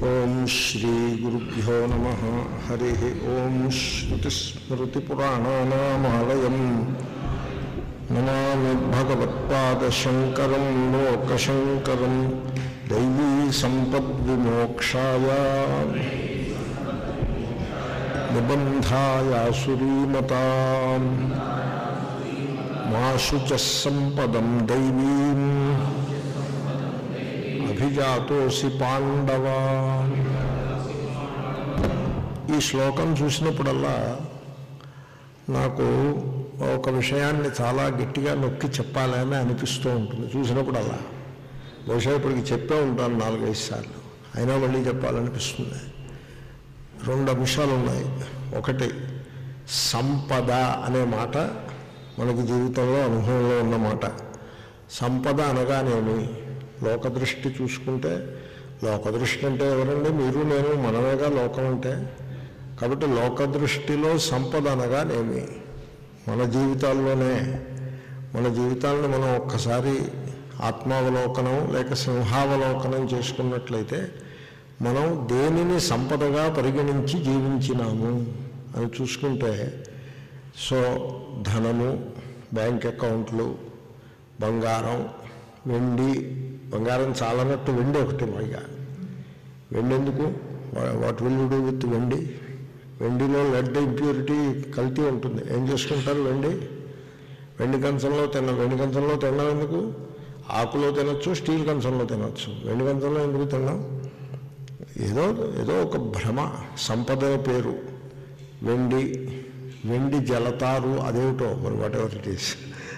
ఓం శ్రీ గురుభ్యో నమ హరి ఓం శ్రుతిస్మృతిపురాణానామాలయం నమామి భగవత్పాదశంకరం లోకశంకరం దైవీ సంపద్విమోక్షాయ నిబంధాయాసురీమతా మాశు చ సంపదం దైవీం అభిజాతోసి పాండవ ఈ శ్లోకం చూసినప్పుడల్లా నాకు ఒక విషయాన్ని చాలా గట్టిగా నొక్కి చెప్పాలని అనిపిస్తూ ఉంటుంది చూసినప్పుడల్లా బహుశా ఇప్పటికి చెప్పే ఉంటాను నాలుగైదు సార్లు అయినా మళ్ళీ చెప్పాలనిపిస్తుంది రెండు అంశాలు ఉన్నాయి ఒకటి సంపద అనే మాట మనకి జీవితంలో అనుభవంలో ఉన్న మాట సంపద అనగానేమి లోకదృష్టి చూసుకుంటే లోకదృష్టి అంటే ఎవరండి మీరు నేను మనమేగా లోకం అంటే కాబట్టి లోకదృష్టిలో సంపద అనగానేమి మన జీవితాల్లోనే మన జీవితాలను మనం ఒక్కసారి ఆత్మావలోకనం లేక సింహావలోకనం చేసుకున్నట్లయితే మనం దేనిని సంపదగా పరిగణించి జీవించినాము అని చూసుకుంటే సో ధనము బ్యాంక్ అకౌంట్లు బంగారం వెండి బంగారం చాలనట్టు వెండి ఒకటి పైగా వెండి ఎందుకు what will you do with వెండి వెండిలో లెడ్ ఇంప్యూరిటీ కల్తీ ఉంటుంది ఏం చేసుకుంటారు వెండి వెండి కంచంలో తిన వెండి కంచంలో తినడం ఎందుకు ఆకులో తినొచ్చు స్టీల్ కంచంలో తినొచ్చు వెండి కంచంలో ఎందుకు తిన్నాం ఏదో ఏదో ఒక భ్రమ సంపద పేరు వెండి వెండి జలతారు అదేమిటో మరి వాట్ ఎవర్ ఇట్ ఈస్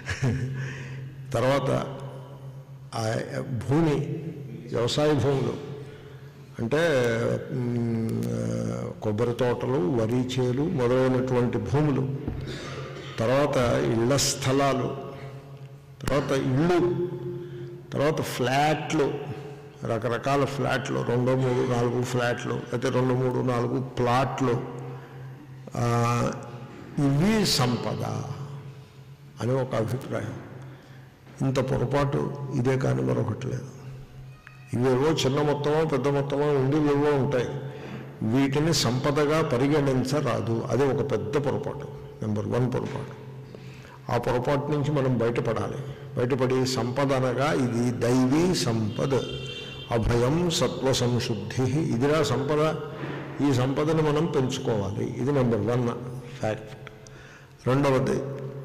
తర్వాత ఆ భూమి వ్యవసాయ భూములు అంటే మ్, కొబ్బరి తోటలు వరి చేలు మొదలైనటువంటి భూములు తర్వాత ఇళ్ల స్థలాలు తర్వాత ఇళ్ళు తర్వాత ఫ్లాట్లు రకరకాల ఫ్లాట్లు రెండు మూడు నాలుగు ఫ్లాట్లు అయితే రెండు మూడు నాలుగు ప్లాట్లు ఆ, ఇవి సంపద అని ఒక అభిప్రాయం ఇంత పొరపాటు ఇదే కానీ మరొకటి లేదు ఇవేవో చిన్న మొత్తమో పెద్ద మొత్తమో ఉండేవేవో ఉంటాయి వీటిని సంపదగా పరిగణించరాదు అది ఒక పెద్ద పొరపాటు నెంబర్ వన్ పొరపాటు ఆ పొరపాటు నుంచి మనం బయటపడాలి బయటపడి సంపద అనగా ఇది దైవీ సంపద అభయం సత్వ సంశుద్ధి ఇదిరా సంపద ఈ సంపదని మనం పెంచుకోవాలి ఇది నెంబర్ వన్ ఫ్యాక్ట్ రెండవది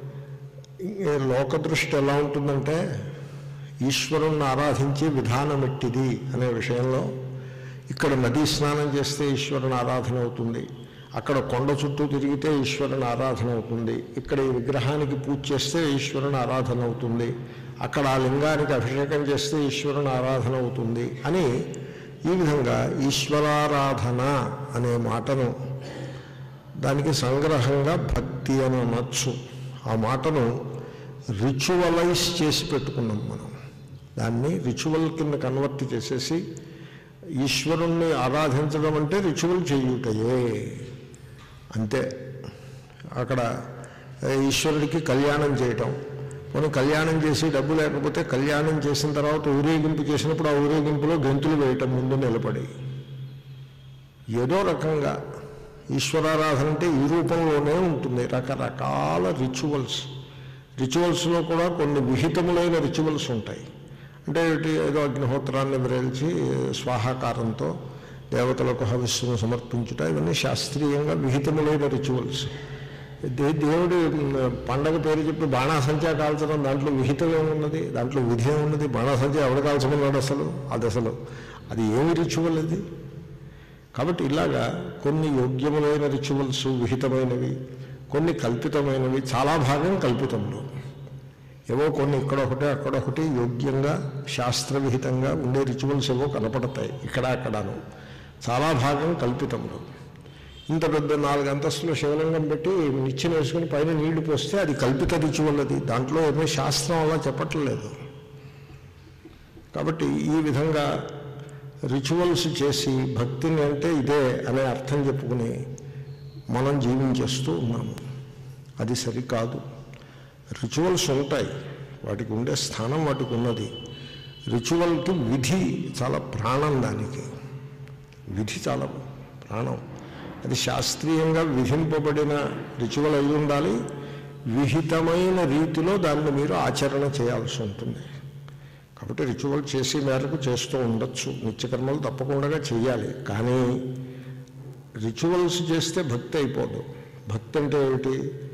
ఈ లోకదృష్టి ఎలా ఉంటుందంటే ఈశ్వరుణ్ణి ఆరాధించే విధానం ఎట్టిది అనే విషయంలో ఇక్కడ నదీ స్నానం చేస్తే ఈశ్వరుని ఆరాధన అవుతుంది అక్కడ కొండ చుట్టూ తిరిగితే ఈశ్వరుని ఆరాధన అవుతుంది ఇక్కడ ఈ విగ్రహానికి పూజ చేస్తే ఈశ్వరుని ఆరాధన అవుతుంది అక్కడ ఆ లింగానికి అభిషేకం చేస్తే ఈశ్వరుని ఆరాధన అవుతుంది అని ఈ విధంగా ఈశ్వరారాధన అనే మాటను దానికి సంగ్రహంగా భక్తి అని అనొచ్చు ఆ మాటను రిచువలైజ్ చేసి పెట్టుకున్నాం మనం దాన్ని రిచువల్ కింద కన్వర్ట్ చేసేసి ఈశ్వరుణ్ణి ఆరాధించడం అంటే రిచువల్ చేయుటయే అంతే అక్కడ ఈశ్వరుడికి కళ్యాణం చేయటం మనం కళ్యాణం చేసి డబ్బు లేకపోతే కళ్యాణం చేసిన తర్వాత ఊరేగింపు చేసినప్పుడు ఆ ఊరేగింపులో గెంతులు వేయటం ముందు నిలబడి ఏదో రకంగా ఈశ్వరారాధన అంటే ఈ రూపంలోనే ఉంటుంది రకరకాల రిచువల్స్ రిచువల్స్లో కూడా కొన్ని విహితములైన రిచువల్స్ ఉంటాయి అంటే ఏమిటి ఏదో అగ్నిహోత్రాన్ని విరేల్చి స్వాహాకారంతో దేవతలకు హవిస్సును సమర్పించుట ఇవన్నీ శాస్త్రీయంగా విహితములైన రిచువల్స్ దే దేవుడి పండగ పేరు చెప్పి బాణాసంచా కాల్చడం దాంట్లో విహితం ఏమున్నది దాంట్లో విధి ఏమున్నది బాణాసంచా ఎవడు కాల్చమన్నాడు అసలు అది అసలు అది ఏమి రిచువల్ అది కాబట్టి ఇలాగా కొన్ని యోగ్యములైన రిచువల్స్ విహితమైనవి కొన్ని కల్పితమైనవి చాలా భాగం కల్పితంలో ఏవో కొన్ని ఇక్కడొకటి అక్కడొకటి యోగ్యంగా శాస్త్రవిహితంగా ఉండే రిచువల్స్ ఏవో కనపడతాయి ఇక్కడ అక్కడను చాలా భాగం కల్పితంలో ఇంత పెద్ద నాలుగు అంతస్తుల శివలింగం పెట్టి నిచ్చెన వేసుకుని పైన నీళ్లు పోస్తే అది కల్పిత రిచువల్ అది దాంట్లో ఏమీ శాస్త్రం అలా చెప్పట్లేదు కాబట్టి ఈ విధంగా రిచువల్స్ చేసి భక్తిని అంటే ఇదే అనే అర్థం చెప్పుకుని మనం జీవించేస్తూ ఉన్నాము అది సరికాదు రిచువల్స్ ఉంటాయి వాటికి ఉండే స్థానం వాటికి ఉన్నది రిచువల్కి విధి చాలా ప్రాణం దానికి విధి చాలా ప్రాణం అది శాస్త్రీయంగా విధింపబడిన రిచువల్ అయి ఉండాలి విహితమైన రీతిలో దాన్ని మీరు ఆచరణ చేయాల్సి ఉంటుంది కాబట్టి రిచువల్ చేసే మేరకు చేస్తూ ఉండొచ్చు నిత్యకర్మలు తప్పకుండా చేయాలి కానీ రిచువల్స్ చేస్తే భక్తి అయిపోదు భక్తి అంటే ఏమిటి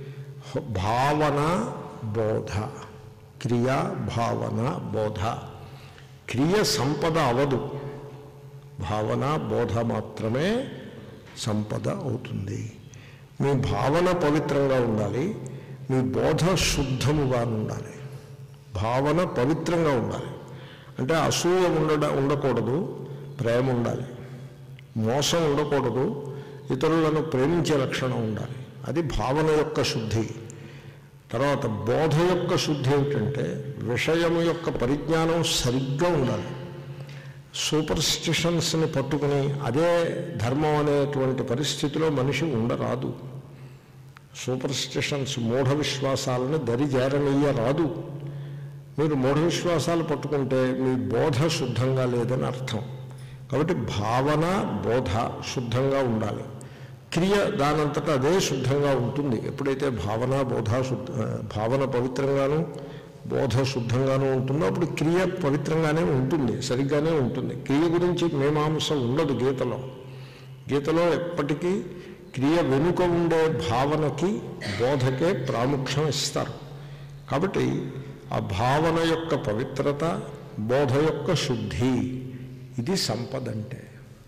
భావన బోధ క్రియ భావన బోధ క్రియ సంపద అవదు భావన బోధ మాత్రమే సంపద అవుతుంది మీ భావన పవిత్రంగా ఉండాలి మీ బోధ శుద్ధముగా ఉండాలి భావన పవిత్రంగా ఉండాలి అంటే అసూయ ఉండడ ఉండకూడదు ప్రేమ ఉండాలి మోసం ఉండకూడదు ఇతరులను ప్రేమించే లక్షణం ఉండాలి అది భావన యొక్క శుద్ధి తర్వాత బోధ యొక్క శుద్ధి ఏమిటంటే విషయం యొక్క పరిజ్ఞానం సరిగ్గా ఉండాలి సూపర్స్టిషన్స్ని పట్టుకుని అదే ధర్మం అనేటువంటి పరిస్థితిలో మనిషి ఉండరాదు సూపర్స్టిషన్స్ మూఢ విశ్వాసాలను దరిజేరనీయ రాదు మీరు మూఢ విశ్వాసాలు పట్టుకుంటే మీ బోధ శుద్ధంగా లేదని అర్థం కాబట్టి భావన బోధ శుద్ధంగా ఉండాలి క్రియ దానంతటా అదే శుద్ధంగా ఉంటుంది ఎప్పుడైతే భావన బోధ శుద్ధ భావన పవిత్రంగాను బోధ శుద్ధంగానూ ఉంటుందో అప్పుడు క్రియ పవిత్రంగానే ఉంటుంది సరిగ్గానే ఉంటుంది క్రియ గురించి మీమాంస ఉండదు గీతలో గీతలో ఎప్పటికీ క్రియ వెనుక ఉండే భావనకి బోధకే ప్రాముఖ్యం ఇస్తారు కాబట్టి ఆ భావన యొక్క పవిత్రత బోధ యొక్క శుద్ధి ఇది సంపద అంటే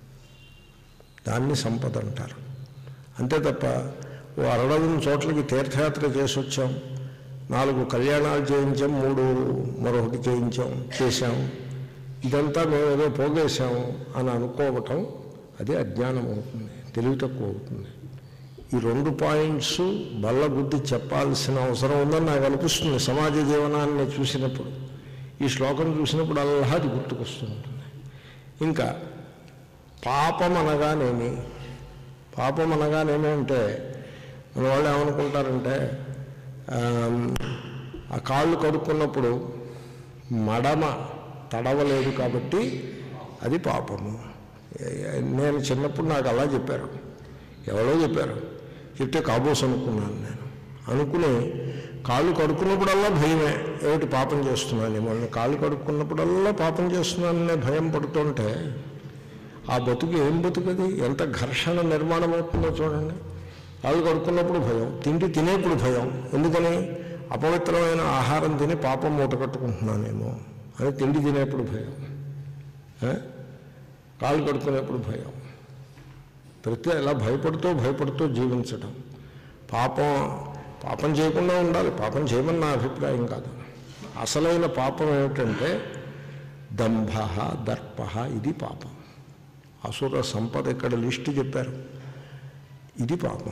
దాన్ని సంపద అంటారు అంతే తప్ప ఓ అరడవిన చోట్లకి తీర్థయాత్ర చేసి వచ్చాం నాలుగు కళ్యాణాలు చేయించాం మూడు మరొకటి చేయించాం చేశాం ఇదంతా మేము ఏదో పోగేశాము అని అనుకోవటం అది అజ్ఞానం అవుతుంది తెలివి తక్కువ అవుతుంది ఈ రెండు పాయింట్స్ బల్ల బుద్ధి చెప్పాల్సిన అవసరం ఉందని నాకు అనిపిస్తుంది సమాజ జీవనాన్ని చూసినప్పుడు ఈ శ్లోకం చూసినప్పుడు అల్లా అది గుర్తుకొస్తూ ఉంటుంది ఇంకా పాపం అనగానేమి పాపం అనగానేమి అంటే మన వాళ్ళు ఏమనుకుంటారంటే ఆమ్, ఆ కాళ్ళు కడుక్కున్నప్పుడు మడమ తడవలేదు కాబట్టి అది పాపము ఏ- నేను చిన్నప్పుడు నాకు అలా చెప్పారు ఎవరో చెప్పారు చెప్తే కాబోస్ అనుకున్నాను నేను అనుకుని కాళ్ళు కడుక్కున్నప్పుడల్లా భయమే ఏమిటి పాపం చేస్తున్నాను మొన్న కాళ్ళు కడుక్కున్నప్పుడల్లా పాపం చేస్తున్నాననే భయం పడుతుంటే ఆ బతుకు ఏం బతుకది ఎంత ఘర్షణ నిర్మాణం అవుతుందో చూడండి కాళ్ళు కడుక్కున్నప్పుడు భయం తిండి తినేప్పుడు భయం ఎందుకని అపవిత్రమైన ఆహారం తిని పాపం మూట కట్టుకుంటున్నానేమో అని తిండి తినేప్పుడు భయం ఏ? కాళ్ళు కడుక్కునేప్పుడు భయం ప్రతి ఇలా భయపడుతూ భయపడుతూ జీవించడం పాపం పాపం చేయకుండా ఉండాలి పాపం చేయమని నా అభిప్రాయం కాదు అసలైన పాపం ఏమిటంటే దంభ దర్ప ఇది పాపం అసుర సంపద ఇక్కడ లిస్టు చెప్పారు ఇది పాపం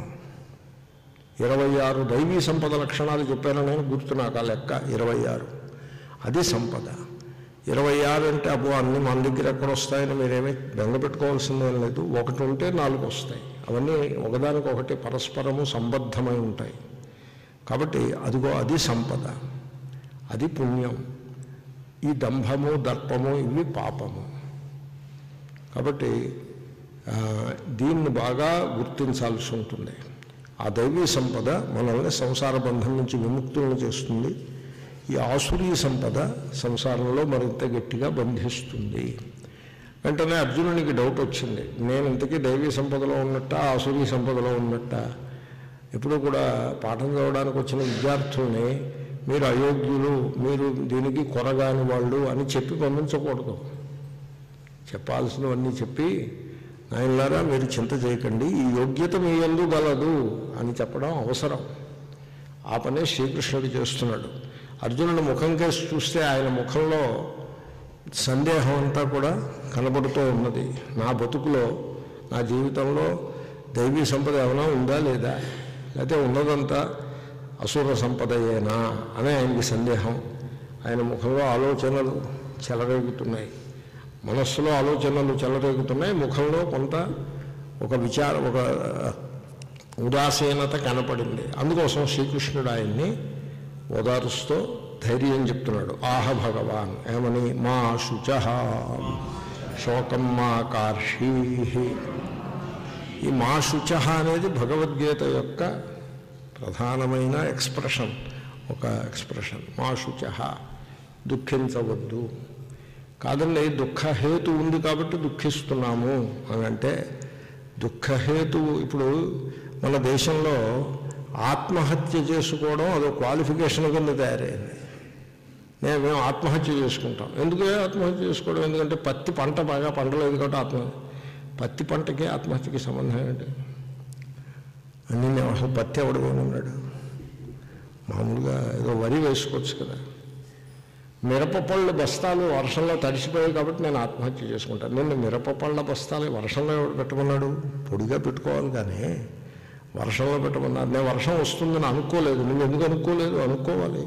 ఇరవై ఆరు దైవీ సంపద లక్షణాలు చెప్పాను నేను గుర్తు నాకు ఆ లెక్క ఇరవై ఆరు అది సంపద ఇరవై ఆరు అంటే అబ్బో అన్ని మన దగ్గర ఎక్కడ వస్తాయని మీరేమీ బెంగ పెట్టుకోవాల్సిందేం లేదు ఒకటి ఉంటే నాలుగు వస్తాయి అవన్నీ ఒకదానికొకటి పరస్పరము సంబద్ధమై ఉంటాయి కాబట్టి అదిగో అది సంపద అది పుణ్యం ఈ దంభము దర్పము ఇవి పాపము కాబట్టి ఆ, దీన్ని బాగా గుర్తించాల్సి ఉంటుంది ఆ దైవీ సంపద మనల్ని సంసార బంధం నుంచి విముక్తులను చేస్తుంది ఈ ఆసురీ సంపద సంసారంలో మరింత గట్టిగా బంధిస్తుంది వెంటనే అర్జునునికి డౌట్ వచ్చింది నేను ఇంతకీ దైవీ సంపదలో ఉన్నట్ట ఆసురీ సంపదలో ఉన్నట్ట ఎప్పుడు కూడా పాఠం చదవడానికి వచ్చిన విద్యార్థుల్ని మీరు అయోగ్యులు మీరు దీనికి కొరగాని వాళ్ళు అని చెప్పి పంపించకూడదు చెప్పాల్సినవన్నీ చెప్పి నాయనలారా మీరు చింత చేయకండి ఈ యోగ్యత మీ ఎందు గలదు అని చెప్పడం అవసరం ఆ పనే శ్రీకృష్ణుడు చేస్తున్నాడు అర్జునుడి ముఖం కేసి చూస్తే ఆయన ముఖంలో సందేహం అంతా కూడా కనబడుతూ ఉన్నది నా బతుకులో నా జీవితంలో దైవీ సంపద ఏమైనా ఉందా లేదా లేకపోతే ఉన్నదంతా అసుర సంపదయేనా అనే ఆయనకి సందేహం ఆయన ముఖంలో ఆలోచనలు చెలరేగుతున్నాయి మనస్సులో ఆలోచనలు చెలరేగుతున్నాయి ముఖంలో కొంత ఒక విచార ఒక ఉదాసీనత కనపడింది అందుకోసం శ్రీకృష్ణుడు ఆయన్ని ఓదారుస్తూ ధైర్యం చెప్తున్నాడు ఆహ భగవాన్ ఏమని మా శుచ శోకం మా కార్షీ ఈ మా శుచ అనేది భగవద్గీత యొక్క ప్రధానమైన ఎక్స్ప్రెషన్ ఒక ఎక్స్ప్రెషన్ మా శుచ దుఃఖించవద్దు కాదండి దుఃఖహేతు ఉంది కాబట్టి దుఃఖిస్తున్నాము అని అంటే దుఃఖహేతు ఇప్పుడు మన దేశంలో ఆత్మహత్య చేసుకోవడం అదో క్వాలిఫికేషన్ కింద తయారైంది నేను మేము ఆత్మహత్య చేసుకుంటాం ఎందుకు ఆత్మహత్య చేసుకోవడం ఎందుకంటే పత్తి పంట బాగా పండలేదు కాబట్టి ఆత్మ పత్తి పంటకి ఆత్మహత్యకి సంబంధం ఏంటి అన్నీ నేను అసలు పత్తి ఎవడు ఉన్నాడు మామూలుగా ఏదో వరి వేసుకోవచ్చు కదా మిరప పళ్ళ బస్తాలు వర్షంలో తడిసిపోయాయి కాబట్టి నేను ఆత్మహత్య చేసుకుంటాను నేను మిరప పళ్ళ బస్తాలు వర్షంలో ఎవడు పెట్టమన్నాడు పొడిగా పెట్టుకోవాలి కానీ వర్షంలో పెట్టమన్నారు నేను వర్షం వస్తుందని అనుకోలేదు నువ్వు ఎందుకు అనుకోలేదు అనుకోవాలి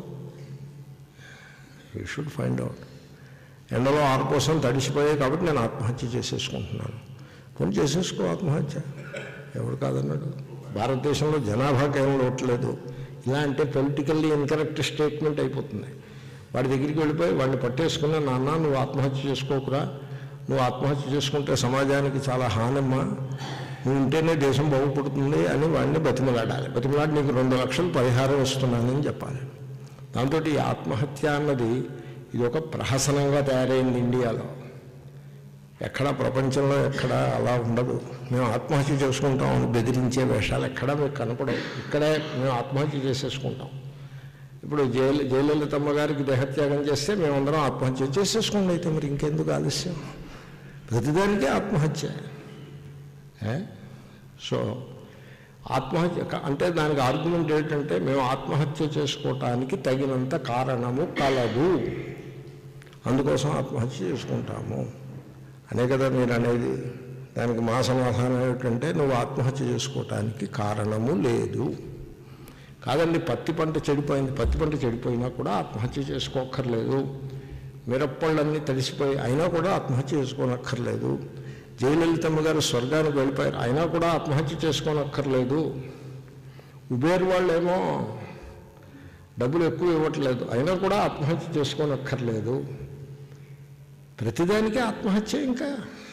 యూ షుడ్ ఫైండ్ అవుట్ ఎండలో ఆరు కోసం తడిసిపోయాయి కాబట్టి నేను ఆత్మహత్య చేసేసుకుంటున్నాను కొన్ని చేసేసుకో ఆత్మహత్య ఎవడు కాదన్నాడు భారతదేశంలో జనాభాకి ఏం లోట్లేదు ఇలా అంటే పొలిటికల్లీ ఇన్కరెక్ట్ స్టేట్మెంట్ అయిపోతుంది వాడి దగ్గరికి వెళ్ళిపోయి వాడిని పట్టేసుకున్న నాన్న నువ్వు ఆత్మహత్య చేసుకోకురా నువ్వు ఆత్మహత్య చేసుకుంటే సమాజానికి చాలా హానమ్మా నువ్వు ఉంటేనే దేశం బాగుపడుతుంది అని వాడిని బతిమలాడాలి బతిమలాడి నీకు రెండు లక్షలు పరిహారం ఇస్తున్నానని చెప్పాలి దాంతో ఈ ఆత్మహత్య అన్నది ఇది ఒక ప్రహసనంగా తయారైంది ఇండియాలో ఎక్కడ ప్రపంచంలో ఎక్కడ అలా ఉండదు మేము ఆత్మహత్య చేసుకుంటాం అని బెదిరించే వేషాలు ఎక్కడా మీకు కనపడవు ఇక్కడే మేము ఆత్మహత్య చేసేసుకుంటాం ఇప్పుడు జయల జయలలితమ్మ గారికి దేహత్యాగం చేస్తే మేమందరం ఆత్మహత్య చేసేసుకోండి అయితే మరి ఇంకెందుకు ఆలస్యం ప్రతిదానికి ఆత్మహత్య ఏ? సో ఆత్మహత్య క- అంటే దానికి ఆర్గ్యుమెంట్ ఏంటంటే మేము ఆత్మహత్య చేసుకోవటానికి తగినంత కారణము కలదు అందుకోసం ఆత్మహత్య చేసుకుంటాము అనే కదా మీరు అనేది దానికి మా సమాధానం ఏమిటంటే నువ్వు ఆత్మహత్య చేసుకోవటానికి కారణము లేదు కాదండి పత్తి పంట చెడిపోయింది పత్తి పంట చెడిపోయినా కూడా ఆత్మహత్య చేసుకోక్కర్లేదు మిరప్పళ్ళన్నీ తడిసిపోయి అయినా కూడా ఆత్మహత్య చేసుకోనక్కర్లేదు జయలలితమ్మ గారు స్వర్గానికి వెళ్ళిపోయారు అయినా కూడా ఆత్మహత్య చేసుకోనక్కర్లేదు ఉబేర్ వాళ్ళేమో డబ్బులు ఎక్కువ ఇవ్వట్లేదు అయినా కూడా ఆత్మహత్య చేసుకోనక్కర్లేదు ప్రతిదానికి ఆత్మహత్య ఇంకా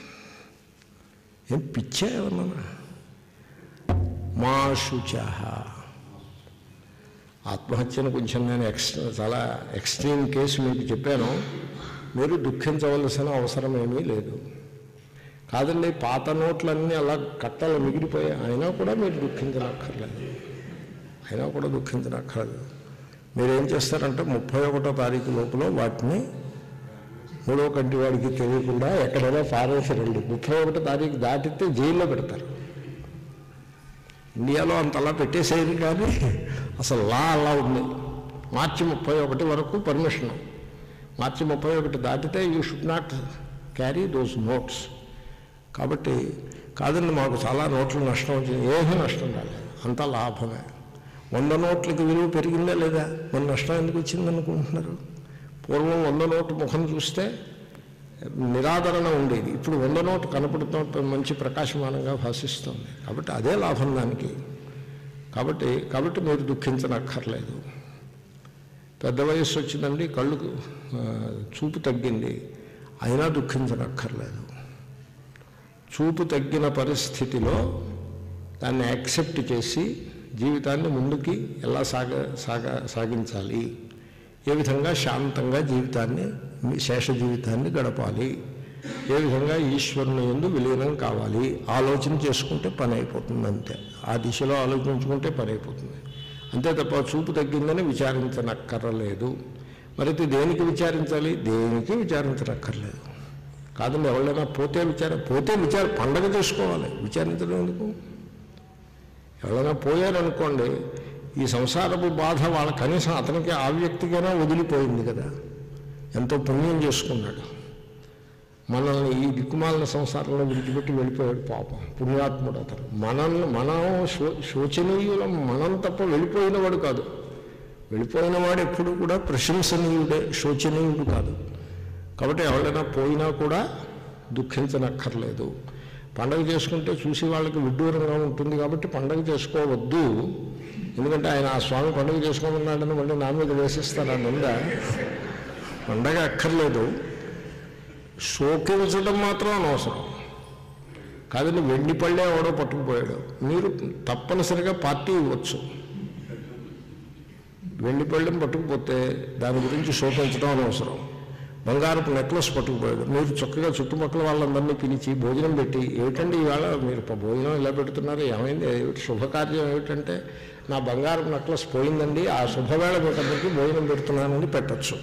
ఏం పిచ్చా ఏమన్నా మా శుచహ ఆత్మహత్యను కొంచెం నేను ఎక్స్ చాలా ఎక్స్ట్రీమ్ కేసు మీకు చెప్పాను మీరు దుఃఖించవలసిన అవసరం ఏమీ లేదు కాదండి పాత నోట్లన్నీ అలా కట్టలు మిగిలిపోయాయి అయినా కూడా మీరు దుఃఖించనక్కర్లేదు అయినా కూడా దుఃఖించనక్కర్లేదు మీరు ఏం చేస్తారంటే ముప్పై ఒకటో తారీఖు లోపల వాటిని మూడో కంటి వాడికి తెలియకుండా ఎక్కడైనా పారేసరండి ముప్పై ఒకటో తారీఖు దాటితే జైల్లో పెడతారు ఇండియాలో అంతలా పెట్టేసేది కానీ అసలు లా అలా ఉంది మార్చి ముప్పై ఒకటి వరకు పర్మిషన్ మార్చి ముప్పై ఒకటి దాటితే you should not carry those notes కాబట్టి కాదండి మాకు చాలా నోట్లు నష్టం వచ్చింది ఏమీ నష్టం రాలేదు అంతా లాభమే వంద నోట్లకి విలువ పెరిగిందా లేదా మన నష్టం ఎందుకు వచ్చింది అనుకుంటున్నారు పూర్వం వంద నోటు ముఖం చూస్తే నిరాదరణ ఉండేది ఇప్పుడు వంద నోటు కనపడుతూ మంచి ప్రకాశమానంగా భాషిస్తుంది కాబట్టి అదే లాభం దానికి కాబట్టి కాబట్టి మీరు దుఃఖించనక్కర్లేదు పెద్ద వయస్సు వచ్చిందండి కళ్ళుకు ఆ, చూపు తగ్గింది అయినా దుఃఖించనక్కర్లేదు చూపు తగ్గిన పరిస్థితిలో దాన్ని యాక్సెప్ట్ చేసి జీవితాన్ని ముందుకి ఎలా సాగ సాగ సాగించాలి ఏ విధంగా శాంతంగా జీవితాన్ని శేష జీవితాన్ని గడపాలి ఏ విధంగా ఈశ్వరుని ఎందు విలీనం కావాలి ఆలోచన చేసుకుంటే పని అయిపోతుంది అంతే ఆ దిశలో ఆలోచించుకుంటే పని అయిపోతుంది అంతే తప్ప చూపు తగ్గిందని విచారించనక్కర్లేదు మరి ఇది దేనికి విచారించాలి దేనికి విచారించనక్కర్లేదు కాదండి ఎవరైనా పోతే విచారం పోతే విచార పండగ చేసుకోవాలి విచారించడం ఎందుకు ఎవరైనా పోయారనుకోండి ఈ సంసారపు బాధ వాళ్ళ కనీసం అతనికి ఆ వ్యక్తికైనా వదిలిపోయింది కదా ఎంతో పుణ్యం చేసుకున్నాడు మనల్ని ఈ దిక్కుమాలిన సంసారంలో విడిచిపెట్టి వెళ్ళిపోయాడు పాపం పుణ్యాత్ముడు అతను మనల్ని మనం శో శోచనీయులం మనం తప్ప వెళ్ళిపోయిన వాడు కాదు వెళ్ళిపోయిన వాడు ఎప్పుడు కూడా ప్రశంసనీయుడే శోచనీయుడు కాదు కాబట్టి ఎవరైనా పోయినా కూడా దుఃఖించనక్కర్లేదు పండగ చేసుకుంటే చూసి వాళ్ళకి విడ్డూరంగా ఉంటుంది కాబట్టి పండగ చేసుకోవద్దు ఎందుకంటే ఆయన ఆ స్వామి పండుగ చేసుకోమన్నాడని మళ్ళీ నా మీద వేసిస్తాను నింద పండగ అక్కర్లేదు శోకించడం మాత్రం అనవసరం కాదండి వెండి పళ్ళే ఎవడో పట్టుకుపోయాడు మీరు తప్పనిసరిగా పార్టీ ఇవ్వచ్చు వెండి పళ్ళెం పట్టుకుపోతే దాని గురించి శోకించడం అనవసరం బంగారపు నెక్లెస్ పట్టుకుపోయాడు మీరు చక్కగా చుట్టుపక్కల వాళ్ళందరినీ పిలిచి భోజనం పెట్టి ఏమిటండి ఈవేళ మీరు ప- భోజనం ఇలా పెడుతున్నారు ఏమైంది ఏమిటి శుభకార్యం ఏమిటంటే నా బంగారపు నెక్లెస్ పోయిందండి ఆ శుభవేళ మీకందరికీ భోజనం పెడుతున్నానని పెట్టచ్చు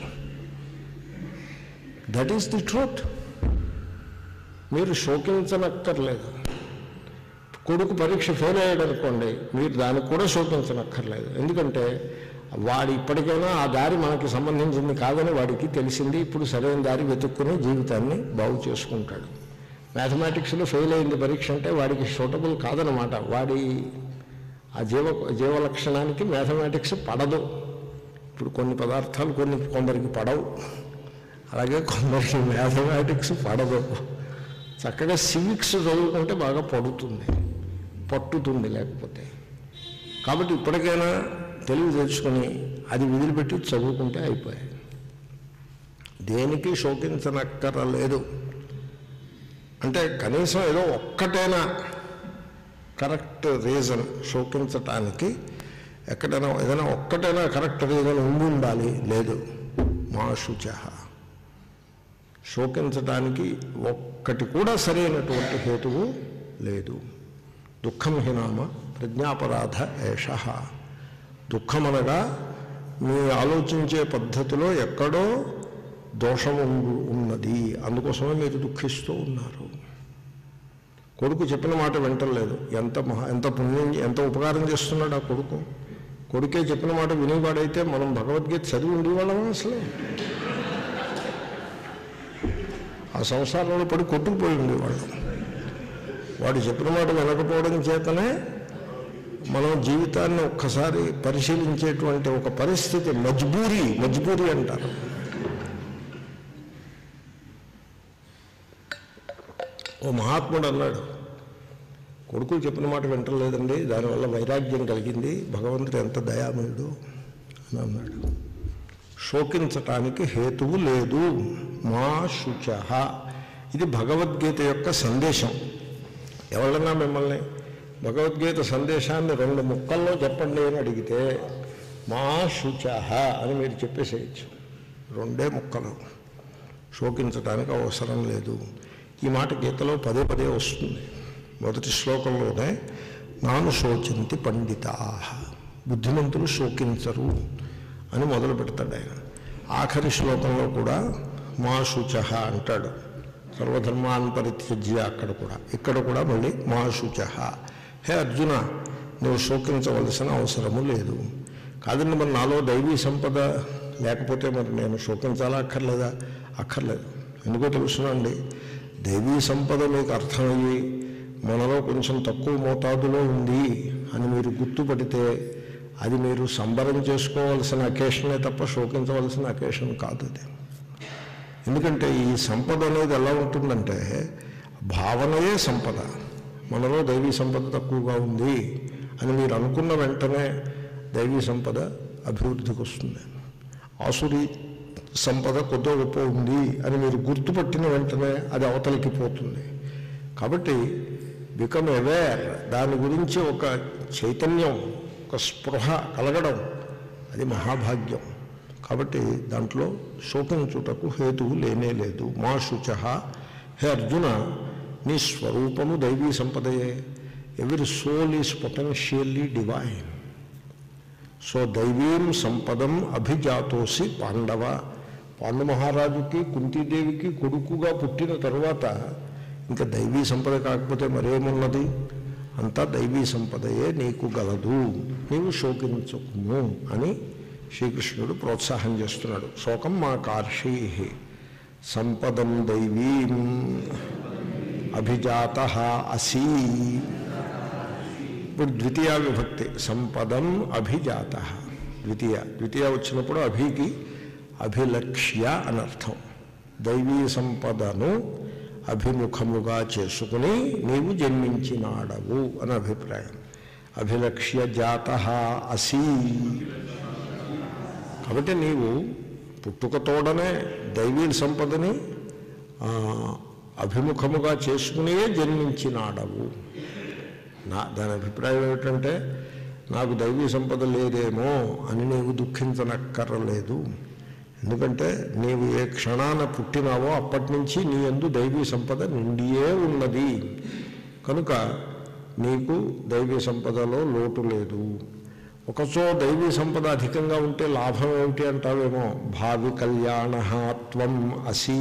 దట్ ఈస్ ది ట్రూత్ మీరు శోకించనక్కర్లేదు కొడుకు పరీక్ష ఫెయిల్ అయ్యాడు అనుకోండి మీరు దానికి కూడా శోకించనక్కర్లేదు ఎందుకంటే వాడు ఇప్పటికైనా ఆ దారి మనకి సంబంధించింది కాదని వాడికి తెలిసింది ఇప్పుడు సరైన దారి వెతుక్కుని జీవితాన్ని బాగు చేసుకుంటాడు మ్యాథమెటిక్స్లో ఫెయిల్ అయింది పరీక్ష అంటే వాడికి సూటబుల్ కాదనమాట వాడి ఆ జీవ జీవ లక్షణానికి మ్యాథమెటిక్స్ పడదు ఇప్పుడు కొన్ని పదార్థాలు కొన్ని కొందరికి పడవు అలాగే కొందరికి మ్యాథమెటిక్స్ పడదు చక్కగా సివిక్స్ చదువుకుంటే బాగా పడుతుంది పట్టుతుంది లేకపోతే కాబట్టి ఇప్పటికైనా తెలివి తెచ్చుకొని అది వదిలిపెట్టి చదువుకుంటే అయిపోయాయి దేనికి శోకించనక్కరలేదు అంటే కనీసం ఏదో ఒక్కటైనా కరెక్ట్ రీజన్ శోకించటానికి ఎక్కడైనా ఏదైనా ఒక్కటైనా కరెక్ట్ రీజన్ ఉండి ఉండాలి లేదు మా శుచ శోకించటానికి ఒక్కటి కూడా సరైనటువంటి హేతువు లేదు దుఃఖం హినామ ప్రజ్ఞాపరాధ ఏష దుఃఖం అనగా మీ ఆలోచించే పద్ధతిలో ఎక్కడో దోషం ఉండు- ఉన్నది అందుకోసమే మీరు దుఃఖిస్తూ ఉన్నారు కొడుకు చెప్పిన మాట వింటలేదు ఎంత మహా ఎంత పుణ్యం ఎంత ఉపకారం చేస్తున్నాడు ఆ కొడుకు కొడుకే చెప్పిన మాట వినేవాడైతే మనం భగవద్గీత చదివి ఉండేవాళ్ళమా అసలు ఆ సంసారంలో పడి కొట్టుకుపోయి ఉండేవాళ్ళం వాడు చెప్పిన మాట వినకపోవడం చేతనే మనం జీవితాన్ని ఒక్కసారి పరిశీలించేటువంటి ఒక పరిస్థితి మజ్బూరి మజ్బూరి అంటారు ఓ మహాత్ముడు అన్నాడు కొడుకులు చెప్పిన మాట వింటలేదండి దానివల్ల వైరాగ్యం కలిగింది భగవంతుడు ఎంత దయామయుడు అని అన్నాడు శోకించటానికి హేతువు లేదు మా శుచ ఇది భగవద్గీత యొక్క సందేశం ఎవరన్నా మిమ్మల్ని భగవద్గీత సందేశాన్ని రెండు ముక్కల్లో చెప్పండి అని అడిగితే మా శుచ అని మీరు చెప్పేసేయచ్చు రెండే ముక్కలు శోకించడానికి అవసరం లేదు ఈ మాట గీతలో పదే పదే వస్తుంది మొదటి శ్లోకంలోనే నాను శోచింతి పండితా బుద్ధిమంతులు శోకించరు అని మొదలు పెడతాడు ఆయన ఆఖరి శ్లోకంలో కూడా మా శుచ అంటాడు సర్వధర్మాన్ పరిత్యజ్య అక్కడ కూడా ఇక్కడ కూడా మళ్ళీ మా శుచ హే అర్జున నువ్వు శోకించవలసిన అవసరము లేదు కాదండి మరి నాలో దైవీ సంపద లేకపోతే మరి నేను శోకించాలా అక్కర్లేదా అక్కర్లేదు ఎందుకో తెలుసునండి దైవీ సంపద మీకు అర్థమయ్యి మనలో కొంచెం తక్కువ మోతాదులో ఉంది అని మీరు గుర్తుపడితే అది మీరు సంబరం చేసుకోవాల్సిన అకేషనే తప్ప శోకించవలసిన అకేషన్ కాదు అది ఎందుకంటే ఈ సంపద అనేది ఎలా ఉంటుందంటే భావనయే సంపద మనలో దైవీ సంపద తక్కువగా ఉంది అని మీరు అనుకున్న వెంటనే దైవీ సంపద అభివృద్ధికి వస్తుంది ఆసురి సంపద కొద్దో గొప్ప ఉంది అని మీరు గుర్తుపట్టిన వెంటనే అది అవతలికి పోతుంది కాబట్టి బికమ్ అవేర్ దాని గురించి ఒక చైతన్యం ఒక స్పృహ కలగడం అది మహాభాగ్యం కాబట్టి దాంట్లో శోకించుటకు హేతువు లేనే లేదు మా శుచ హే అర్జున నీ స్వరూపము దైవీ సంపదయే ఎవరి soul is potentially divine so దైవీం సంపదం అభిజాతోసి పాండవ పాండు మహారాజుకి కుంతీదేవికి కొడుకుగా పుట్టిన తరువాత ఇంకా దైవీ సంపద కాకపోతే మరేమున్నది అంతా దైవీ సంపదయే నీకు గలదు నీవు శోకించుకుము అని శ్రీకృష్ణుడు ప్రోత్సాహం చేస్తున్నాడు శోకం మా కార్షీ సంపదం దైవీం అభిజాత అసీ ఇప్పుడు ద్వితీయ విభక్తి సంపదం అభిజాత ద్వితీయ ద్వితీయ వచ్చినప్పుడు అభికి అభిలక్ష్య అనర్థం దైవీ సంపదను అభిముఖముగా చేసుకుని నీవు జన్మించినాడవు అని అభిప్రాయం అభిలక్ష్య జాత అసీ కాబట్టి నీవు పుట్టుకతోడనే దైవీ సంపదని ఆ, అభిముఖముగా చేసుకునే జన్మించినాడవు నా దాని అభిప్రాయం ఏమిటంటే నాకు దైవీ సంపద లేదేమో అని నీవు దుఃఖించనక్కర్లేదు ఎందుకంటే నీవు ఏ క్షణాన పుట్టినావో అప్పటి నుంచి నీ ఎందు దైవీ సంపద నిండియే ఉన్నది కనుక నీకు దైవీ సంపదలో లోటు లేదు ఒకచో దైవీ సంపద అధికంగా ఉంటే లాభం ఏమిటి అంటావేమో భావి కళ్యాణత్వం అసీ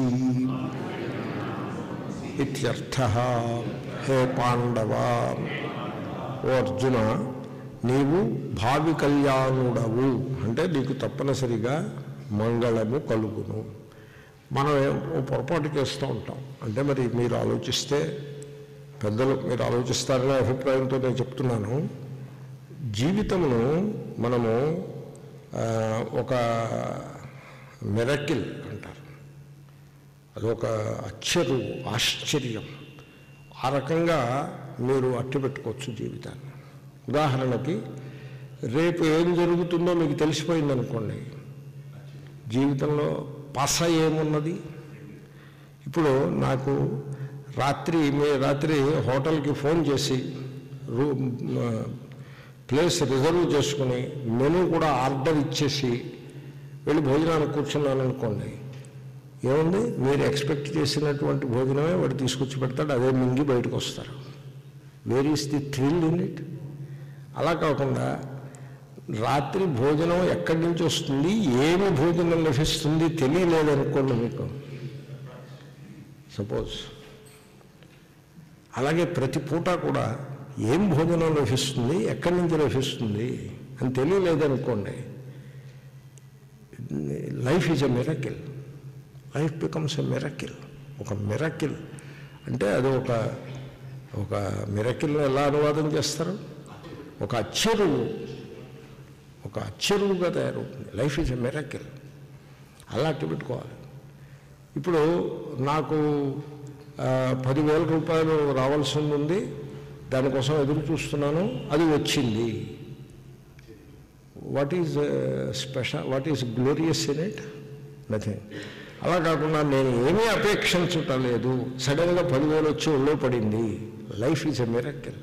ఇత్యర్థ హే పాండవ ఓ అర్జున నీవు భావి కళ్యాణుడవు అంటే నీకు తప్పనిసరిగా మంగళము కలుగును మనం ఏ- ఓ పొరపాటు చేస్తూ ఉంటాం అంటే మరి మీరు ఆలోచిస్తే పెద్దలు మీరు ఆలోచిస్తారనే అభిప్రాయంతో నేను చెప్తున్నాను జీవితమును మనము ఆ, ఒక మెరకిల్ అంటారు అదొక అచ్చరు ఆశ్చర్యం ఆ రకంగా మీరు అట్టి పెట్టుకోవచ్చు జీవితాన్ని ఉదాహరణకి రేపు ఏం జరుగుతుందో మీకు తెలిసిపోయింది అనుకోండి జీవితంలో పస ఏమున్నది ఇప్పుడు నాకు రాత్రి మీ రాత్రి హోటల్కి ఫోన్ చేసి రూమ్ ఆ, ప్లేస్ రిజర్వ్ చేసుకుని మెనూ కూడా ఆర్డర్ ఇచ్చేసి వెళ్ళి భోజనానికి కూర్చున్నాను అనుకోండి ఏముంది మీరు ఎక్స్పెక్ట్ చేసినటువంటి భోజనమే వాడు తీసుకొచ్చి పెడతాడు అదే మింగి బయటకు వస్తారు where is the thrill in it అలా కాకుండా రాత్రి భోజనం ఎక్కడి నుంచి వస్తుంది ఏమి భోజనం లభిస్తుంది తెలియలేదనుకోండి మీకు సపోజ్ అలాగే ప్రతి పూట కూడా ఏం భోజనం లభిస్తుంది ఎక్కడి నుంచి లభిస్తుంది అని తెలియలేదనుకోండి life is a miracle life becomes a miracle ఒక మిరకిల్ అంటే అది ఒక ఒక మిరకిల్ని ఎలా అనువాదం చేస్తారు ఒక అచ్చరువు ఒక అచ్చరువుగా తయారవుతుంది లైఫ్ ఈజ్ ఎ మిరకిల్ అలా అట్టి పెట్టుకోవాలి ఇప్పుడు నాకు ఆ, పదివేల రూపాయలు రావాల్సింది ఉంది దానికోసం ఎదురు చూస్తున్నాను అది వచ్చింది what is special what is glorious in it nothing అలా కాకుండా నేను ఏమీ అపేక్షించటలేదు సడన్గా పదివేలు వచ్చి ఒళ్ళో పడింది లైఫ్ ఈజ్ ఎ మిరకిల్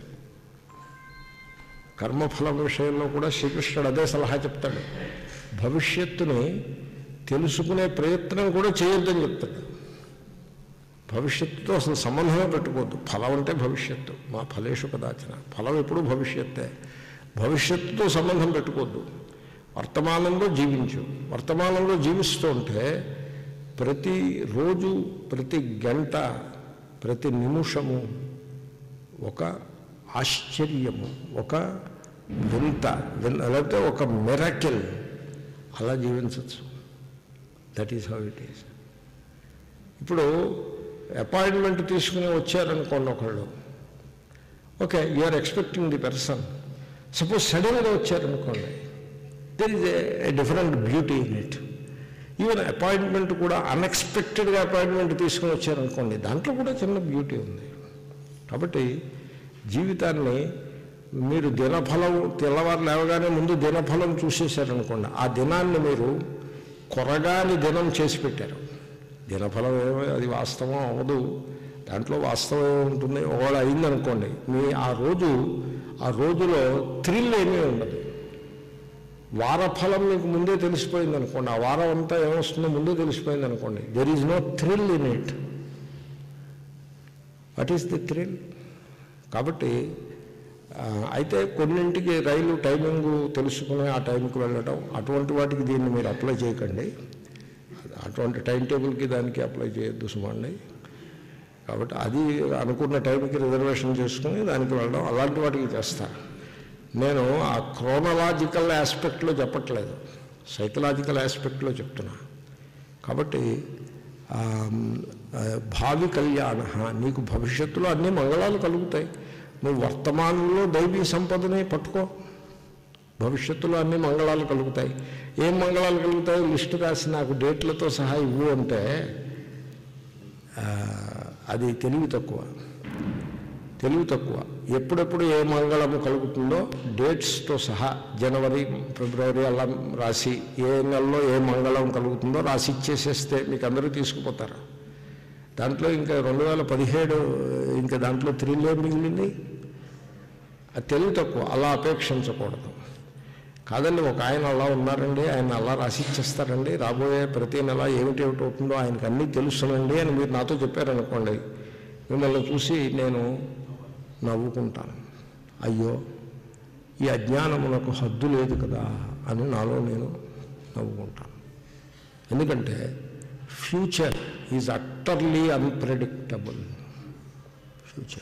కర్మఫలం విషయంలో కూడా శ్రీకృష్ణుడు అదే సలహా చెప్తాడు భవిష్యత్తుని తెలుసుకునే ప్రయత్నం కూడా చేయొద్దని చెప్తాడు భవిష్యత్తుతో అసలు సంబంధమే పెట్టుకోవద్దు ఫలం అంటే భవిష్యత్తు మా ఫలేషు కదాచన ఫలం ఎప్పుడూ భవిష్యత్తే భవిష్యత్తుతో సంబంధం పెట్టుకోవద్దు వర్తమానంలో జీవించు వర్తమానంలో జీవిస్తూ ఉంటే ప్రతి రోజు ప్రతి గంట ప్రతి నిమిషము ఒక ఆశ్చర్యము ఒక వింత విన్ లేకపోతే ఒక మెరకిల్ అలా జీవించవచ్చు that is how it is ఇప్పుడు అపాయింట్మెంట్ తీసుకుని వచ్చారనుకోండి ఒకళ్ళు okay you are expecting the person suppose సడన్గా వచ్చారనుకోండి there is a different beauty in it even appointment కూడా అన్ఎక్స్పెక్టెడ్గా అపాయింట్మెంట్ తీసుకుని వచ్చారనుకోండి దాంట్లో కూడా చిన్న బ్యూటీ ఉంది కాబట్టి జీవితాన్ని మీరు దినఫలం తెల్లవారు లేవగానే ముందు దినఫలం చూసేశారనుకోండి ఆ దినాన్ని మీరు కొరగాని దినం చేసి పెట్టారు దినఫలం ఏమో అది వాస్తవం అవ్వదు దాంట్లో వాస్తవం ఏముంటుంది ఒకవేళ అయిందనుకోండి మీ ఆ రోజు ఆ రోజులో థ్రిల్ ఏమీ ఉండదు వారఫలం మీకు ముందే తెలిసిపోయింది అనుకోండి ఆ వారం అంతా ఏమొస్తుందో ముందే తెలిసిపోయింది అనుకోండి there is no thrill in it what is the thrill కాబట్టి ఆ, అయితే కొన్నింటికి రైలు టైమింగ్ తెలుసుకుని ఆ టైంకి వెళ్ళడం అటువంటి వాటికి దీన్ని మీరు అప్లై చేయకండి అటువంటి టైం టేబుల్కి దానికి అప్లై చేయొద్దు సుమండి కాబట్టి అది అనుకున్న టైంకి రిజర్వేషన్ చేసుకుని దానికి వెళ్ళడం అలాంటి వాటికి చేస్తారు నేను ఆ క్రోనలాజికల్ ఆస్పెక్ట్లో చెప్పట్లేదు సైకలాజికల్ ఆస్పెక్ట్లో చెప్తున్నా కాబట్టి ఆ, ఆ, భావి కళ్యాణ నీకు భవిష్యత్తులో అన్ని మంగళాలు కలుగుతాయి నువ్వు వర్తమానంలో దైవీ సంపదని పట్టుకో భవిష్యత్తులో అన్ని మంగళాలు కలుగుతాయి ఏం మంగళాలు కలుగుతాయో లిస్టు రాసి నాకు డేట్లతో సహా ఇవ్వు అంటే ఆ, అది తెలివి తక్కువ తెలివి తక్కువ ఎప్పుడెప్పుడు ఏ మంగళము కలుగుతుందో డేట్స్తో సహా జనవరి ఫిబ్రవరి అలా రాసి ఏ నెలలో ఏ మంగళం కలుగుతుందో రాసి ఇచ్చేసేస్తే మీకు అందరూ తీసుకుపోతారు దాంట్లో ఇంకా రెండు వేల పదిహేడు ఇంకా దాంట్లో త్రిల్లే మిగిలింది అది తెలివి తక్కువ అలా అపేక్షించకూడదు కాదండి ఒక ఆయన అలా ఉన్నారండి ఆయన అలా రాసిచ్చేస్తారండి రాబోయే ప్రతి నెల ఏమిటి ఏమిటి అవుతుందో ఆయనకు అన్నీ తెలుసునండి అని మీరు నాతో చెప్పారనుకోండి మిమ్మల్ని చూసి నేను నవ్వుకుంటాను అయ్యో ఈ అజ్ఞానమునకు హద్దు లేదు కదా అని నాలో నేను నవ్వుకుంటాను ఎందుకంటే future is utterly unpredictable future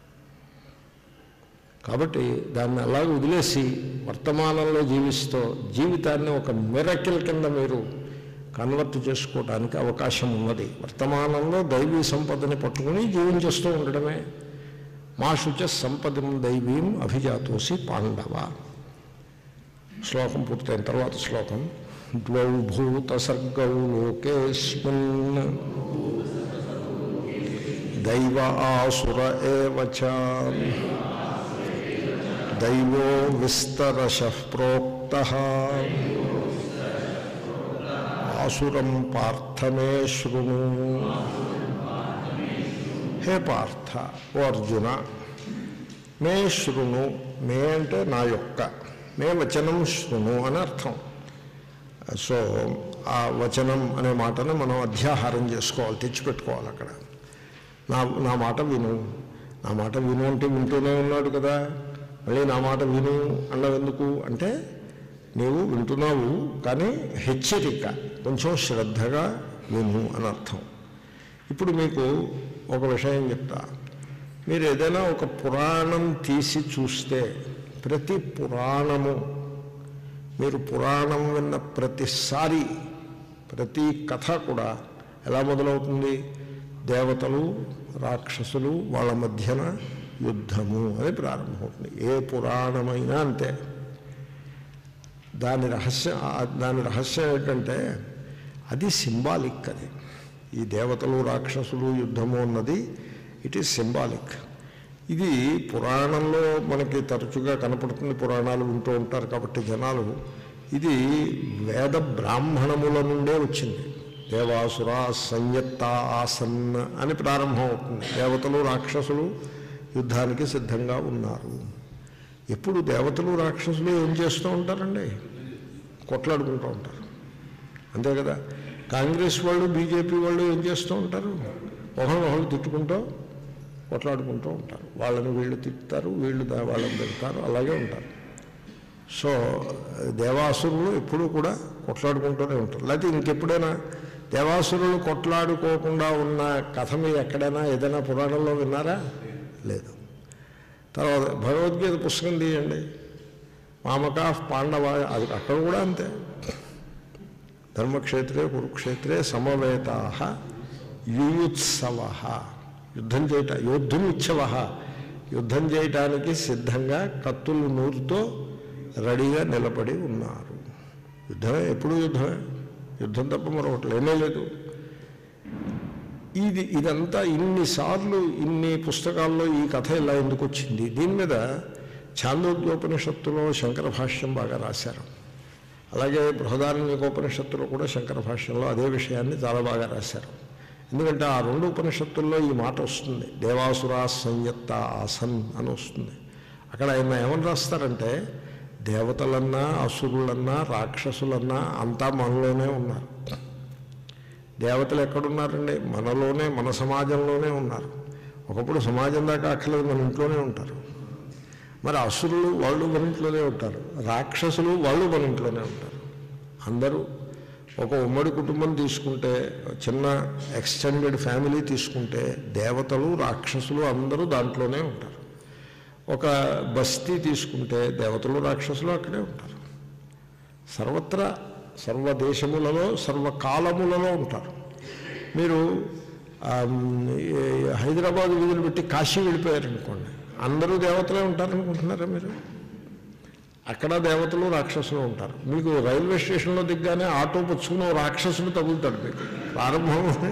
కాబట్టి దాన్ని అలాగే వదిలేసి వర్తమానంలో జీవిస్తూ జీవితాన్ని ఒక మిరకిల్ కింద మీరు కన్వర్ట్ చేసుకోవడానికి అవకాశం ఉన్నది వర్తమానంలో దైవీ సంపదని పట్టుకుని జీవించేస్తూ ఉండడమే మా శుచ సంపదం దైవీం అభిజాతోసి పాండవ శ్లోకం పూర్తయిన తర్వాత శ్లోకం ద్వౌ భూత సర్గౌ లోకేస్మిన్ దైవ ఆసుర ఏవచ దైవో విస్తరశ ప్రోక్త ఆసురం పార్థమే శృణు హే పార్థ ఓ అర్జున మే శృణు మే అంటే నా యొక్క మే వచనం శృణు అని అర్థం సో ఆ వచనం అనే మాటను మనం అధ్యాహారం చేసుకోవాలి తెచ్చిపెట్టుకోవాలి అక్కడ నా నా మాట విను నా మాట విను అంటే వింటూనే ఉన్నాడు కదా మళ్ళీ నా మాట విను అన్నవెందుకు అంటే నీవు వింటున్నావు కానీ హెచ్చరిక కొంచెం శ్రద్ధగా విను అని అర్థం ఇప్పుడు మీకు ఒక విషయం చెప్తా మీరు ఏదైనా ఒక పురాణం తీసి చూస్తే ప్రతి పురాణము మీరు పురాణం విన్న ప్రతిసారి ప్రతి కథ కూడా ఎలా మొదలవుతుంది దేవతలు రాక్షసులు వాళ్ళ మధ్యన యుద్ధము అని ప్రారంభమవుతుంది ఏ పురాణమైనా అంతే దాని రహస్యం ఆ- దాని రహస్యం ఏంటంటే అది సింబాలిక్ అది ఈ దేవతలు రాక్షసులు యుద్ధము అన్నది ఇట్ ఈస్ సింబాలిక్ ఇది పురాణంలో మనకి తరచుగా కనపడుతుంది పురాణాలు వింటూ ఉంటారు కాబట్టి జనాలు ఇది వేద బ్రాహ్మణముల నుండే వచ్చింది దేవాసుర సంయత్త ఆసన్ అని ప్రారంభం అవుతుంది దేవతలు రాక్షసులు యుద్ధానికి సిద్ధంగా ఉన్నారు ఎప్పుడు దేవతలు రాక్షసులు ఏం చేస్తూ ఉంటారండి కొట్లాడుకుంటూ ఉంటారు అంతే కదా కాంగ్రెస్ వాళ్ళు బీజేపీ వాళ్ళు ఏం చేస్తూ ఉంటారు ఒకళ్ళు ఒకళ్ళు తిట్టుకుంటూ కొట్లాడుకుంటూ ఉంటారు వాళ్ళని వీళ్ళు తిట్టుతారు వీళ్ళు దా- వాళ్ళని తిడతారు అలాగే ఉంటారు సో దేవాసురులు ఎప్పుడూ కూడా కొట్లాడుకుంటూనే ఉంటారు లేకపోతే ఇంకెప్పుడైనా దేవాసురులు కొట్లాడుకోకుండా ఉన్న కథ మీరు ఎక్కడైనా ఏదైనా పురాణంలో విన్నారా లేదు తర్వాత భగవద్గీత పుస్తకం తీయండి మామకా పాండవ అది అక్కడ కూడా అంతే ధర్మక్షేత్రే కురుక్షేత్రే సమవేతా యుయుత్సవ యుద్ధం చేయట యోద్ధుం ఇచ్చవ యుద్ధం చేయటానికి సిద్ధంగా కత్తులు నూరుతో రెడీగా నిలబడి ఉన్నారు యుద్ధమే ఎప్పుడు యుద్ధమే యుద్ధం తప్ప మరొకటి లేనే లేదు ఇది ఇదంతా ఇన్నిసార్లు ఇన్ని పుస్తకాల్లో ఈ కథ ఇలా ఎందుకు వచ్చింది దీని మీద ఛాందోగ్యోపనిషత్తులో శంకర భాష్యం బాగా రాశారు అలాగే బృహదారణ్యకోపనిషత్తులో కూడా శంకర భాష్యంలో అదే విషయాన్ని చాలా బాగా రాశారు ఎందుకంటే ఆ రెండు ఉపనిషత్తుల్లో ఈ మాట వస్తుంది దేవాసురా సంయత్త ఆసన్ అని వస్తుంది అక్కడ ఆయన ఏమని రాస్తారంటే దేవతలన్నా అసురులన్నా రాక్షసులన్నా అంతా మనలోనే ఉన్నారు దేవతలు ఎక్కడున్నారండి మనలోనే మన సమాజంలోనే ఉన్నారు ఒకప్పుడు సమాజం దాకా అక్కర్లేదు మన ఇంట్లోనే ఉంటారు మరి అసురులు వాళ్ళు మన ఇంట్లోనే ఉంటారు రాక్షసులు వాళ్ళు మన ఇంట్లోనే ఉంటారు అందరూ ఒక ఉమ్మడి కుటుంబం తీసుకుంటే చిన్న ఎక్స్టెండెడ్ ఫ్యామిలీ తీసుకుంటే దేవతలు రాక్షసులు అందరూ దాంట్లోనే ఉంటారు ఒక బస్తీ తీసుకుంటే దేవతలు రాక్షసులు అక్కడే ఉంటారు సర్వత్రా సర్వ దేశములలో సర్వకాలములలో ఉంటారు మీరు ఆమ్, ఈ హైదరాబాద్ వీధులు పెట్టి కాశీ వెళ్ళిపోయారనుకోండి అందరూ దేవతలే ఉంటారనుకుంటున్నారా మీరు అక్కడ దేవతలు రాక్షసులు ఉంటారు మీకు రైల్వే స్టేషన్లో దిగ్గానే ఆటో పుచ్చుకుని ఓ రాక్షసులు తగులుతాడు మీకు ప్రారంభంలోనే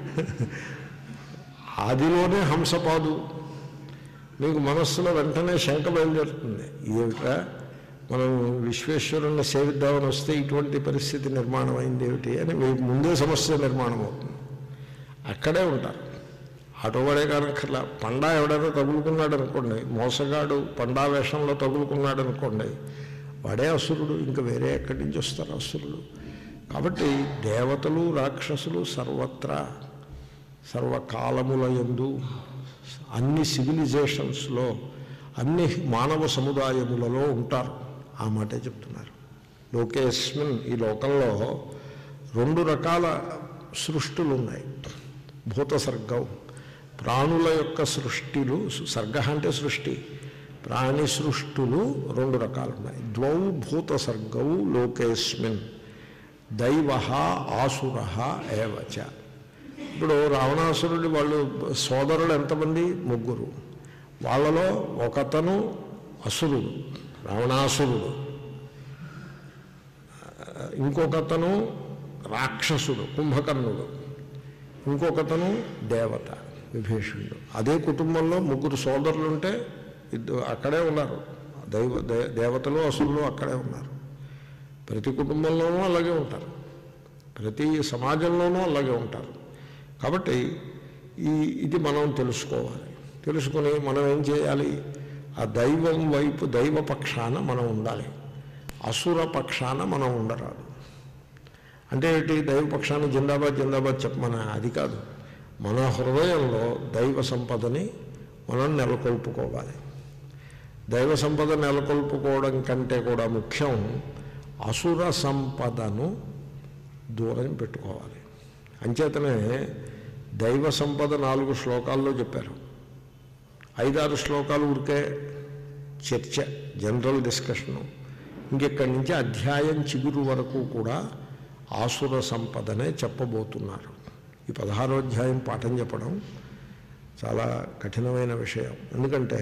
ఆదిలోనే హంసపాదు మీకు మనస్సులో వెంటనే శంక బయలుదేరుతుంది ఏమిట్రా మనం విశ్వేశ్వరుణ్ణి సేవిద్దామని వస్తే ఇటువంటి పరిస్థితి నిర్మాణం అయింది ఏమిటి అని మీకు ముందే సమస్య నిర్మాణం అవుతుంది అక్కడే ఉంటారు ఆటో వాడే కానక్కర్లా పండా ఎవడైనా తగులుకున్నాడు అనుకోండి మోసగాడు పండా వేషంలో తగులుకున్నాడు అనుకోండి వాడే అసురుడు ఇంకా వేరే ఎక్కడి నుంచి వస్తారు అసురుడు కాబట్టి దేవతలు రాక్షసులు సర్వత్రా సర్వకాలముల యందు అన్ని సివిలైజేషన్స్లో అన్ని మానవ సముదాయములలో ఉంటారు ఆ మాటే చెప్తున్నారు లోకేస్మిన్ ఈ లోకంలో రెండు రకాల సృష్టులు ఉన్నాయి భూత సర్గం ప్రాణుల యొక్క సృష్టిలు సర్గ అంటే సృష్టి ప్రాణి సృష్టులు రెండు రకాలు ఉన్నాయి ద్వౌ భూత సర్గౌ లోకేస్మిన్ దైవ ఆసుర ఏవచ ఇప్పుడు రావణాసురుడి వాళ్ళు సోదరులు ఎంతమంది ముగ్గురు వాళ్ళలో ఒకతను అసురుడు రావణాసురుడు ఇంకొకతను రాక్షసుడు కుంభకర్ణుడు ఇంకొకతను దేవత విభీషణుడు అదే కుటుంబంలో ముగ్గురు సోదరులు ఉంటే ఇద్దరు అక్కడే ఉన్నారు దైవ దే- దేవతలు అసురులు అక్కడే ఉన్నారు ప్రతి కుటుంబంలోనూ అలాగే ఉంటారు ప్రతి సమాజంలోనూ అలాగే ఉంటారు కాబట్టి ఈ ఇది మనం తెలుసుకోవాలి తెలుసుకుని మనం ఏం చేయాలి ఆ దైవం వైపు దైవ పక్షాన మనం ఉండాలి అసుర పక్షాన మనం ఉండరాదు అంటే ఏంటి దైవ పక్షాన జిందాబాద్ జిందాబాద్ చెప్పమన అది కాదు మన హృదయంలో దైవ సంపదని మనం నెలకొల్పుకోవాలి దైవ సంపద నెలకొల్పుకోవడం కంటే కూడా ముఖ్యం అసుర సంపదను దూరం పెట్టుకోవాలి అంచేతనే దైవ సంపద నాలుగు శ్లోకాల్లో చెప్పారు ఐదారు శ్లోకాలు ఊరికే చర్చ జనరల్ డిస్కషను ఇంకెక్కడి నుంచి అధ్యాయం చిగురు వరకు కూడా ఆసుర సంపదనే చెప్పబోతున్నారు ఈ పదహారో అధ్యాయం పాఠం చెప్పడం చాలా కఠినమైన విషయం ఎందుకంటే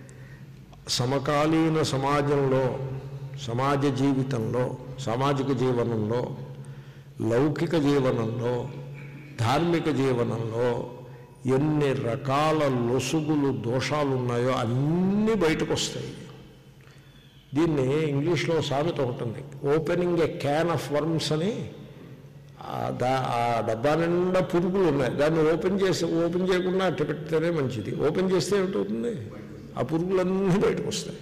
సమకాలీన సమాజంలో సమాజ జీవితంలో సామాజిక జీవనంలో లౌకిక జీవనంలో ధార్మిక జీవనంలో ఎన్ని రకాల లొసుగులు దోషాలు ఉన్నాయో అన్నీ బయటకు వస్తాయి దీన్ని ఇంగ్లీష్లో సామెత ఒకటి ఉంది opening a can of worms అని ఆ దా ఆ డబ్బా నిండా పురుగులు ఉన్నాయి దాన్ని ఓపెన్ చేసి ఓపెన్ చేయకుండా అట్ట పెడితేనే మంచిది ఓపెన్ చేస్తే ఏమిటవుతుంది ఆ పురుగులన్నీ బయటకు వస్తాయి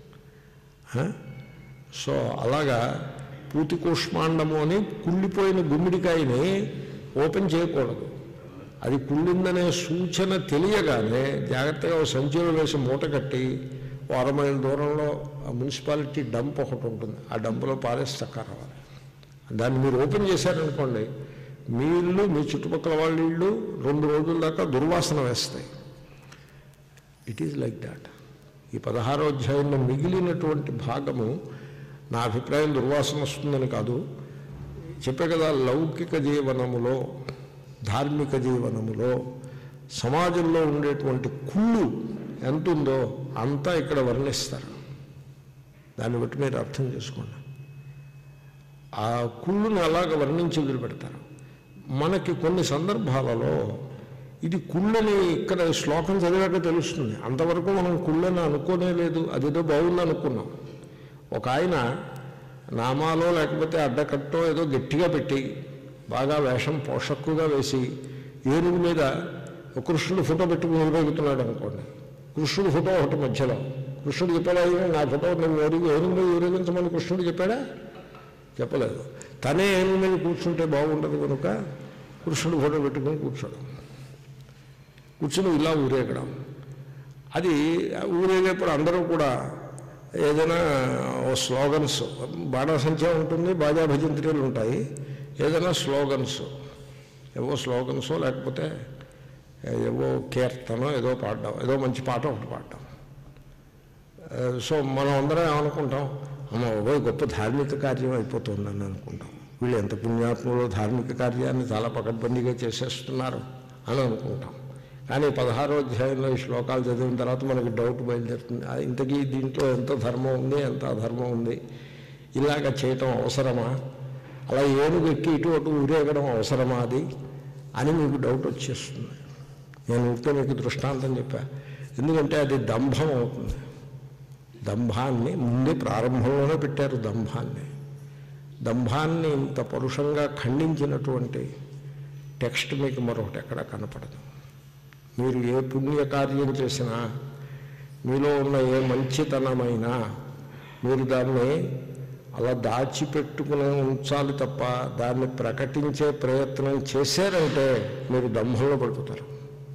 హ? సో అలాగా పూతి కూష్మాండము అని కుళ్ళిపోయిన గుమ్మిడికాయని ఓపెన్ చేయకూడదు అది కుళ్ళిందనే సూచన తెలియగానే జాగ్రత్తగా ఓ సంచిలో వేసి మూట కట్టి ఓ అర మైల్ దూరంలో ఆ మున్సిపాలిటీ డంప్ ఒకటి ఉంటుంది ఆ డంప్లో పారేసి చక్కా రావాలి దాన్ని మీరు ఓపెన్ చేశారనుకోండి మీ ఇల్లు మీ చుట్టుపక్కల వాళ్ళ ఇళ్ళు రెండు రోజుల దాకా దుర్వాసన వేస్తాయి ఇట్ ఈజ్ లైక్ దాట్ ఈ పదహారో అధ్యాయంలో మిగిలినటువంటి భాగము నా అభిప్రాయం దుర్వాసన వస్తుందని కాదు చెప్పే కదా లౌకిక జీవనములో ధార్మిక జీవనములో సమాజంలో ఉండేటువంటి కుళ్ళు ఎంత ఉందో అంతా ఇక్కడ వర్ణిస్తారు దాన్ని బట్టి మీరు అర్థం చేసుకోండి ఆ కుళ్ళును అలాగ వర్ణించి వదిలిపెడతారు మనకి కొన్ని సందర్భాలలో ఇది కుళ్ళని ఇక్కడ శ్లోకం చదివాక తెలుస్తుంది అంతవరకు మనం కుళ్ళని అనుకోనే లేదు అదేదో బాగుంది అనుకున్నాం ఒక ఆయన నామాలో లేకపోతే అడ్డకట్టో ఏదో గట్టిగా పెట్టి బాగా వేషం పోషక్కుగా వేసి ఏనుగు మీద ఒక కృష్ణుడు ఫోటో పెట్టుకుని ఊరేగుతున్నాడు అనుకోండి కృష్ణుడు ఫోటో ఒకటి మధ్యలో కృష్ణుడు చెప్పాడా "అయ్యో, నా ఫోటో నువ్వు ఊరికి ఏనుగు మీద ఊరేగించమని కృష్ణుడు చెప్పాడా చెప్పలేదు తనే ఏనుగు మీద కూర్చుంటే బాగుంటుంది కనుక కృష్ణుడు ఫోటో పెట్టుకుని కూర్చోడం కూర్చుని ఇలా ఊరేగడం అది ఊరేగేప్పుడు అందరూ కూడా ఏదైనా ఓ స్లోగన్స్ బాణాసంఖ్య ఉంటుంది బాజా భజంత్రీలు ఉంటాయి ఏదైనా స్లోగన్స్ ఏవో స్లోగన్సో లేకపోతే ఏవో కీర్తనో ఏదో పాడడం ఏదో మంచి పాట ఒకటి పాడడం ఆ, సో మనం అందరం ఏమనుకుంటాం అమ్మ ఓ గొప్ప ధార్మిక కార్యం అయిపోతుందని అనుకుంటాం వీళ్ళు ఎంత పుణ్యాత్ములో ధార్మిక కార్యాన్ని చాలా పకడ్బందీగా చేసేస్తున్నారు అని అనుకుంటాం కానీ పదహారో అధ్యాయంలో ఈ శ్లోకాలు చదివిన తర్వాత మనకి డౌట్ బయలుదేరుతుంది ఆ, ఇంతకీ దీంట్లో ఎంత ధర్మం ఉంది ఎంత అధర్మం ఉంది ఇలాగ చేయటం అవసరమా అలా ఏనుగు ఎక్కి ఇటు అటు ఊరేగడం అవసరమా అది అని మీకు డౌట్ వచ్చేస్తుంది నేను ఊరికే మీకు దృష్టాంతం చెప్పా ఎందుకంటే అది దంభం అవుతుంది దంభాన్ని ముందే ప్రారంభంలోనే పెట్టారు దంభాన్ని దంభాన్ని ఇంత పరుషంగా ఖండించినటువంటి టెక్స్ట్ మీకు మరొకటి ఎక్కడ కనపడదు మీరు ఏ పుణ్యకార్యం చేసినా మీలో ఉన్న ఏ మంచితనమైనా మీరు దాన్ని అలా దాచిపెట్టుకుని ఉంచాలి తప్ప దాన్ని ప్రకటించే ప్రయత్నం చేశారంటే మీరు దంభంలో పడిపోతారు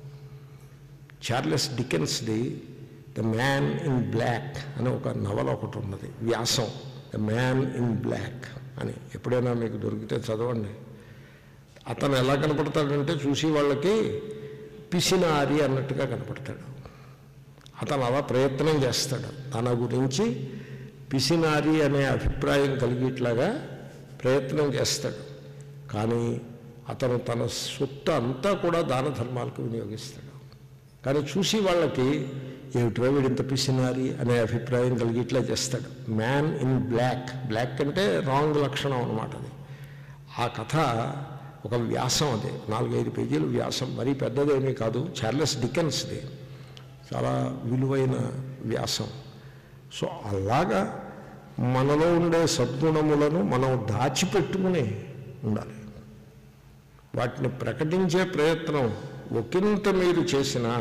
చార్లెస్ డికెన్స్ది ద మ్యాన్ ఇన్ బ్లాక్ అని ఒక నవల ఒకటి ఉన్నది వ్యాసం ద మ్యాన్ ఇన్ బ్లాక్ అని ఎప్పుడైనా మీకు దొరికితే చదవండి అతను ఎలా కనపడతాడంటే చూసి వాళ్ళకి పిసినారి అన్నట్టుగా కనపడతాడు అతను అలా ప్రయత్నం చేస్తాడు తన గురించి పిసినారి అనే అభిప్రాయం కలిగేట్లాగా ప్రయత్నం చేస్తాడు కానీ అతను తన సొత్తు అంతా కూడా దాన ధర్మాలకు వినియోగిస్తాడు కానీ చూసి వాళ్ళకి ఏమిటో వీడింత పిసినారి అనే అభిప్రాయం కలిగేట్లా చేస్తాడు మ్యాన్ ఇన్ బ్లాక్ బ్లాక్ అంటే రాంగ్ లక్షణం అనమాట అది ఆ కథ ఒక వ్యాసం అది నాలుగైదు పేజీలు వ్యాసం మరీ పెద్దదేమీ కాదు చార్లెస్ డికెన్స్ది చాలా విలువైన వ్యాసం సో అలాగా మనలో ఉండే సద్గుణములను మనం దాచిపెట్టుకుని ఉండాలి వాటిని ప్రకటించే ప్రయత్నం ఒకంత మీరు చేసినా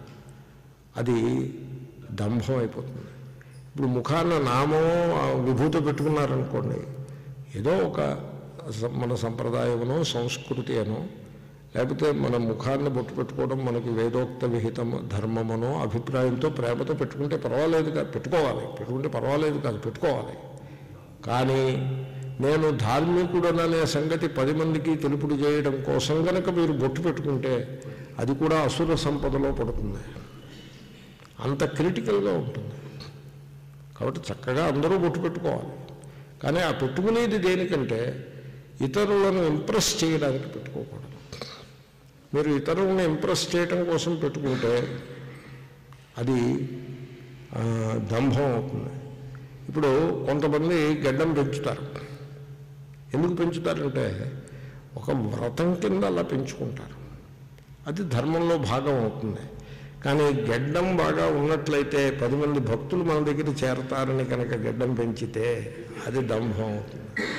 అది దంభం అయిపోతుంది ఇప్పుడు ముఖాన్న నామం ఆ విభూతి పెట్టుకున్నారనుకోండి ఏదో ఒక స- మన సంప్రదాయమునో సంస్కృతి అనో లేకపోతే మన ముఖాన్ని బొట్టు పెట్టుకోవడం మనకి వేదోక్త విహితం ధర్మమనో అభిప్రాయంతో ప్రేమతో పెట్టుకుంటే పర్వాలేదు కాదు పెట్టుకోవాలి పెట్టుకుంటే పర్వాలేదు కాదు పెట్టుకోవాలి కానీ నేను ధార్మికుడననే సంగతి పది మందికి తెలుపుడు చేయడం కోసం కనుక మీరు బొట్టు పెట్టుకుంటే అది కూడా అసుర సంపదలో పడుతుంది అంత క్రిటికల్గా ఉంటుంది కాబట్టి చక్కగా అందరూ బొట్టు పెట్టుకోవాలి కానీ ఆ పెట్టుకునేది దేనికంటే ఇతరులను ఇంప్రెస్ చేయడానికి పెట్టుకోకూడదు మీరు ఇతరులను ఇంప్రెస్ చేయడం కోసం పెట్టుకుంటే అది ఆ, దంభం అవుతుంది ఇప్పుడు కొంతమంది గడ్డం పెంచుతారు ఎందుకు పెంచుతారంటే ఒక వ్రతం కింద అలా పెంచుకుంటారు అది ధర్మంలో భాగం అవుతుంది కానీ గడ్డం బాగా ఉన్నట్లయితే పది మంది భక్తులు మన దగ్గర చేరతారని కనుక గడ్డం పెంచితే అది దంభం అవుతుంది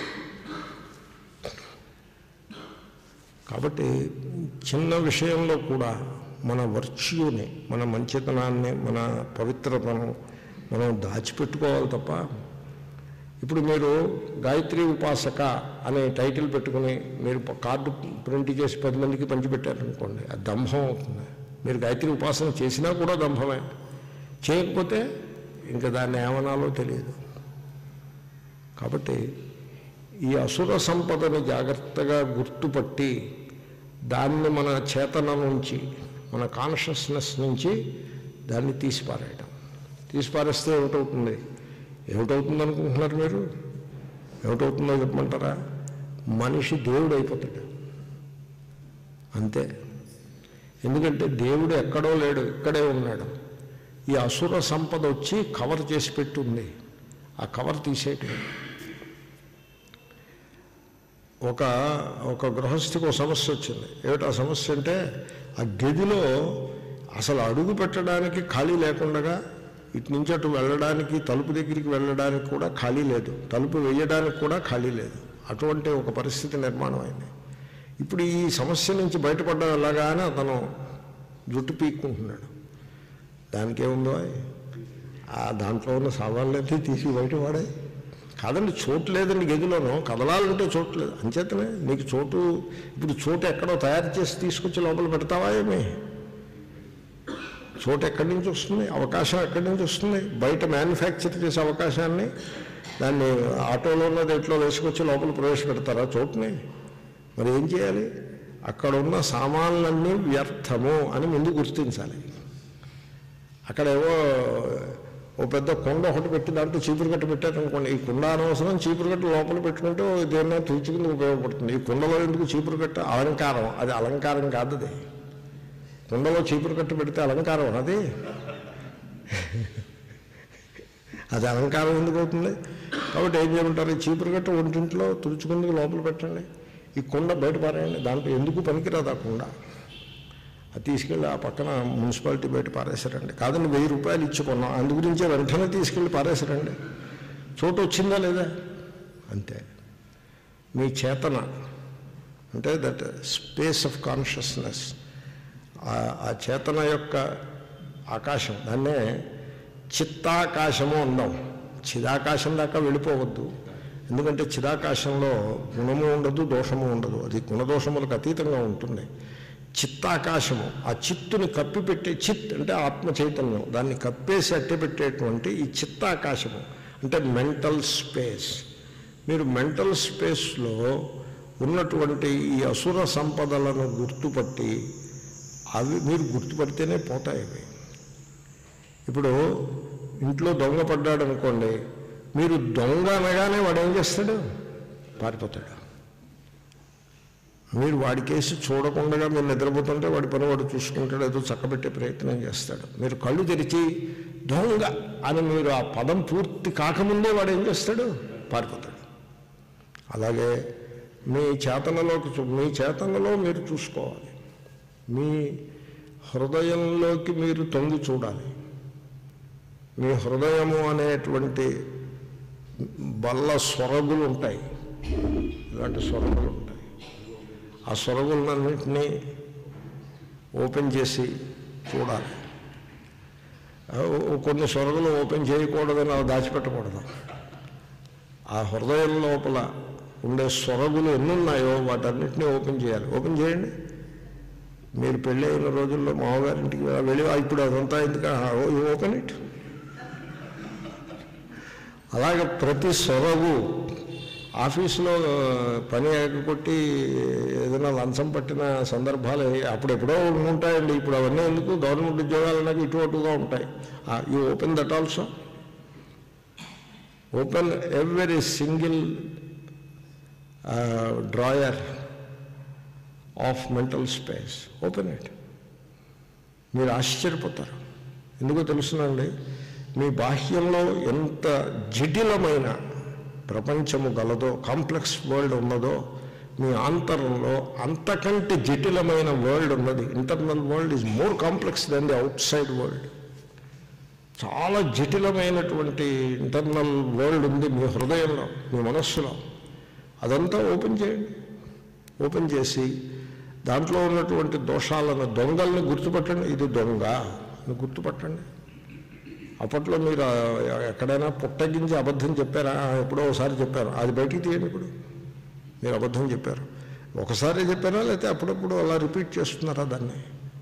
కాబట్టి చిన్న విషయంలో కూడా మన వర్చ్యూని మన మంచితనాన్ని మన పవిత్రతను మనం దాచిపెట్టుకోవాలి తప్ప ఇప్పుడు మీరు గాయత్రి ఉపాసక అనే టైటిల్ పెట్టుకుని మీరు ప- కార్డు ప్రింట్ చేసి పది మందికి పంచిపెట్టారనుకోండి అది దంభం అవుతుంది మీరు గాయత్రి ఉపాసన చేసినా కూడా దంభమే చేయకపోతే ఇంకా దాన్ని ఏమనాలో తెలియదు కాబట్టి ఈ అసుర సంపదని జాగ్రత్తగా గుర్తుపట్టి దాన్ని మన చేతన నుంచి మన కాన్షియస్నెస్ నుంచి దాన్ని తీసిపారేయడం తీసిపారేస్తే ఏమిటవుతుంది ఏమిటవుతుంది అనుకుంటున్నారు మీరు ఏమిటవుతుందో చెప్పమంటారా మనిషి దేవుడు అయిపోతాడు అంతే ఎందుకంటే దేవుడు ఎక్కడో లేడు ఇక్కడే ఉన్నాడు ఈ అసుర సంపద వచ్చి కవర్ చేసి పెట్టి ఉంది ఆ కవర్ తీసేయటం ఒక ఒక గృహస్థికి ఒక సమస్య వచ్చింది ఏమిటి ఆ సమస్య అంటే ఆ గదిలో అసలు అడుగు పెట్టడానికి ఖాళీ లేకుండా ఇటు నుంచి అటు వెళ్ళడానికి తలుపు దగ్గరికి వెళ్ళడానికి కూడా ఖాళీ లేదు తలుపు వేయడానికి కూడా ఖాళీ లేదు అటువంటి ఒక పరిస్థితి నిర్మాణం అయింది ఇప్పుడు ఈ సమస్య నుంచి బయటపడడం ఎలాగా అని అతను జుట్టు పీక్కుంటున్నాడు దానికి ఏముందో ఆ దాంట్లో ఉన్న సామాన్లన్నీ తీసి బయట వాడే కాదండి చోటు లేదండి గదిలోనూ కదలాలంటే చోటు లేదు అంచేతనే నీకు చోటు ఇప్పుడు చోటు ఎక్కడో తయారు చేసి తీసుకొచ్చి లోపల పెడతావా ఏమి చోటు ఎక్కడి నుంచి వస్తుంది అవకాశం ఎక్కడి నుంచి వస్తుంది బయట మ్యానుఫ్యాక్చర్ చేసే అవకాశాన్ని దాన్ని ఆటోలో ఉన్న దేంట్లో వేసుకొచ్చి లోపల ప్రవేశపెడతారా చోటుని మరి ఏం చేయాలి అక్కడ ఉన్న సామాన్లన్నీ వ్యర్థము అని ముందు గుర్తించాలి అక్కడేవో ఓ పెద్ద కొండ ఒకటి పెట్టి దాంట్లో చీపురు కట్ట పెట్టారనుకోండి ఈ కుండ అనవసరం చీపురు కట్ట లోపల పెట్టుకుంటే దేన్నో తుడుచుకుంది ఉపయోగపడుతుంది ఈ కుండలో ఎందుకు చీపురు కట్ట అలంకారం అది అలంకారం కాదు అది కుండలో చీపురు కట్ట పెడితే అలంకారం అది అది అలంకారం ఎందుకు అవుతుంది కాబట్టి ఏం చేయమంటారు ఈ చీపురు కట్ట ఒంటింట్లో తుడుచుకుందుకు లోపల పెట్టండి ఈ కుండ బయట పారేయండి దాంట్లో ఎందుకు పనికిరాదు ఆ కుండ అది తీసుకెళ్ళి ఆ పక్కన మున్సిపాలిటీ బయట పారేశారండి కాదండి వెయ్యి రూపాయలు ఇచ్చి కొన్నాం అందు గురించే వెంటనే తీసుకెళ్ళి పారేశారండి చోటు వచ్చిందా లేదా అంతే మీ చేతన అంటే దట్ స్పేస్ ఆఫ్ కాన్షియస్నెస్ ఆ- ఆ చేతన యొక్క ఆకాశం దాన్నే చిత్తాకాశము ఉందాం చిదాకాశం దాకా వెళ్ళిపోవద్దు ఎందుకంటే చిదాకాశంలో గుణము ఉండదు దోషము ఉండదు అది గుణదోషములకు అతీతంగా ఉంటుంది చిత్తాకాశము ఆ చిత్తుని కప్పిపెట్టే చిత్ అంటే ఆత్మ చైతన్యం దాన్ని కప్పేసి అట్టెపెట్టేటువంటి ఈ చిత్తాకాశము అంటే మెంటల్ స్పేస్ మీరు మెంటల్ స్పేస్లో ఉన్నటువంటి ఈ అసుర సంపదలను గుర్తుపట్టి అవి మీరు గుర్తుపడితేనే పోతాయి అవి ఇప్పుడు ఇంట్లో దొంగ పడ్డాడు అనుకోండి మీరు దొంగ అనగానే వాడు ఏం చేస్తాడు పారిపోతాడు మీరు వాడి కేసు చూడకుండా మీరు నిద్రపోతుంటే వాడి పని వాడు చూసుకుంటాడు ఏదో చక్కబెట్టే ప్రయత్నం చేస్తాడు మీరు కళ్ళు తెరిచి దొంగ అని మీరు ఆ పదం పూర్తి కాకముందే వాడు ఏం చేస్తాడు పారిపోతాడు అలాగే మీ చేతనలోకి చూ- మీ చేతనలో మీరు చూసుకోవాలి మీ హృదయంలోకి మీరు తొంగి చూడాలి మీ హృదయము అనేటువంటి బల్ల స్వరగులు ఉంటాయి ఇలాంటి స్వరగులు ఉంటాయి ఆ స్వరగులన్నింటినీ ఓపెన్ చేసి చూడాలి ఆ, ఓ- కొన్ని స్వరగులు ఓపెన్ చేయకూడదని అవి దాచిపెట్టకూడదు ఆ హృదయం లోపల ఉండే స్వరగులు ఎన్నున్నాయో వాటన్నిటినీ ఓపెన్ చేయాలి ఓపెన్ చేయండి మీరు పెళ్ళి అయిన రోజుల్లో మామగారింటికి వెళ్ళి "ఆ, ఇప్పుడు అదంతా ఎందుకు ఓపెన్ ఇట్ అలాగే ప్రతి సొరగు ఆఫీసులో పని కొట్టి ఏదైనా లంచం పట్టిన సందర్భాలు అప్పుడెప్పుడో ఉంటాయండి ఇప్పుడు అవన్నీ ఎందుకు గవర్నమెంట్ ఉద్యోగాలు నాకు ఇటు అటుగా ఉంటాయి you open that also open every single drawer of mental space open it మీరు ఆశ్చర్యపోతారు ఎందుకో తెలుసునండి మీ బాహ్యంలో ఎంత జటిలమైన ప్రపంచము గలదో కాంప్లెక్స్ వరల్డ్ ఉన్నదో మీ ఆంతరంలో అంతకంటే జటిలమైన వరల్డ్ ఉన్నది internal world is more complex than the outside world చాలా జటిలమైనటువంటి ఇంటర్నల్ వరల్డ్ ఉంది మీ హృదయంలో మీ మనస్సులో అదంతా ఓపెన్ చేయండి ఓపెన్ చేసి దాంట్లో ఉన్నటువంటి దోషాలను దొంగల్ని గుర్తుపట్టండి ఇది దొంగ అని గుర్తుపట్టండి అప్పట్లో మీరు ఆ, ఎక్కడైనా పుట్టగించి అబద్ధం చెప్పారా ఆ, ఎప్పుడో ఒకసారి చెప్పారు అది బయటికి తీయండి ఇప్పుడు మీరు అబద్ధం చెప్పారు ఒకసారి చెప్పారా లేకపోతే అప్పుడప్పుడు అలా రిపీట్ చేస్తున్నారా దాన్ని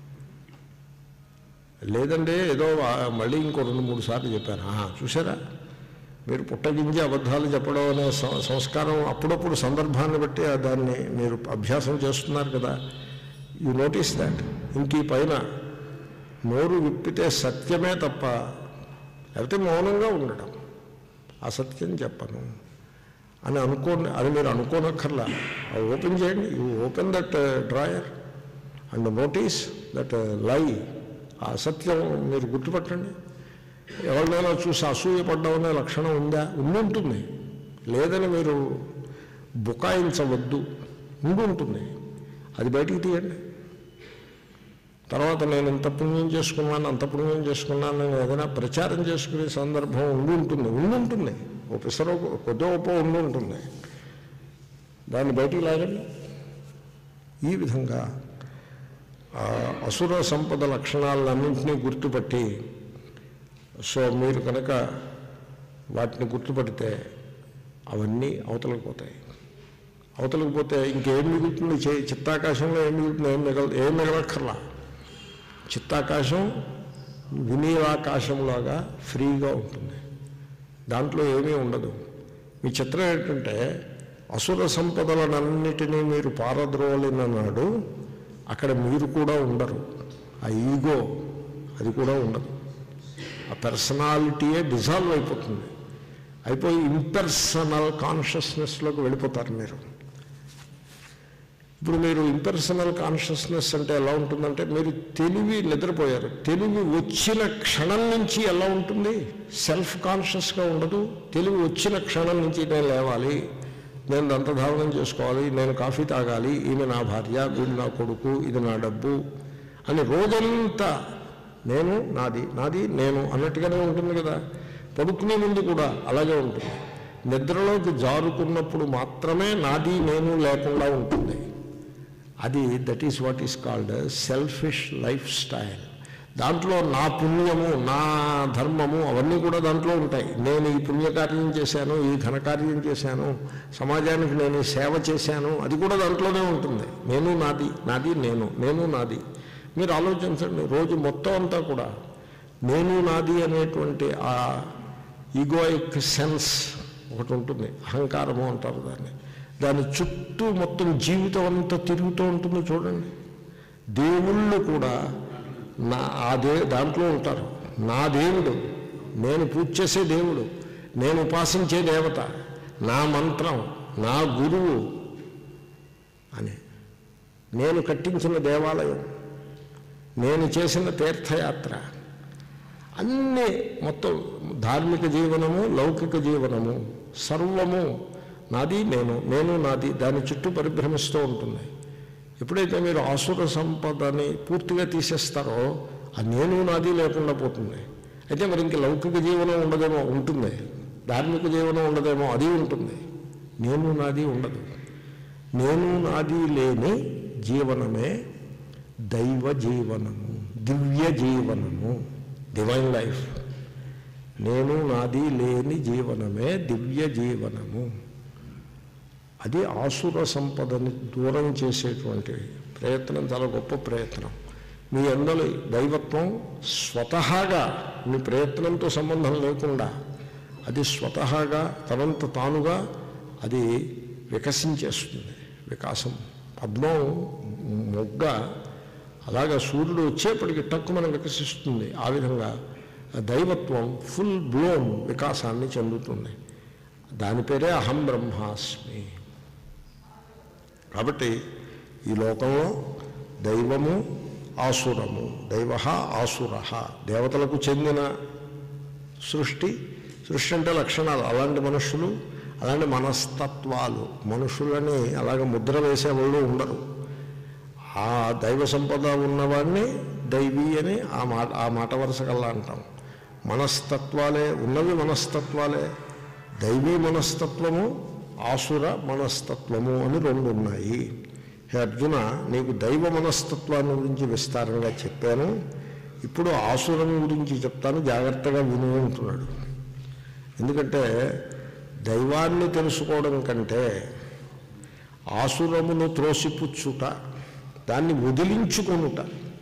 లేదండి ఏదో ఆ, మళ్ళీ ఇంకో రెండు మూడు సార్లు చెప్పారు ఆహా, చూసారా మీరు పుట్టగించి అబద్ధాలు చెప్పడం అనే సం- సంస్కారం అప్పుడప్పుడు సందర్భాన్ని బట్టి ఆ దాన్ని మీరు అభ్యాసం చేస్తున్నారు కదా యు నోటీస్ దాట్ ఇంక ఈ పైన నోరు విప్పితే సత్యమే తప్ప లేకపోతే మౌనంగా ఉండడం అసత్యం చెప్పను అని అనుకోండి అది మీరు అనుకోనక్కర్లా అది ఓపెన్ చేయండి you open that drawer and notice that lie ఆ అసత్యం మీరు గుర్తుపట్టండి ఎవరినైనా చూసి అసూయపడ్డం అనే లక్షణం ఉందా ఉండి ఉంటుంది లేదని మీరు బుకాయించవద్దు ఉండి ఉంటుంది అది బయటికి తీయండి తర్వాత నేను ఇంత పుణ్యం చేసుకున్నాను అంత పుణ్యం చేసుకున్నాను నేను ఏదైనా ప్రచారం చేసుకునే సందర్భం ఉండి ఉంటుంది ఉండి ఉంటుంది ఓ పిసరో కొద్ది గొప్ప ఉండి ఉంటుంది దాన్ని బయటికి లాగండి ఈ విధంగా ఆ అసుర సంపద లక్షణాలన్నింటినీ గుర్తుపట్టి సో మీరు కనుక వాటిని గుర్తుపడితే అవన్నీ అవతలకు పోతాయి అవతలకు పోతే ఇంకేం మిగులుతుంది చే- చిత్తాకాశంలో ఏం మిగులుతుంది ఏం మిగల ఏం మిగలక్కర్లా చిత్తాకాశం వినీలాకాశంలాగా ఫ్రీగా ఉంటుంది దాంట్లో ఏమీ ఉండదు మీ చిత్రం ఏంటంటే అసుర సంపదలనన్నిటినీ మీరు పారద్రోలిన నాడు అక్కడ మీరు కూడా ఉండరు ఆ ఈగో అది కూడా ఉండదు ఆ పర్సనాలిటీయే డిజాల్వ్ అయిపోతుంది అయిపోయి ఇంపర్సనల్ కాన్షియస్నెస్లోకి వెళ్ళిపోతారు మీరు ఇప్పుడు మీరు ఇంపర్సనల్ కాన్షియస్నెస్ అంటే ఎలా ఉంటుందంటే మీరు తెలివి నిద్రపోయారు తెలివి వచ్చిన క్షణం నుంచి ఎలా ఉంటుంది సెల్ఫ్ కాన్షియస్గా ఉండదు తెలివి వచ్చిన క్షణం నుంచి నేను లేవాలి నేను దంతధావనం చేసుకోవాలి నేను కాఫీ తాగాలి ఈమె నా భార్య వీడు నా కొడుకు ఇది నా డబ్బు అని రోజంతా నేను నాది నాది నేను అన్నట్టుగానే ఉంటుంది కదా పడుకునే ముందు కూడా అలాగే ఉంటుంది నిద్రలోకి జారుకున్నప్పుడు మాత్రమే నాది నేను లేకుండా ఉంటుంది అది that is what is called selfish lifestyle దాంట్లో నా పుణ్యము నా ధర్మము అవన్నీ కూడా దాంట్లో ఉంటాయి నేను ఈ పుణ్యకార్యం చేశాను ఈ ఘనకార్యం చేశాను సమాజానికి నేను ఈ సేవ చేశాను అది కూడా దాంట్లోనే ఉంటుంది నేను నాది నాది నేను నేను నాది మీరు ఆలోచించండి రోజు మొత్తం అంతా కూడా నేను నాది అనేటువంటి ఆ ఈగోయిక్ సెన్స్ ఒకటి ఉంటుంది అహంకారము అంటారు దాన్ని దాని చుట్టూ మొత్తం జీవితం అంతా తిరుగుతూ ఉంటుంది చూడండి దేవుళ్ళు కూడా నా ఆ దే దాంట్లో ఉంటారు నా దేవుడు నేను పూజ చేసే దేవుడు నేను ఉపాసించే దేవత నా మంత్రం నా గురువు అని నేను కట్టించిన దేవాలయం నేను చేసిన తీర్థయాత్ర అన్నీ మొత్తం ధార్మిక జీవనము లౌకిక జీవనము సర్వము నాది నేను నేను నాది దాని చుట్టూ పరిభ్రమిస్తూ ఉంటుంది ఎప్పుడైతే మీరు ఆసుర సంపదని పూర్తిగా తీసేస్తారో ఆ నేను నాది లేకుండా పోతుంది అయితే మరి ఇంక లౌకిక జీవనం ఉండదేమో ఉంటుంది ధార్మిక జీవనం ఉండదేమో అది ఉంటుంది నేను నాది ఉండదు నేను నాది లేని జీవనమే దైవ జీవనము దివ్య జీవనము డివైన్ లైఫ్ నేను నాది లేని జీవనమే దివ్య జీవనము అది ఆసుర సంపదని దూరం చేసేటువంటి ప్రయత్నం చాలా గొప్ప ప్రయత్నం మీ అందరి దైవత్వం స్వతహాగా మీ ప్రయత్నంతో సంబంధం లేకుండా అది స్వతహాగా తనంత తానుగా అది వికసించేస్తుంది వికాసం పద్మం మొగ్గ అలాగా సూర్యుడు వచ్చేప్పటికి టక్కుమని వికసిస్తుంది ఆ విధంగా ఆ దైవత్వం ఫుల్ బ్లోమ్ వికాసాన్ని చెందుతుంది దాని పేరే అహం బ్రహ్మాస్మి కాబట్టి ఈ లోకంలో దైవము ఆసురము దైవ ఆసుర దేవతలకు చెందిన సృష్టి సృష్టి అంటే లక్షణాలు అలాంటి మనుషులు అలాంటి మనస్తత్వాలు మనుషులని అలాగ ముద్ర వేసేవాళ్ళు ఉండరు ఆ దైవ సంపద ఉన్నవాడిని దైవీ అని ఆ మాట ఆ మాట వరుసకల్లా అంటాం మనస్తత్వాలే ఉన్నవి మనస్తత్వాలే దైవీ మనస్తత్వము ఆసుర మనస్తత్వము అని రెండు ఉన్నాయి హే అర్జున నీకు దైవ మనస్తత్వాన్ని గురించి విస్తారంగా చెప్పాను ఇప్పుడు ఆసురం గురించి చెప్తాను జాగ్రత్తగా విను అంటున్నాడు ఎందుకంటే దైవాన్ని తెలుసుకోవడం కంటే ఆసురమును త్రోసిపుచ్చుట దాన్ని వదిలించుకొనుట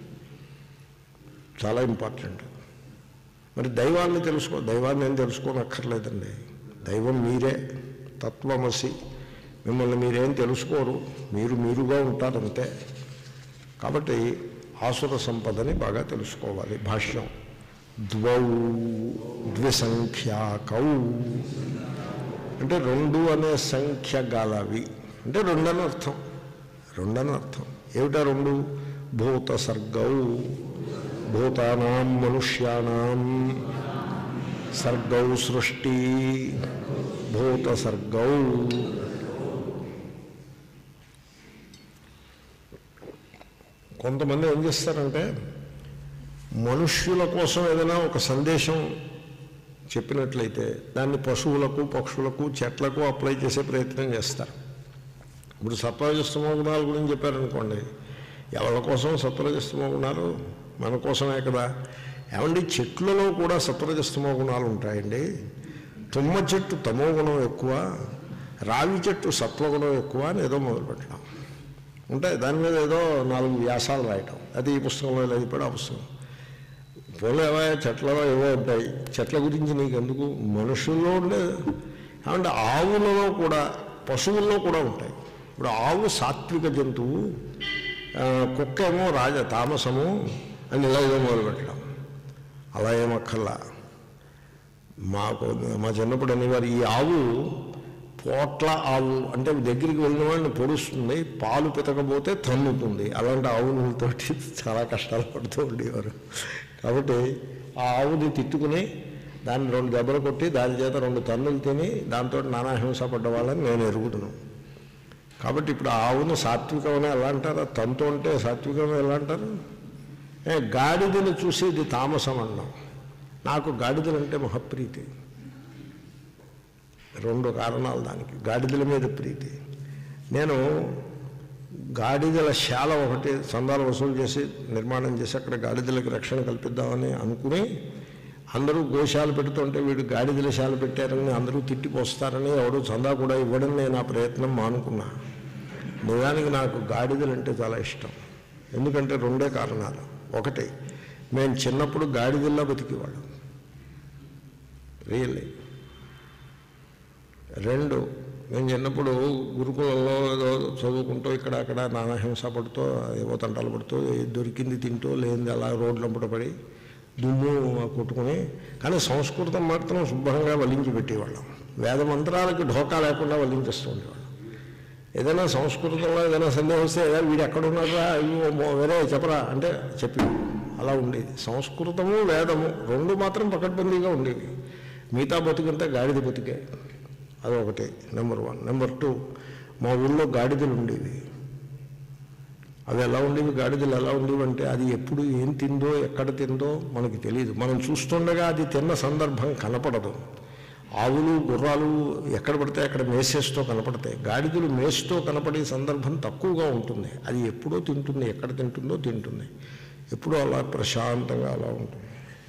చాలా ఇంపార్టెంట్ మరి దైవాన్ని తెలుసుకో దైవాన్ని ఏం తెలుసుకోనక్కర్లేదండి దైవం మీరే తత్వమసి మిమ్మల్ని మీరేం తెలుసుకోరు మీరు మీరుగా ఉంటారంతే కాబట్టి ఆసుర సంపదని బాగా తెలుసుకోవాలి భాష్యం ద్వౌ ద్విసంఖ్యాకౌ అంటే రెండు అనే సంఖ్య గలవి అంటే రెండని అర్థం రెండని అర్థం ఏమిటా రెండు భూత సర్గౌ భూతానాం మనుష్యాణం సర్గౌ సృష్టి భూత సర్గౌ కొంతమంది ఏం చేస్తారంటే మనుష్యుల కోసం ఏదైనా ఒక సందేశం చెప్పినట్లయితే దాన్ని పశువులకు పక్షులకు చెట్లకు అప్లై చేసే ప్రయత్నం చేస్తారు ఇప్పుడు సత్వరజస్తమో గుణాల గురించి చెప్పారనుకోండి ఎవరి కోసం సత్వరజస్తమో గుణాలు మన కోసమే కదా ఏమండి చెట్లలో కూడా సత్వరజస్తమో గుణాలు ఉంటాయండి తుమ్మ చెట్టు తమో గుణం ఎక్కువ రావి చెట్టు సత్వగుణం ఎక్కువ అని ఏదో మొదలుపెట్టడం ఉంటాయి దాని మీద ఏదో నాలుగు వ్యాసాలు రాయటం అది ఈ పుస్తకంలో ఇలా చెప్పాడు ఆ పుస్తకం పోలే ఏవో చెట్లలో ఏవో ఉంటాయి చెట్ల గురించి నీకు ఎందుకు మనుషుల్లో ఉండే ఏమంటే ఆవులలో కూడా పశువుల్లో కూడా ఉంటాయి ఇప్పుడు ఆవు సాత్విక జంతువు ఆ, కుక్క ఏమో రాజ తామసము అని ఇలా ఏదో మొదలుపెట్టడం అలా ఏమక్కర్లా మాకు మా చిన్నప్పుడు అనేవారు ఈ ఆవు పోట్ల ఆవు అంటే దగ్గరికి వెళ్ళిన వాడిని పొడుస్తుంది పాలు పితకపోతే తన్నుతుంది అలాంటి ఆవులతోటి చాలా కష్టాలు పడుతూ ఉండేవారు కాబట్టి ఆ ఆవుని తిట్టుకుని దాన్ని రెండు దెబ్బలు కొట్టి దాని చేత రెండు తన్నులు తిని దాంతో నానా హింస పడ్డ వాళ్ళని నేను ఎరుగుతున్నాను కాబట్టి ఇప్పుడు ఆ ఆవును సాత్వికం అని ఎలా అంటారు తంతు అంటే సాత్వికం ఎలా అంటారు ఏ, గాడిదని చూసి ఇది తామసం అన్నాం నాకు గాడిదలంటే మహప్రీతి రెండు కారణాలు దానికి గాడిదల మీద ప్రీతి నేను గాడిదల శాల ఒకటి చందాలు వసూలు చేసి నిర్మాణం చేసి అక్కడ గాడిదలకి రక్షణ కల్పిద్దామని అనుకుని అందరూ గోశాల పెడుతుంటే వీడు గాడిదల శాల పెట్టారని అందరూ తిట్టిపోస్తారని ఎవడు చందా కూడా ఇవ్వడం నేను ఆ ప్రయత్నం మానుకున్నా నిజానికి నాకు గాడిదలు అంటే చాలా ఇష్టం ఎందుకంటే రెండే కారణాలు ఒకటి మేము చిన్నప్పుడు గాడిదల్లా బతికేవాళ్ళం రియల్లీ రెండు మేము చిన్నప్పుడు గురుకులంలో ఏదో చదువుకుంటూ ఇక్కడ అక్కడ నానా హింస పడుతూ ఏవో తంటాలు పడుతూ దొరికింది తింటూ లేనిది అలా రోడ్లంపట పడి దుమ్ము కొట్టుకుని కానీ సంస్కృతం మాత్రం శుభ్రంగా వల్లించి పెట్టేవాళ్ళం వేద మంత్రాలకి ఢోకా లేకుండా వల్లించేస్తూ ఉండేవాళ్ళం ఏదైనా సంస్కృతంలో ఏదైనా సందేహం వస్తే "ఏ, వీడు ఎక్కడున్నారా అయ్యో మో- వేరే చెప్పరా అంటే చెప్పి అలా ఉండేది సంస్కృతము వేదము రెండు మాత్రం పకడ్బందీగా ఉండేవి మిగతా బతుకంతా గాడిద బతికే అదొకటి నెంబర్ వన్ నెంబర్ టూ మా ఊళ్ళో గాడిదలు ఉండేవి అవి ఎలా ఉండేవి గాడిదలు ఎలా ఉండేవి అంటే అది ఎప్పుడు ఏం తిందో ఎక్కడ తిందో మనకి తెలియదు మనం చూస్తుండగా అది తిన్న సందర్భం కనపడదు ఆవులు గుర్రాలు ఎక్కడ పడితే అక్కడ మేసేస్తూ కనపడతాయి గాడిదలు మేస్తూ కనపడే సందర్భం తక్కువగా ఉంటుంది అది ఎప్పుడో తింటుంది ఎక్కడ తింటుందో తింటుంది ఎప్పుడూ అలా ప్రశాంతంగా అలా ఉంటుంది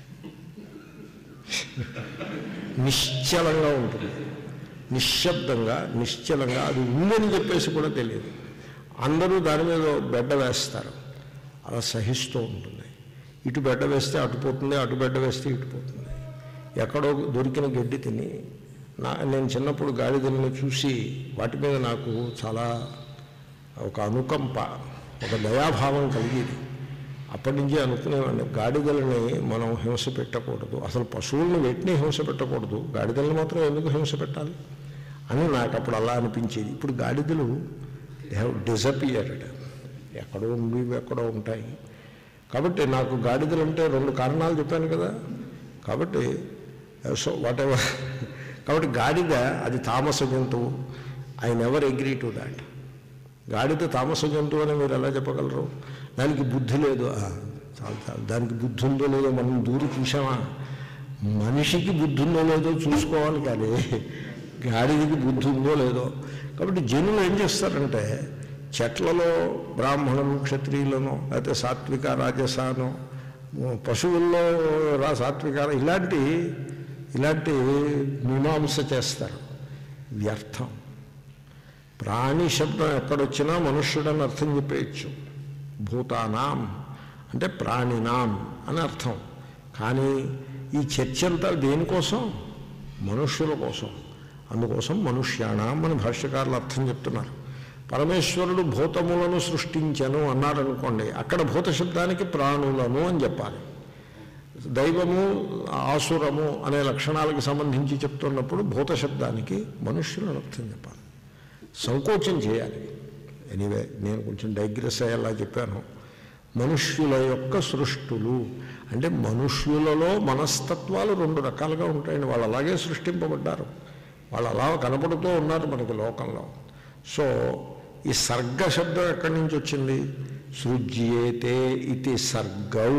నిశ్చలంగా ఉంటుంది నిశ్శబ్దంగా నిశ్చలంగా అది ఉందని చెప్పేసి కూడా తెలియదు అందరూ దాని మీద బెడ్డ వేస్తారు అలా సహిస్తూ ఉంటుంది ఇటు బెడ్డ వేస్తే అటు పోతుంది అటు బెడ్డ వేస్తే ఇటు పోతుంది ఎక్కడో దొరికిన గడ్డి తిని నా నేను చిన్నప్పుడు గాడిదలను చూసి వాటి మీద నాకు చాలా ఒక అనుకంప ఒక దయాభావం కలిగేది అప్పటి నుంచి అనుకునేవాడిని గాడిదలని మనం హింస పెట్టకూడదు అసలు పశువుల్ని వెట్టిని హింస పెట్టకూడదు గాడిదలను మాత్రం ఎందుకు హింస పెట్టాలి అని నాకు అప్పుడు అలా అనిపించేది ఇప్పుడు గాడిదలు దే హ్యావ్ డిజపియర్డ్ ఎక్కడో ఉండి ఎక్కడో ఉంటాయి కాబట్టి నాకు గాడిదలు అంటే రెండు కారణాలు చెప్పాను కదా కాబట్టి సో వాట్ ఎవర్ కాబట్టి గాడిద అది తామస జంతువు I never agree to that గాడిద తామస జంతువు అని మీరు ఎలా చెప్పగలరు దానికి బుద్ధి లేదు ఆ, చాలు చాలు దానికి బుద్ధి ఉందో లేదో మనం దూరి చూసామా మనిషికి బుద్ధి ఉందో లేదో చూసుకోవాలి కానీ గాడిదకి బుద్ధి ఉందో లేదో కాబట్టి జనులు ఏం చేస్తారంటే చెట్లలో బ్రాహ్మణులు క్షత్రియులను లేకపోతే సాత్విక రాజసాను పశువుల్లో రా సాత్విక ఇలాంటి ఇలాంటి మీమాంస చేస్తారు వ్యర్థం ప్రాణి శబ్దం ఎక్కడొచ్చినా మనుష్యుడని అర్థం చెప్పేయచ్చు భూతానాం అంటే ప్రాణినాం అని అర్థం కానీ ఈ చర్చ అంతా దేనికోసం మనుష్యుల కోసం అందుకోసం మనుష్యాణం అని భాష్యకారులు అర్థం చెప్తున్నారు పరమేశ్వరుడు భూతములను సృష్టించను అన్నారనుకోండి అక్కడ భూత శబ్దానికి ప్రాణులను అని చెప్పాలి దైవము ఆసురము అనే లక్షణాలకు సంబంధించి చెప్తున్నప్పుడు భూత శబ్దానికి మనుష్యులను అర్థం చెప్పాలి సంకోచం చేయాలి ఎనీవే నేను కొంచెం డైగ్రెస్ అయ్యేలా చెప్పాను మనుష్యుల యొక్క సృష్టులు అంటే మనుష్యులలో మనస్తత్వాలు రెండు రకాలుగా ఉంటాయండి వాళ్ళు అలాగే సృష్టింపబడ్డారు వాళ్ళు అలా కనపడుతూ ఉన్నారు మనకి లోకంలో సో ఈ సర్గ శబ్దం ఎక్కడి నుంచి వచ్చింది సృజ్యేతే ఇది సర్గౌ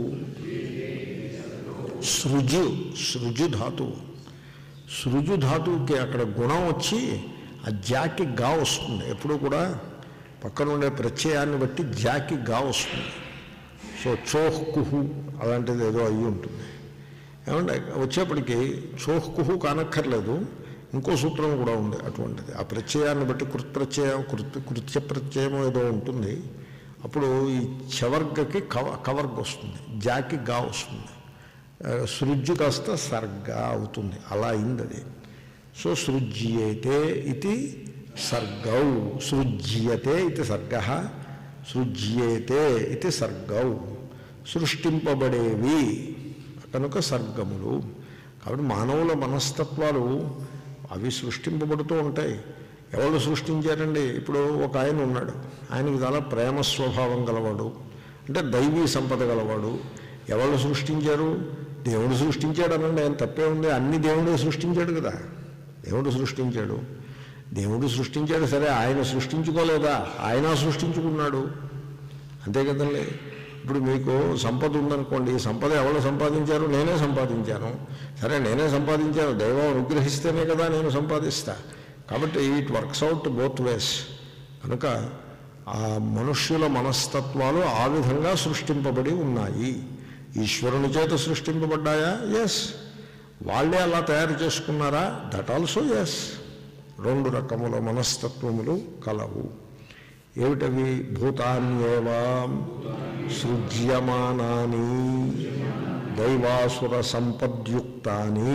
సృజు సృజు ధాతువు సృజు ధాతువుకి అక్కడ గుణం వచ్చి ఆ జాకి గా వస్తుంది ఎప్పుడు కూడా పక్కన ఉండే ప్రత్యయాన్ని బట్టి జాకి గా వస్తుంది సో చోహ్ కుహు అలాంటిది ఏదో అయ్యి ఉంటుంది ఏమంటే వచ్చేప్పటికి చోహ్ కుహు కానక్కర్లేదు ఇంకో సూత్రం కూడా ఉంది అటువంటిది ఆ ప్రత్యయాన్ని బట్టి కృత్ప్రత్యయం కృత్ కృత్య ప్రత్యయం ఏదో ఉంటుంది అప్పుడు ఈ చవర్గకి కవ కవర్గ వస్తుంది జాకి గా వస్తుంది ఆ, సృజ్జు కాస్త సర్గ అవుతుంది అలా అయింది అది సో సృజ్యతే ఇది సర్గౌ సృజ్యతే ఇది సర్గ సృజ్యేతే ఇది సర్గౌ సృష్టింపబడేవి కనుక సర్గములు కాబట్టి మానవుల మనస్తత్వాలు అవి సృష్టింపబడుతూ ఉంటాయి ఎవరు సృష్టించారండి ఇప్పుడు ఒక ఆయన ఉన్నాడు ఆయనకి చాలా ప్రేమ స్వభావం గలవాడు అంటే దైవీ సంపద గలవాడు ఎవరు సృష్టించారు దేవుడు సృష్టించాడు అనండి ఆయన తప్పే ఉంది అన్ని దేవుడే సృష్టించాడు కదా దేవుడు సృష్టించాడు దేవుడు సృష్టించాడు సరే ఆయన సృష్టించుకోలేదా ఆయన సృష్టించుకున్నాడు అంతే కదండి ఇప్పుడు మీకు సంపద ఉందనుకోండి ఈ సంపద ఎవరు సంపాదించారు నేనే సంపాదించాను సరే నేనే సంపాదించాను దైవం అనుగ్రహిస్తేనే కదా నేను సంపాదిస్తా కాబట్టి it works out both ways కనుక ఆ మనుష్యుల మనస్తత్వాలు ఆ విధంగా సృష్టింపబడి ఉన్నాయి ఈశ్వరుని చేత సృష్టింపబడ్డాయా ఎస్ వాళ్ళే అలా తయారు చేసుకున్నారా దట్ ఆల్సో ఎస్ రెండు రకముల మనస్తత్వములు కలవు ఏమిటవి భూతాన్యేవా సృజ్యమానాని దైవాసుర సంపద్యుక్తాని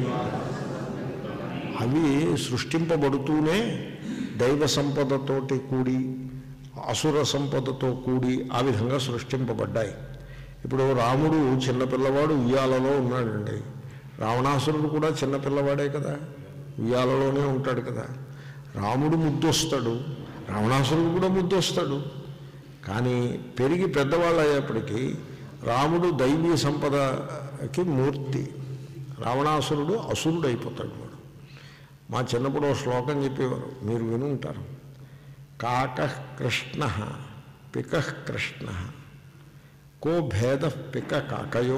అవి సృష్టింపబడుతూనే దైవ సంపదతోటి కూడి అసుర సంపదతో కూడి ఆ విధంగా సృష్టింపబడ్డాయి ఇప్పుడు రాముడు చిన్నపిల్లవాడు ఉయ్యాలలో ఉన్నాడండి రావణాసురుడు కూడా చిన్నపిల్లవాడే కదా ఉయ్యాలలోనే ఉంటాడు కదా రాముడు ముద్దొస్తాడు రావణాసురుడు కూడా ముద్దొస్తాడు కానీ పెరిగి పెద్దవాళ్ళు అయ్యేప్పటికీ రాముడు దైవీ సంపదకి మూర్తి రావణాసురుడు అసురుడు అయిపోతాడు వాడు మా చిన్నప్పుడు ఓ శ్లోకం చెప్పేవారు మీరు విని ఉంటారు కాక కృష్ణ పిక కృష్ణ కో భేద పిక కాకయో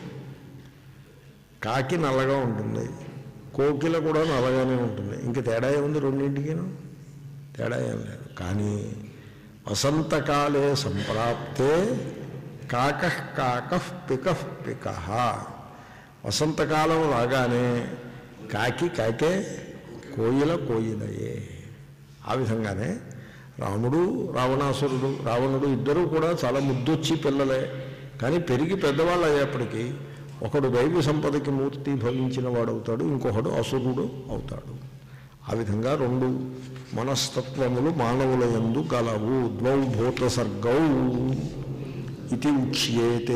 కాకి నల్లగా ఉంటుంది కోకిల కూడా నల్లగానే ఉంటుంది ఇంక తేడా ఏముంది రెండింటికిను తేడా ఏం లేదు కానీ వసంతకాలే సంప్రాప్తే కాక కాక పిక పిక వసంతకాలం రాగానే కాకి కాకే కోయిల కోయిలయే ఆ విధంగానే రాముడు రావణాసురుడు రావణుడు ఇద్దరూ కూడా చాలా ముద్దొచ్చి పిల్లలే కానీ పెరిగి పెద్దవాళ్ళు అయ్యేప్పటికీ ఒకడు దైవ సంపదకి మూర్తి భవించిన వాడవుతాడు ఇంకొకడు అసురుడు అవుతాడు ఆ విధంగా రెండు మనస్తత్వములు మానవుల యందు గలవు ద్వౌ భూత సర్గౌ ఇది ఉచ్యేతే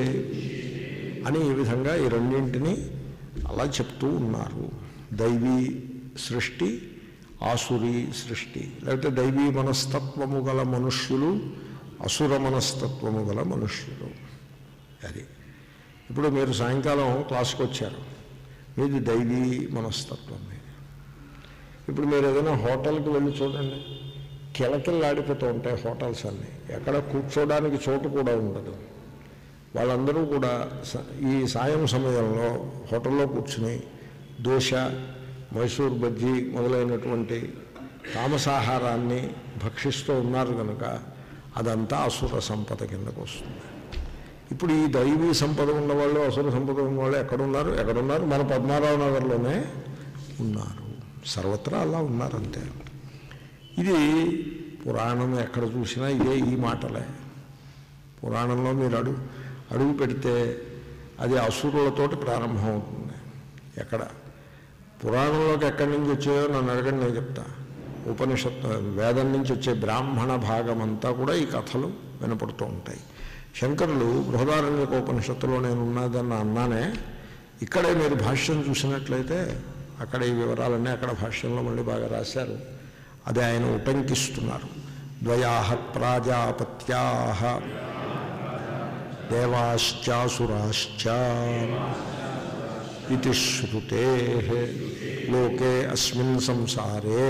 అని ఈ విధంగా ఈ రెండింటిని అలా చెప్తూ ఉన్నారు దైవీ సృష్టి ఆసురీ సృష్టి లేకపోతే దైవీ మనస్తత్వము గల మనుష్యులు అసుర మనస్తత్వము గల మనుష్యులు అది ఇప్పుడు మీరు సాయంకాలం క్లాస్కి వచ్చారు మీది దైవీ మనస్తత్వం మీది ఇప్పుడు మీరు ఏదైనా హోటల్కి వెళ్ళి చూడండి కిలకిల్లాడిపోతూ ఉంటాయి హోటల్స్ అన్నీ ఎక్కడ కూర్చోడానికి చోటు కూడా ఉండదు వాళ్ళందరూ కూడా స- ఈ సాయం సమయంలో హోటల్లో కూర్చుని దోశ మైసూర్ బజ్జీ మొదలైనటువంటి తామసాహారాన్ని భక్షిస్తూ ఉన్నారు కనుక అదంతా అసుర సంపద కిందకు వస్తుంది ఇప్పుడు ఈ దైవీ సంపద ఉన్నవాళ్ళు అసుర సంపద ఉన్నవాళ్ళు ఎక్కడున్నారు ఎక్కడున్నారు మన పద్మారావు నగర్లోనే ఉన్నారు సర్వత్రా అలా ఉన్నారంతే ఇది పురాణం ఎక్కడ చూసినా ఇదే ఈ మాటలే పురాణంలో మీరు అడుగు అడుగు పెడితే అది అసురులతోటి ప్రారంభం అవుతుంది ఎక్కడ పురాణంలోకి ఎక్కడి నుంచి వచ్చాయో నన్ను అడగండి నేను చెప్తా ఉపనిషత్ వేదం నుంచి వచ్చే బ్రాహ్మణ భాగం అంతా కూడా ఈ కథలు వినపడుతూ ఉంటాయి శంకరులు బృహదారణ్యక ఉపనిషత్తులో నేను ఉన్నదన్న అన్నానే ఇక్కడే మీరు భాష్యం చూసినట్లయితే అక్కడ ఈ వివరాలన్నీ అక్కడ భాష్యంలో మళ్ళీ బాగా రాశారు అది ఆయన ఉటంకిస్తున్నారు ద్వయా ప్రాజాపత్యా దేవాశ్చాసురాశ్చ ఇది శ్రుతే లోకే అస్మిన్ సంసారే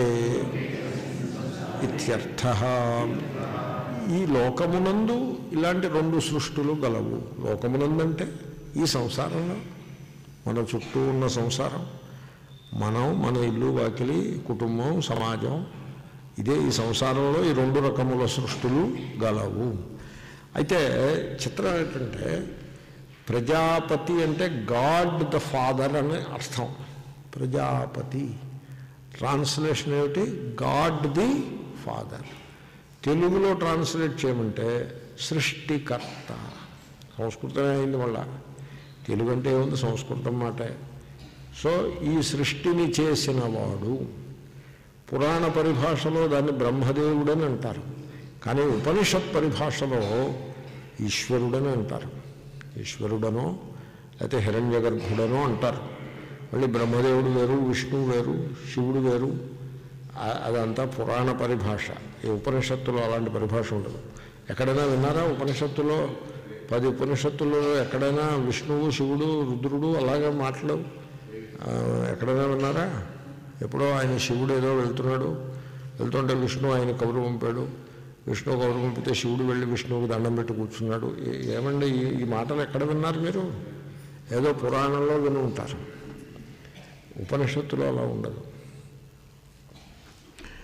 ఇత్యర్థ ఈ లోకమునందు ఇలాంటి రెండు సృష్టులు గలవు లోకమునందంటే ఈ సంసారంలో మన చుట్టూ ఉన్న సంసారం మనం మన ఇల్లు వాకిలి కుటుంబం సమాజం ఇదే ఈ సంసారంలో ఈ రెండు రకముల సృష్టులు గలవు అయితే చిత్రం ఏంటంటే ప్రజాపతి అంటే గాడ్ ద ఫాదర్ అనే అర్థం ప్రజాపతి ట్రాన్స్లేషన్ ఏమిటి గాడ్ ది ఫాదర్ తెలుగులో ట్రాన్స్లేట్ చేయమంటే సృష్టికర్త సంస్కృతమే అయింది మళ్ళా తెలుగు అంటే ఏముంది సంస్కృతం మాటే సో ఈ సృష్టిని చేసిన వాడు పురాణ పరిభాషలో దాన్ని బ్రహ్మదేవుడని అంటారు కానీ ఉపనిషత్ పరిభాషలో ఈశ్వరుడని అంటారు ఈశ్వరుడనో లేకపోతే హిరణ్య గర్భుడనో అంటారు మళ్ళీ బ్రహ్మదేవుడు వేరు విష్ణువు వేరు శివుడు వేరు ఆ- అదంతా పురాణ పరిభాష ఈ ఉపనిషత్తులో అలాంటి పరిభాష ఉండదు ఎక్కడైనా విన్నారా ఉపనిషత్తులో పది ఉపనిషత్తుల్లో ఎక్కడైనా విష్ణువు శివుడు రుద్రుడు అలాగే మాట్లాడు ఎక్కడైనా విన్నారా ఎప్పుడో ఆయన శివుడు ఏదో వెళ్తున్నాడు వెళ్తుంటే విష్ణువు ఆయన కబురు పంపాడు విష్ణువు కబురు పంపితే శివుడు వెళ్ళి విష్ణువుకి దండం పెట్టి కూర్చున్నాడు ఏ- ఏమండి ఈ ఈ మాటలు ఎక్కడ విన్నారు మీరు ఏదో పురాణంలో విని ఉంటారు ఉపనిషత్తులో అలా ఉండదు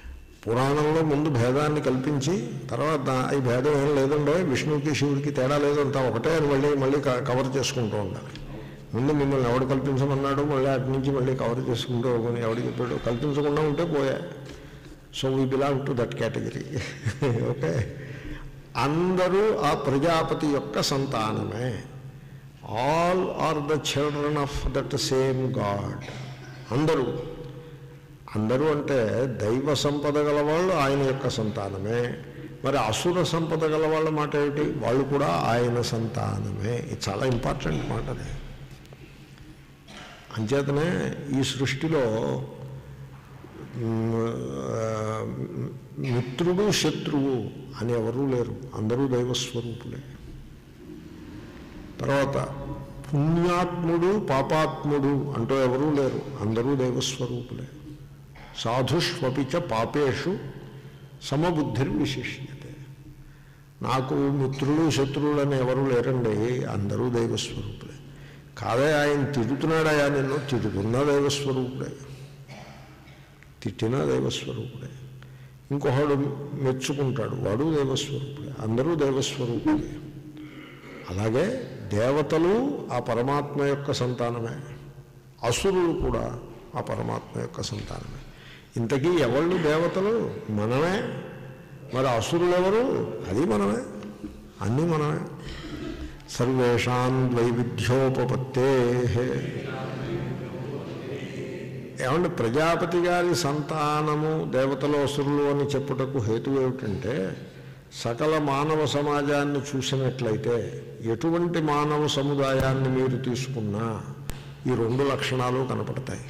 పురాణంలో ముందు భేదాన్ని కల్పించి తర్వాత దా- ఈ భేదం ఏం లేదండో విష్ణువుకి శివుడికి తేడా లేదు అంతా ఒకటే అని మళ్ళీ మళ్ళీ క- కవర్ చేసుకుంటూ ఉండాలి ముందు మిమ్మల్ని ఎవడు కల్పించమన్నాడు మళ్ళీ అటు నుంచి మళ్ళీ కవర్ చేసుకుంటూ పోనీ ఎవడు చెప్పాడు కల్పించకుండా ఉంటే పోయా so we belong to that category okay అందరూ ఆ ప్రజాపతి యొక్క సంతానమే all are the children of that same god అందరూ అందరూ అంటే దైవ సంపద గల వాళ్ళు ఆయన యొక్క సంతానమే మరి అసుర సంపద గల వాళ్ళ మాట ఏమిటి వాళ్ళు కూడా ఆయన సంతానమే ఇది చాలా ఇంపార్టెంట్ మాట అది అంచేతనే ఈ సృష్టిలో మ్, ఆ, మిత్రుడు శత్రువు అని ఎవరూ లేరు అందరూ దైవస్వరూపులే తర్వాత పుణ్యాత్ముడు పాపాత్ముడు అంటూ ఎవరూ లేరు అందరూ దైవస్వరూపులే సాధుష్వపిచ పాపేషు సమబుద్ధిర్ విశిష్యతే నాకు మిత్రులు శత్రువులు అని ఎవరు లేరండి అందరూ దైవస్వరూపులే కాదే ఆయన తిడుతున్నాడయా నిన్ను తిడుతున్నా దైవస్వరూపుడే తిట్టినా దైవస్వరూపుడే ఇంకొకడు మెచ్చుకుంటాడు వాడు దైవస్వరూపుడే అందరూ దైవస్వరూపుడే అలాగే దేవతలు ఆ పరమాత్మ యొక్క సంతానమే అసురులు కూడా ఆ పరమాత్మ యొక్క సంతానమే ఇంతకీ ఎవళ్ళు దేవతలు మనమే మరి అసురులు ఎవరు అది మనమే అన్నీ మనమే సర్వేషాం ద్వైవిధ్యోపపత్తే ఏమంటే ప్రజాపతి గారి సంతానము దేవతలు అసురులు అని చెప్పుటకు హేతు ఏమిటంటే సకల మానవ సమాజాన్ని చూసినట్లయితే ఎటువంటి మానవ సముదాయాన్ని మీరు తీసుకున్నా ఈ రెండు లక్షణాలు కనపడతాయి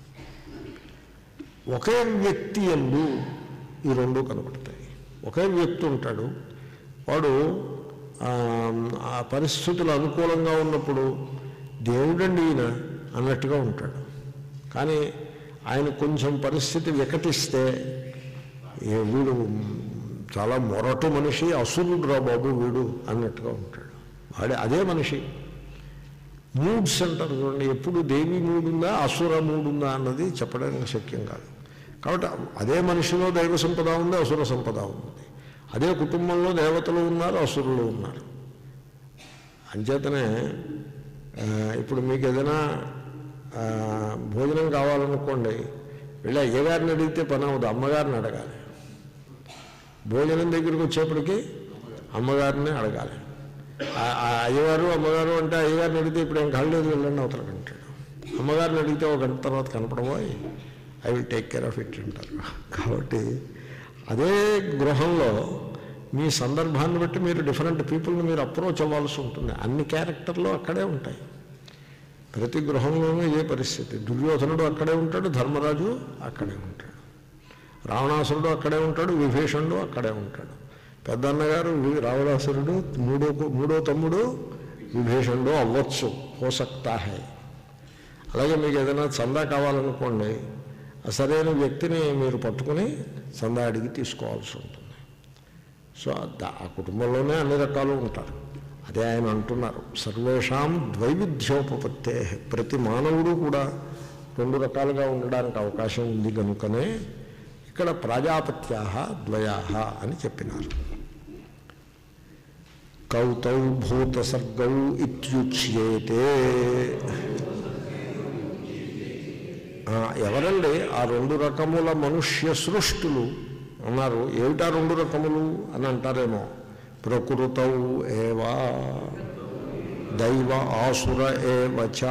ఒకే వ్యక్తి ఎందు ఈ రెండు కనపడతాయి ఒకే వ్యక్తి ఉంటాడు వాడు ఆ, ఆ పరిస్థితులు అనుకూలంగా ఉన్నప్పుడు దేవుడండి ఈయన అన్నట్టుగా ఉంటాడు కానీ ఆయన కొంచెం పరిస్థితి వికటిస్తే ఏ వీడు చాలా మొరటు మనిషి అసురుడు రా బాబు వీడు అన్నట్టుగా ఉంటాడు వాడే అదే మనిషి మూడ్స్ అంటారు చూడండి ఎప్పుడు దేవి మూడ్ ఉందా అసుర మూడ్ ఉందా అన్నది చెప్పడానికి శక్యం కాదు కాబట్టి అదే మనిషిలో దైవ సంపద ఉంది అసుర సంపద ఉంది అదే కుటుంబంలో దేవతలు ఉన్నారు అసురులు ఉన్నారు అంచేతనే ఆ, ఇప్పుడు మీకు ఏదైనా ఆ, భోజనం కావాలనుకోండి వెళ్ళి అయ్యగారిని అడిగితే పని అవ్వదు అమ్మగారిని అడగాలి భోజనం దగ్గరికి వచ్చేప్పటికి అమ్మగారిని అడగాలి ఆ- ఆ అయ్యగారు అమ్మగారు అంటే అయ్యగారిని అడిగితే ఇప్పుడు ఏం కళ్ళు లేదు వెళ్ళండి అవతలకి అంటాడు అమ్మగారిని అడిగితే ఒక గంట తర్వాత కనపడబోయి I will take care of it అంటారు కాబట్టి అదే గృహంలో మీ సందర్భాన్ని బట్టి మీరు డిఫరెంట్ పీపుల్ని మీరు అప్రోచ్ అవ్వాల్సి ఉంటుంది అన్ని క్యారెక్టర్లు అక్కడే ఉంటాయి ప్రతి గృహంలోనూ ఇదే పరిస్థితి దుర్యోధనుడు అక్కడే ఉంటాడు ధర్మరాజు అక్కడే ఉంటాడు రావణాసురుడు అక్కడే ఉంటాడు విభీషణుడు అక్కడే ఉంటాడు పెద్దన్నగారు వి- రావణాసురుడు మూడో కు- మూడో తమ్ముడు విభీషణుడు అవ్వచ్చు హోసక్తా హై అలాగే మీకు ఏదైనా చందా కావాలనుకోండి ఆ సరైన వ్యక్తిని మీరు పట్టుకుని చందా అడిగి తీసుకోవాల్సి ఉంటుంది సో దా- ఆ కుటుంబంలోనే అన్ని రకాలు ఉంటారు అదే ఆయన అంటున్నారు సర్వేషాం ద్వైవిధ్యోపపత్తే ప్రతి మానవుడు కూడా రెండు రకాలుగా ఉండడానికి అవకాశం ఉంది కనుకనే ఇక్కడ ప్రాజాపత్యా ద్వయా అని చెప్పినారు కౌతౌ భూతసర్గౌ ఇత్యుచ్యేతే ఆ, ఎవరండి ఆ రెండు రకముల మనుష్య సృష్టులు అన్నారు ఏమిటా రెండు రకములు అని అంటారేమో ప్రకృతౌ ఏవా దైవ ఆసుర ఏవచ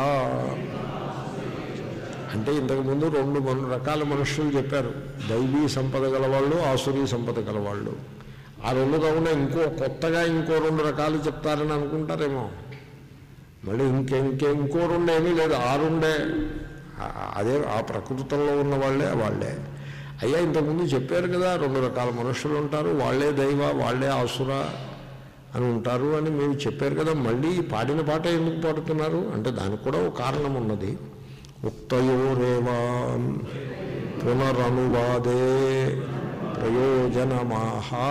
అంటే ఇంతకుముందు రెండు మన రకాల మనుషులు చెప్పారు దైవీ సంపద గలవాళ్ళు ఆసురీ సంపద గలవాళ్ళు ఆ రెండు కాకుండా ఇంకో కొత్తగా ఇంకో రెండు రకాలు చెప్తారని అనుకుంటారేమో మళ్ళీ ఇంకే ఇంకే ఇంకో రెండు ఏమీ లేదు ఆ రెండే ఆ- అదే ఆ ప్రకృతంలో ఉన్న వాళ్ళే వాళ్ళే అయ్యా ఇంతకుముందు చెప్పారు కదా రెండు రకాల మనుషులు ఉంటారు వాళ్ళే దైవ వాళ్ళే ఆసుర అని ఉంటారు అని మీరు చెప్పారు కదా మళ్ళీ ఈ పాడిన పాట ఎందుకు పాడుతున్నారు అంటే దానికి కూడా ఒక కారణం ఉన్నది ఉక్తయోరేవా పునరనువాదే ప్రయోజనమాహా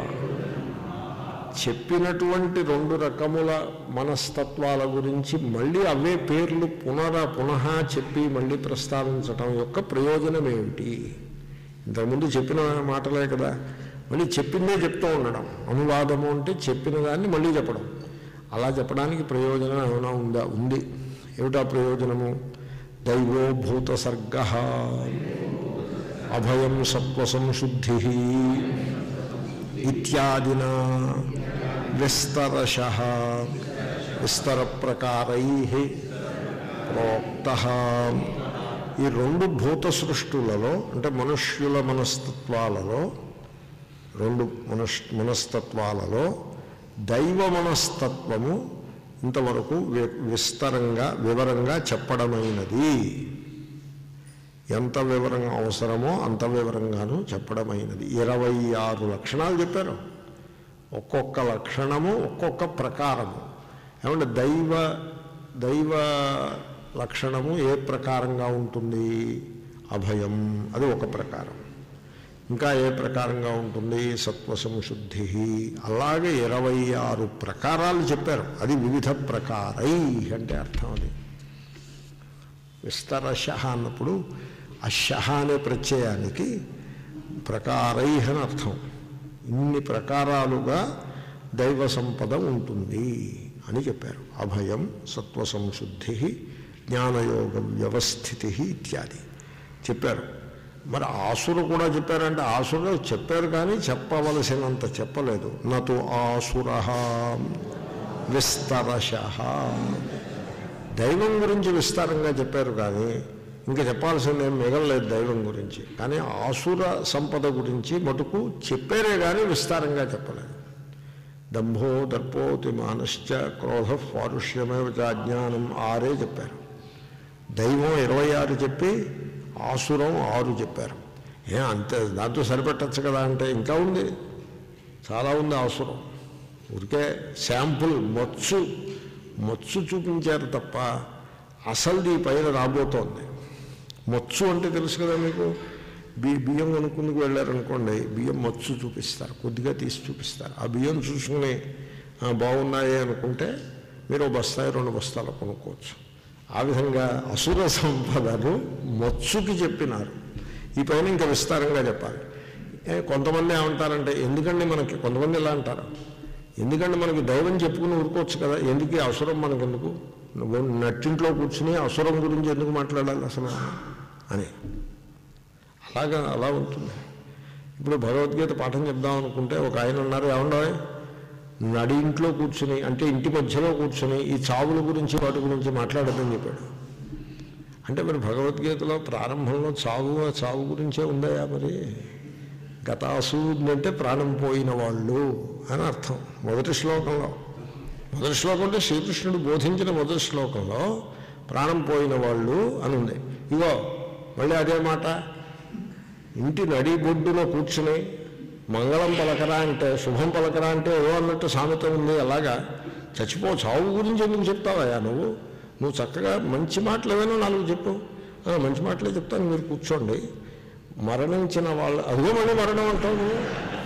చెప్పినటువంటి రెండు రకముల మనస్తత్వాల గురించి మళ్ళీ అవే పేర్లు పునర పునః చెప్పి మళ్ళీ ప్రస్తావించటం యొక్క ప్రయోజనం ఏమిటి ఇంతకుముందు చెప్పిన మాటలే కదా మళ్ళీ చెప్పిందే చెప్తూ ఉండడం అనువాదము అంటే చెప్పిన దాన్ని మళ్ళీ చెప్పడం అలా చెప్పడానికి ప్రయోజనం ఏమైనా ఉందా ఉంది ఏమిటా ప్రయోజనము దైవోభూత సర్గ అభయం సత్వసంశుద్ధి ఇత్యాదినా విస్తరశ విస్తర ప్రకారై ప్రోక్త ఈ రెండు భూత సృష్టులలో అంటే మనుష్యుల మనస్తత్వాలలో రెండు మనస్ మనస్తత్వాలలో దైవ మనస్తత్వము ఇంతవరకు వి- విస్తరంగా వివరంగా చెప్పడమైనది ఎంత వివరంగా అవసరమో అంత వివరంగాను చెప్పడమైనది ఇరవై ఆరు లక్షణాలు చెప్పారు ఒక్కొక్క లక్షణము ఒక్కొక్క ప్రకారము ఏమంటే దైవ దైవ లక్షణము ఏ ప్రకారంగా ఉంటుంది అభయం అది ఒక ప్రకారం ఇంకా ఏ ప్రకారంగా ఉంటుంది సత్వసంశుద్ధి అలాగే ఇరవై ఆరు ప్రకారాలు చెప్పారు అది వివిధ ప్రకారై అంటే అర్థం అది విస్తరశ అన్నప్పుడు ఆ శహ అనే ప్రత్యయానికి ప్రకారై అని అర్థం ఇన్ని ప్రకారాలుగా దైవ సంపద ఉంటుంది అని చెప్పారు అభయం సత్వసంశుద్ధి జ్ఞానయోగ వ్యవస్థితి ఇత్యాది చెప్పారు మరి ఆసురు కూడా చెప్పారంటే ఆసురు చెప్పారు కానీ చెప్పవలసినంత చెప్పలేదు నటు ఆసుర విస్తరశ దైవం గురించి విస్తారంగా చెప్పారు కానీ ఇంకా చెప్పాల్సిందేం మిగలలేదు దైవం గురించి కానీ ఆసుర సంపద గురించి మటుకు చెప్పారే కానీ విస్తారంగా చెప్పలేదు దంభో దర్పోతి మానశ్చ క్రోధ పారుష్యమేవ చ అజ్ఞానం ఆరే చెప్పారు దైవం ఇరవై ఆరు చెప్పి ఆసురం ఆరు చెప్పారు ఏ అంతే దాంతో సరిపెట్టచ్చు కదా అంటే ఇంకా ఉంది చాలా ఉంది ఆసురం ఊరికే శాంపుల్ మచ్చు మచ్చు చూపించారు తప్ప అసలు ఈ పైన రాబోతోంది మచ్చు అంటే తెలుసు కదా మీకు బి బియ్యం కొనుక్కుందుకు వెళ్ళారనుకోండి బియ్యం మచ్చు చూపిస్తారు కొద్దిగా తీసి చూపిస్తారు ఆ బియ్యం చూసుకుని "ఆ, బాగున్నాయి అనుకుంటే మీరు ఓ బస్తాయి రెండు బస్తాలు కొనుక్కోవచ్చు ఆ విధంగా అసుర సంపదను మచ్చుకి చెప్పినారు ఈ పైన ఇంకా విస్తారంగా చెప్పాలి ఏ, కొంతమంది ఏమంటారంటే ఎందుకండి మనకి కొంతమంది ఇలా అంటారు ఎందుకంటే మనకి దైవం చెప్పుకుని ఊరుకోవచ్చు కదా ఎందుకు ఈ అసురం మనకెందుకు నువ్వు నట్టింట్లో కూర్చుని అసురం గురించి ఎందుకు మాట్లాడాలి అసలు అని అలాగా అలా ఉంటుంది ఇప్పుడు భగవద్గీత పాఠం చెప్దాం అనుకుంటే ఒక ఆయన ఉన్నారు ఏమన్నా నడి ఇంట్లో కూర్చుని అంటే ఇంటి మధ్యలో కూర్చుని ఈ చావుల గురించి వాటి గురించి మాట్లాడదని చెప్పాడు అంటే మరి భగవద్గీతలో ప్రారంభంలో చావు ఆ చావు గురించే ఉందయా మరి గతాసు అంటే ప్రాణం పోయిన వాళ్ళు అని అర్థం మొదటి శ్లోకంలో మొదటి శ్లోకం అంటే శ్రీకృష్ణుడు బోధించిన మొదటి శ్లోకంలో ప్రాణం పోయిన వాళ్ళు అని ఉంది ఇగో మళ్ళీ అదే మాట ఇంటి నడి బొడ్డులో కూర్చుని మంగళం పలకరా అంటే శుభం పలకరా అంటే ఏదో అన్నట్టు సామెత ఉంది అలాగా చచ్చిపో చావు గురించి ఎందుకు చెప్తావయ్యా నువ్వు నువ్వు చక్కగా మంచి మాటలు ఏమైనా నాలుగు చెప్పు "ఆ, మంచి మాటలే చెప్తాను మీరు కూర్చోండి మరణించిన వాళ్ళు అదిగో మళ్ళీ మరణం అంటావు నువ్వు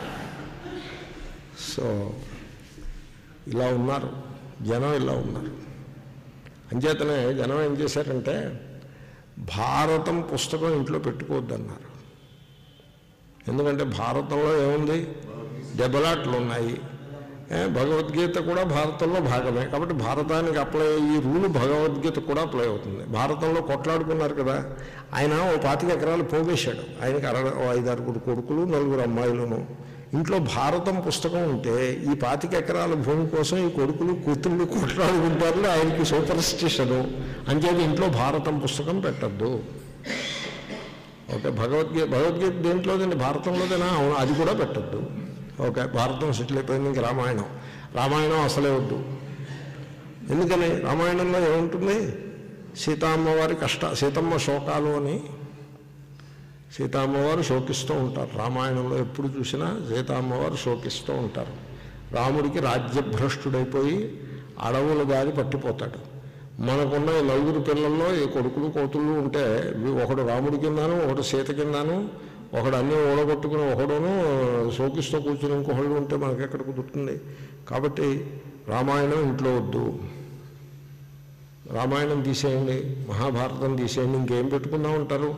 సో ఇలా ఉన్నారు జనం ఇలా ఉన్నారు అంచేతనే జనం ఏం చేశారంటే భారతం పుస్తకం ఇంట్లో పెట్టుకోవద్దన్నారు ఎందుకంటే భారతంలో ఏముంది దెబ్బలాట్లు ఉన్నాయి ఏ, భగవద్గీత కూడా భారతంలో భాగమే కాబట్టి భారతానికి అప్లై ఈ రూలు భగవద్గీత కూడా అప్లై అవుతుంది భారతంలో కొట్లాడుకున్నారు కదా ఆయన ఓ పాతిక ఎకరాలు పోగేశాడు ఆయనకి అర ఓ ఐదారుగురు కొడుకులు నలుగురు అమ్మాయిలను ఇంట్లో భారతం పుస్తకం ఉంటే ఈ పాతిక ఎకరాల భూమి కోసం ఈ కొడుకులు కూతుళ్ళు కొట్లాడుకుంటారు ఆయనకి సూపర్ స్టిషను అంచేది ఇంట్లో భారతం పుస్తకం పెట్టద్దు ఓకే భగవద్గీత భగవద్గీత దేంట్లోదండి భారతంలోదేనా అవును అది కూడా పెట్టద్దు ఓకే భారతం సెటిల్ అయిపోయింది ఇంక రామాయణం రామాయణం అసలే వద్దు ఎందుకని రామాయణంలో ఏముంటుంది సీతామ్మవారి కష్ట సీతమ్మ శోకాలు అని సీతామ్మవారు శోకిస్తూ ఉంటారు రామాయణంలో ఎప్పుడు చూసినా సీతామ్మవారు శోకిస్తూ ఉంటారు రాముడికి రాజ్యభ్రష్టుడైపోయి అడవుల దారి పట్టిపోతాడు మనకున్న ఈ నలుగురు పిల్లల్లో ఈ కొడుకులు కోతులు ఉంటే వీ- ఒకడు రాముడి కిందాను ఒకడు సీత కిందాను ఒకడు అన్నీ ఓడగొట్టుకుని ఒకడును శోకిస్తూ కూర్చుని ఇంకొకళ్ళు ఉంటే మనకి ఎక్కడ కుదురుతుంది కాబట్టి రామాయణం ఇంట్లో వద్దు రామాయణం తీసేయండి మహాభారతం తీసేయండి ఇంకేం పెట్టుకుందాం ఉంటారు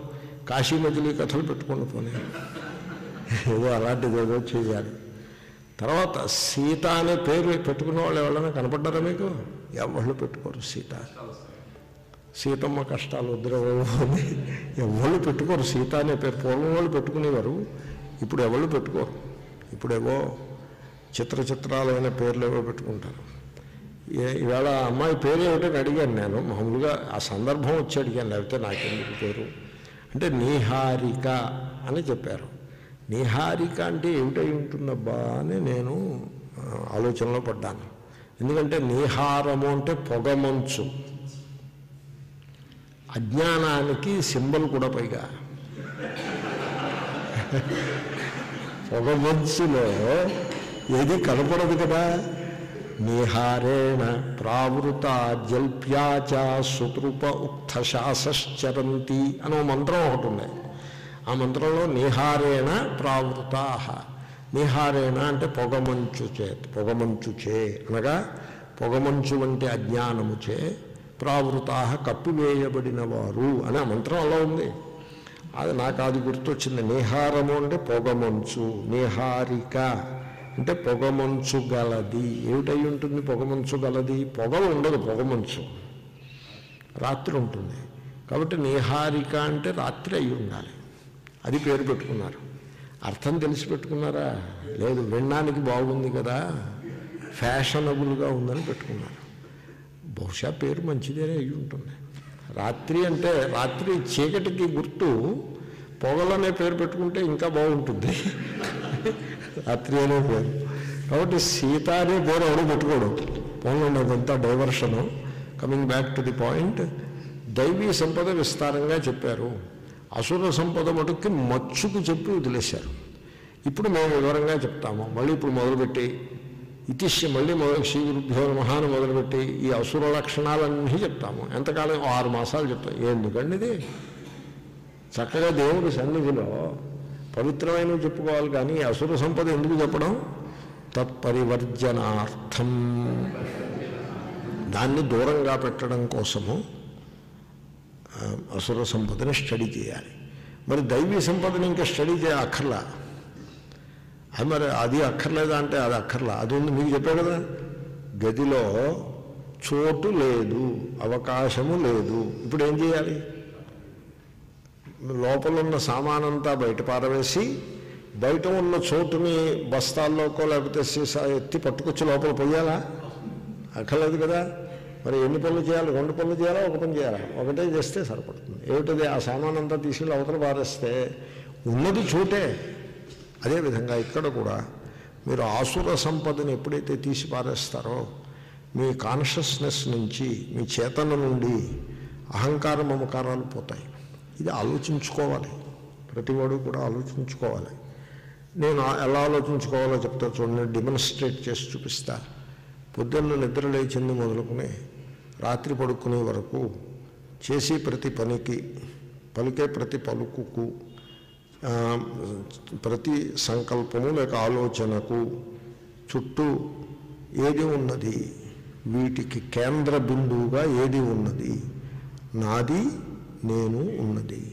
కాశీ మజిలీ కథలు పెట్టుకోండి పోనీ ఏదో అలాంటిది ఏదో చేయాలి తర్వాత సీత అనే పేరు పెట్టుకున్న వాళ్ళు ఎవరైనా కనపడ్డారా మీకు ఎవళ్ళు పెట్టుకోరు సీత సీతమ్మ కష్టాలు వద్దురవు అని ఎవళ్ళు పెట్టుకోరు సీత అనే పేరు పూర్వం వాళ్ళు పెట్టుకునేవారు ఇప్పుడు ఎవళ్ళు పెట్టుకోరు ఇప్పుడేవో చిత్ర చిత్రాలైన పేర్లు ఏవో పెట్టుకుంటారు ఏ- ఈవేళ ఆ అమ్మాయి పేరు ఏమిటని అడిగాను నేను మామూలుగా ఆ సందర్భం వచ్చి అడిగాను లేకపోతే నాకెందుకు పేరు అంటే నీహారిక అని చెప్పారు నీహారిక అంటే ఏమిటై ఉంటుందబ్బా అని నేను ఆ, ఆలోచనలో పడ్డాను ఎందుకంటే నీహారము అంటే పొగమంచు అజ్ఞానానికి సింబల్ కూడా పైగా పొగమంచులో ఏది కనపడదు కదా నిహారేణ ప్రావృత జల్ప్యాచ సుతృప ఉక్తశాసశ్చరంతి అనే ఓ మంత్రం ఒకటి ఉంది ఆ మంత్రంలో నిహారేణ ప్రావృతా నిహారేణ అంటే పొగమంచు చే పొగమంచు చే అనగా పొగమంచు వంటి అజ్ఞానము చే ప్రావృతా కప్పివేయబడిన వారు అనే ఆ మంత్రం అలా ఉంది అది నాకు అది గుర్తొచ్చింది నిహారము అంటే పొగమంచు నిహారిక అంటే పొగమంచు గలది ఏమిటై ఉంటుంది పొగమంచు గలది పొగలు ఉండదు పొగమంచు రాత్రి ఉంటుంది కాబట్టి నిహారిక అంటే రాత్రి అయి ఉండాలి అది పేరు పెట్టుకున్నారు అర్థం తెలిసి పెట్టుకున్నారా లేదు వినడానికి బాగుంది కదా ఫ్యాషనబుల్గా ఉందని పెట్టుకున్నారు బహుశా పేరు మంచిదే అయి ఉంటుంది రాత్రి అంటే రాత్రి చీకటికి గుర్తు పొగలనే పేరు పెట్టుకుంటే ఇంకా బాగుంటుంది రాత్రి అనే పేరు కాబట్టి సీత అనే పేరు ఎవరు పెట్టుకోడు పోలండి అదంతా diversion coming back to the point దైవీ సంపద విస్తారంగా చెప్పారు అసుర సంపద మటుక్కి మచ్చుకు చెప్పి వదిలేశారు ఇప్పుడు మేము వివరంగా చెప్తాము మళ్ళీ ఇప్పుడు మొదలుపెట్టి ఇతిశ్య మళ్ళీ మొదలు శ్రీ గురుభ్యో మహాను మొదలుపెట్టి ఈ అసుర లక్షణాలన్నీ చెప్తాము ఎంతకాలం ఆరు మాసాలు చెప్తాం ఎందుకండి ఇది చక్కగా దేవుడి సన్నిధిలో పవిత్రమైనవి చెప్పుకోవాలి కానీ ఈ అసుర సంపద ఎందుకు చెప్పడం తత్పరివర్జనార్థం దాన్ని దూరంగా పెట్టడం కోసము ఆ, అసుర సంపదని స్టడీ చేయాలి మరి దైవీ సంపదని ఇంకా స్టడీ చేయ అక్కర్లా అది మరి అది అక్కర్లేదా అంటే అది అక్కర్లా అది ఉంది మీకు చెప్పే కదా గదిలో చోటు లేదు అవకాశము లేదు ఇప్పుడు ఏం చేయాలి లోపల ఉన్న సామానంతా బయట పారవేసి బయట ఉన్న చోటుని బస్తాల్లోకో లేకపోతే సీసా ఎత్తి పట్టుకొచ్చి లోపల పోయాలా అక్కర్లేదు కదా మరి ఎన్ని పనులు చేయాలి రెండు పనులు చేయాలా ఒక పని చేయాలా ఒకటే చేస్తే సరిపడుతుంది ఏమిటది ఆ సామానంతా తీసుకెళ్ళి అవతల పారేస్తే ఉన్నది చోటే అదేవిధంగా ఇక్కడ కూడా మీరు ఆసుర సంపదని ఎప్పుడైతే తీసి పారేస్తారో మీ కాన్షియస్నెస్ నుంచి మీ చేతన నుండి అహంకార మమకారాలు పోతాయి ఇది ఆలోచించుకోవాలి ప్రతివాడు కూడా ఆలోచించుకోవాలి నేను ఆ- ఎలా ఆలోచించుకోవాలో చెప్తా చూడండి డెమోన్స్ట్రేట్ చేసి చూపిస్తా పొద్దున్న నిద్ర లేచింది మొదలుకుని రాత్రి పడుకునే వరకు చేసే ప్రతి పనికి పలికే ప్రతి పలుకుకు ఆ, ప్రతి సంకల్పము లేక ఆలోచనకు చుట్టూ ఏది ఉన్నది వీటికి కేంద్ర బిందువుగా ఏది ఉన్నది నాది నేను ఉన్నది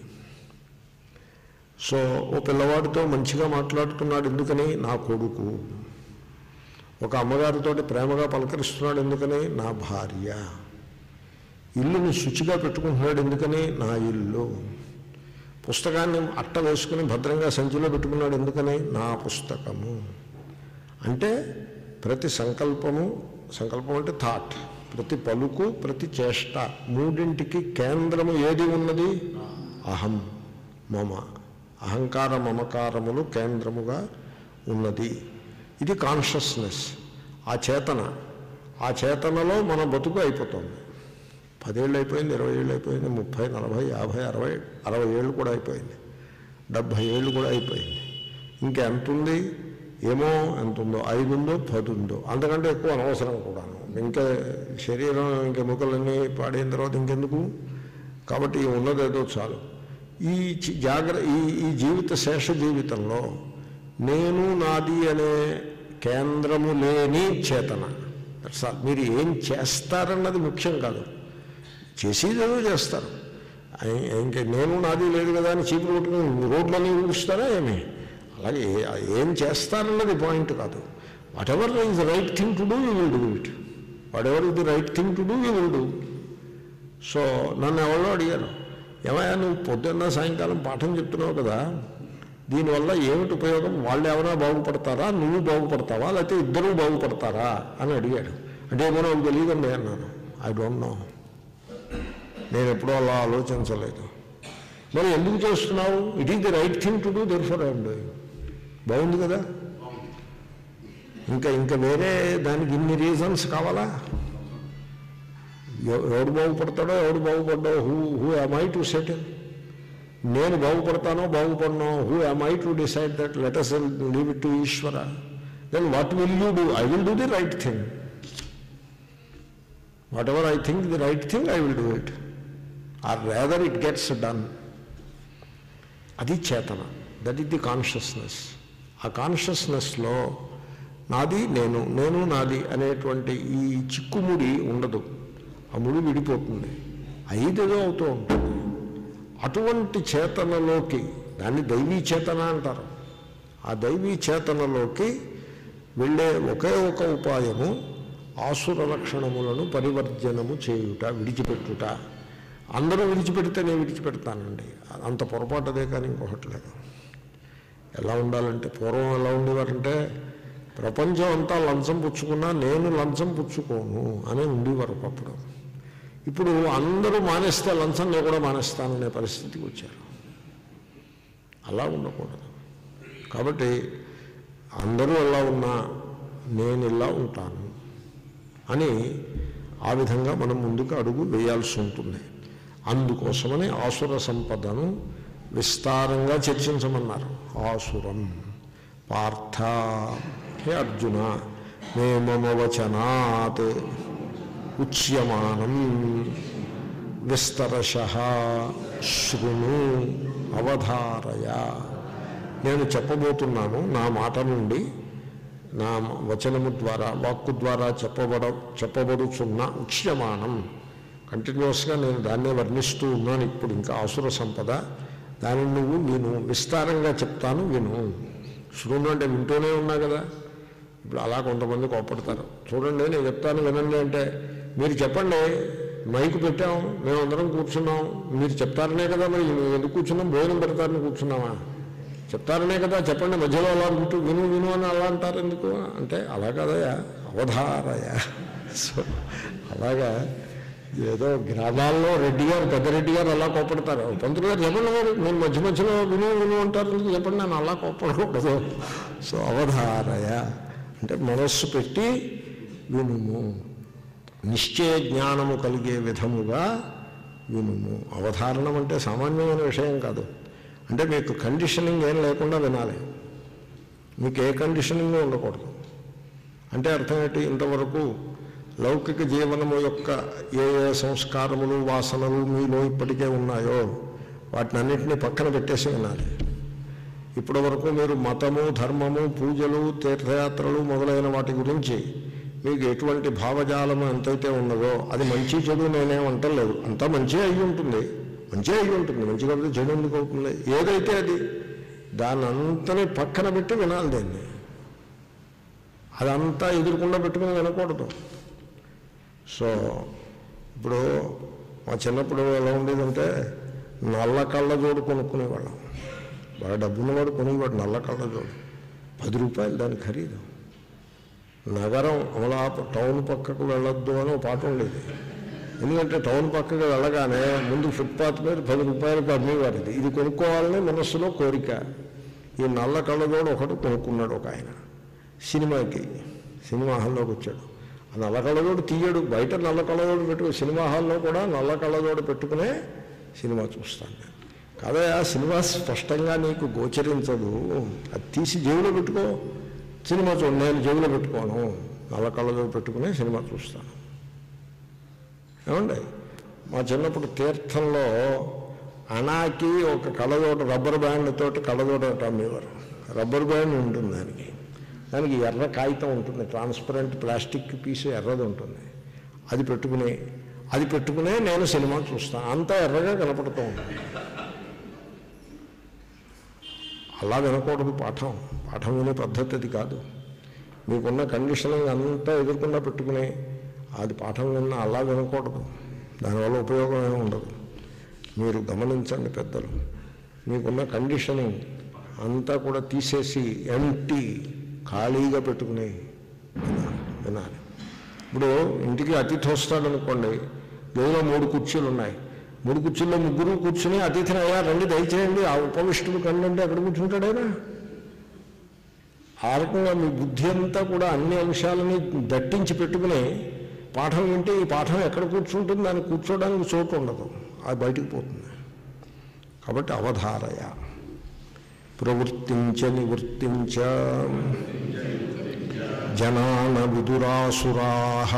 సో ఓ పిల్లవాడితో మంచిగా మాట్లాడుతున్నాడు ఎందుకని నా కొడుకు ఒక అమ్మగారితో ప్రేమగా పలకరిస్తున్నాడు ఎందుకని నా భార్య ఇల్లుని శుచిగా పెట్టుకుంటున్నాడు ఎందుకని నా ఇల్లు పుస్తకాన్ని అట్ట వేసుకుని భద్రంగా సంచిలో పెట్టుకున్నాడు ఎందుకని నా పుస్తకము అంటే ప్రతి సంకల్పము సంకల్పం అంటే థాట్ ప్రతి పలుకు ప్రతి చేష్ట మూడింటికి కేంద్రము ఏది ఉన్నది అహం మమ అహంకార మమకారములు కేంద్రముగా ఉన్నది ఇది కాన్షియస్నెస్ ఆ చేతన ఆ చేతనలో మన బతుకు అయిపోతుంది పదేళ్ళు అయిపోయింది ఇరవై ఏళ్ళు అయిపోయింది ముప్పై నలభై యాభై అరవై అరవై ఏళ్ళు కూడా అయిపోయింది డెబ్భై ఏళ్ళు కూడా అయిపోయింది ఇంకా ఎంత ఉంది ఏమో ఎంత ఉందో ఐదు ఉందో పది ఉందో అంతకంటే ఎక్కువ అనవసరం కూడాను ఇంకా శరీరం ఇంకా ఎముకలన్నీ పాడైన తర్వాత ఇంకెందుకు కాబట్టి ఉన్నదేదో చాలు ఈ చి- జాగ్ర ఈ ఈ జీవిత శేష జీవితంలో నేను నాది అనే కేంద్రము లేని చేతన That's all. మీరు ఏం చేస్తారన్నది ముఖ్యం కాదు చేసేదేదో చేస్తారు ఐ- ఇంకా నేను నాది లేదు కదా అని చీపురు కొట్టుకుని రోడ్లన్నీ ఊడుస్తారా ఏమి అలాగే ఏ- ఏం చేస్తారన్నది పాయింట్ కాదు whatever is right thing to do you will do it whatever is the right thing to do you will do so నన్ను ఎవరో అడిగారు ఏమయ్యా నువ్వు పొద్దున్న సాయంకాలం పాఠం చెప్తున్నావు కదా దీనివల్ల ఏమిటి ఉపయోగం వాళ్ళు ఎవరైనా బాగుపడతారా నువ్వు బాగుపడతావా లేకపోతే ఇద్దరూ బాగుపడతారా అని అడిగాడు అంటే ఏమో నాకు తెలియదండి అన్నాను ఐ డోంట్ నో నేను ఎప్పుడూ అలా ఆలోచించలేదు మరి ఎందుకు చేస్తున్నావు it is the right thing to do therefore I'm doing బాగుంది కదా ఇంకా ఇంకా వేరే దానికి ఇన్ని రీజన్స్ కావాలా ఎవ- ఎవడు బాగుపడతాడో ఎవడు బాగుపడ్డావు who who am I to settle నేను బాగుపడతానో బాగుపడనో who am I to decide that let us leave it to Ishwara then what will you do I will do the right thing whatever I think the right thing I will do it or rather it gets done అది చేతన that is the consciousness ఆ కాన్షియస్నెస్లో నాది నేను నేను నాది అనేటువంటి ఈ చిక్కుముడి ఉండదు ఆ ముడి విడిపోతుంది ఐదేదో అవుతూ ఉంటుంది అటువంటి చేతనలోకి దాన్ని దైవీ చేతన అంటారు ఆ దైవీ చేతనలోకి వెళ్ళే ఒకే ఒక ఉపాయము ఆసుర లక్షణములను పరివర్జనము చేయుట విడిచిపెట్టుట అందరూ విడిచిపెడితే నేను విడిచిపెడతానండి అంత పొరపాటు అదే కానీ ఇంకొకటి లేదు ఎలా ఉండాలంటే పూర్వం ఎలా ఉండేవారంటే ప్రపంచం అంతా లంచం పుచ్చుకున్నా నేను లంచం పుచ్చుకోను అని ఉండేవారు ఒకప్పుడు ఇప్పుడు అందరూ మానేస్తే లంచం నేను కూడా మానేస్తాననే పరిస్థితికి వచ్చారు అలా ఉండకూడదు కాబట్టి అందరూ ఎలా ఉన్నా నేను ఇలా ఉంటాను అని ఆ విధంగా మనం ముందుకు అడుగు వేయాల్సి ఉంటుంది అందుకోసమని ఆసుర సంపదను విస్తారంగా చర్చించమన్నారు ఆసురం పార్థ హే అర్జున మే మమ వచనాత్ ఉచ్యమానం విస్తరశ శృణు అవధారయ నేను చెప్పబోతున్నాను నా మాట నుండి నా వచనము ద్వారా వాక్కు ద్వారా చెప్పబడ చెప్పబడుచున్న ఉచ్యమానం కంటిన్యూస్గా నేను దాన్నే వర్ణిస్తూ ఉన్నాను ఇప్పుడు ఇంకా ఆసుర సంపద దానిని నువ్వు నేను విస్తారంగా చెప్తాను విను శృణు అంటే వింటూనే ఉన్నా కదా ఇప్పుడు అలా కొంతమంది కోపడతారు చూడండి నేను చెప్తాను వినండి అంటే మీరు చెప్పండి మైకు పెట్టాం మేము అందరం కూర్చున్నాం మీరు చెప్తారనే కదా మరి ఎందుకు కూర్చున్నాం భోజనం పెడతారని కూర్చున్నామా చెప్తారనే కదా చెప్పండి మధ్యలో అలా వింటూ విను విను అని అలా అంటారు ఎందుకు అంటే అలా కదయా అవధారయ సో అలాగా ఏదో గ్రామాల్లో రెడ్డి గారు పెద్ద రెడ్డి గారు అలా కోపడతారు పంతులు గారు చెప్పండి మరి నేను మధ్య మధ్యలో విను విను అంటారు ఎందుకు చెప్పండి నేను అలా కోపడకూడదు సో అవధారయ అంటే మనస్సు పెట్టి వినుము నిశ్చయ జ్ఞానము కలిగే విధముగా వినుము అవధారణం అంటే సామాన్యమైన విషయం కాదు అంటే మీకు కండిషనింగ్ ఏం లేకుండా వినాలి మీకు ఏ కండిషనింగ్ ఉండకూడదు అంటే అర్థం ఏంటి ఇంతవరకు లౌకిక జీవనము యొక్క ఏ ఏ సంస్కారములు వాసనలు మీలో ఇప్పటికే ఉన్నాయో వాటిని అన్నింటినీ పక్కన పెట్టేసి వినాలి ఇప్పటి వరకు మీరు మతము ధర్మము పూజలు తీర్థయాత్రలు మొదలైన వాటి గురించి మీకు ఎటువంటి భావజాలము ఎంతైతే ఉన్నదో అది మంచి చెడు నేనేమంటలేదు అంతా మంచి అయి ఉంటుంది మంచి అయి ఉంటుంది మంచి కాబట్టి చెడు ఎందుకు అవుతుంది ఏదైతే అది దాన్ని అంతని పక్కన పెట్టి వినాలి దాన్ని అదంతా ఎదురుకుండా పెట్టుకుని వినకూడదు సో ఇప్పుడు మా చిన్నప్పుడు ఎలా ఉండేదంటే నల్ల కళ్ళజోడు కొనుక్కునేవాళ్ళం బాగా డబ్బున్నవాడు కొనేవాడు నల్ల కళ్ళజోడు పది రూపాయలు దాని ఖరీదు నగరం అమలా టౌన్ పక్కకు వెళ్ళొద్దు అని ఒక పాట ఉండేది ఎందుకంటే టౌన్ పక్కకు వెళ్ళగానే ముందు ఫుట్పాత్ మీద పది రూపాయలకు అమ్మేవారు ఇది ఇది కొనుక్కోవాలని మనస్సులో కోరిక ఈ నల్ల కళ్ళజోడు ఒకటి కొనుక్కున్నాడు ఒక ఆయన సినిమాకి సినిమా హాల్లోకి వచ్చాడు ఆ నల్ల కళ్ళజోడు తీయడు బయట నల్ల కళ్ళజోడు పెట్టుకు సినిమా హాల్లో కూడా నల్ల కళ్ళజోడు పెట్టుకునే సినిమా చూస్తాను నేను కాదయా సినిమా స్పష్టంగా నీకు గోచరించదు అది తీసి జేబులో పెట్టుకో సినిమా చూడు నేను జేబులో పెట్టుకోను నల్ల కళ్ళజోడు పెట్టుకుని సినిమా చూస్తాను ఏమండి మా చిన్నప్పుడు తీర్థంలో అనాకి ఒక కళ్ళజోట రబ్బర్ బ్యాండ్ తోటి కళ్ళజోట ఒకటి అమ్మేవారు రబ్బర్ బ్యాండ్ ఉంటుంది దానికి దానికి ఎర్ర కాగితం ఉంటుంది ట్రాన్స్పరెంట్ ప్లాస్టిక్ పీస్ ఎర్రది ఉంటుంది అది పెట్టుకుని అది పెట్టుకునే నేను సినిమా చూస్తాను అంతా ఎర్రగా కనపడుతూ ఉంటాను అలా వినకూడదు పాఠం పాఠం వినే పద్ధతి అది కాదు మీకున్న కండిషనింగ్ అంతా ఎదుర్కొన్నా పెట్టుకుని అది పాఠం విన్న అలా వినకూడదు దానివల్ల ఉపయోగం ఏమి ఉండదు మీరు గమనించండి పెద్దలు మీకున్న కండిషనింగ్ అంతా కూడా తీసేసి ఎంటీ ఖాళీగా పెట్టుకుని వినాలి వినాలి ఇప్పుడు ఇంటికి అతిథి వస్తాడనుకోండి గదిలో మూడు కుర్చీలు ఉన్నాయి మూడు కుర్చీల్లో ముగ్గురు కూర్చుని అతిథిని అయ్యా రండి దయచేయండి ఆ ఉపవిష్టుడు కండంటే ఎక్కడ కూర్చుంటాడైనా ఆ రకంగా మీ బుద్ధి అంతా కూడా అన్ని అంశాలని దట్టించి పెట్టుకుని పాఠం వింటే ఈ పాఠం ఎక్కడ కూర్చుంటుంది దాన్ని కూర్చోవడానికి చోటు ఉండదు అది బయటికి పోతుంది కాబట్టి అవధారయ ప్రవృత్తించ నివృత్తించ జనాన విదురాసురా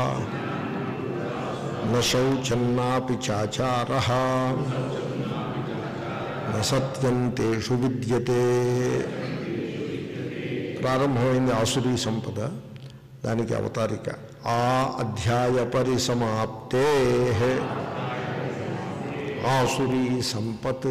నౌచన్నాపి చాచార నసత్యం తేషు విద్యతే ప్రారంభమైంది ఆసురీ సంపద దానికి అవతారిక ఆ అధ్యాయ పరిసమాప్తే ఆసురీ సంపత్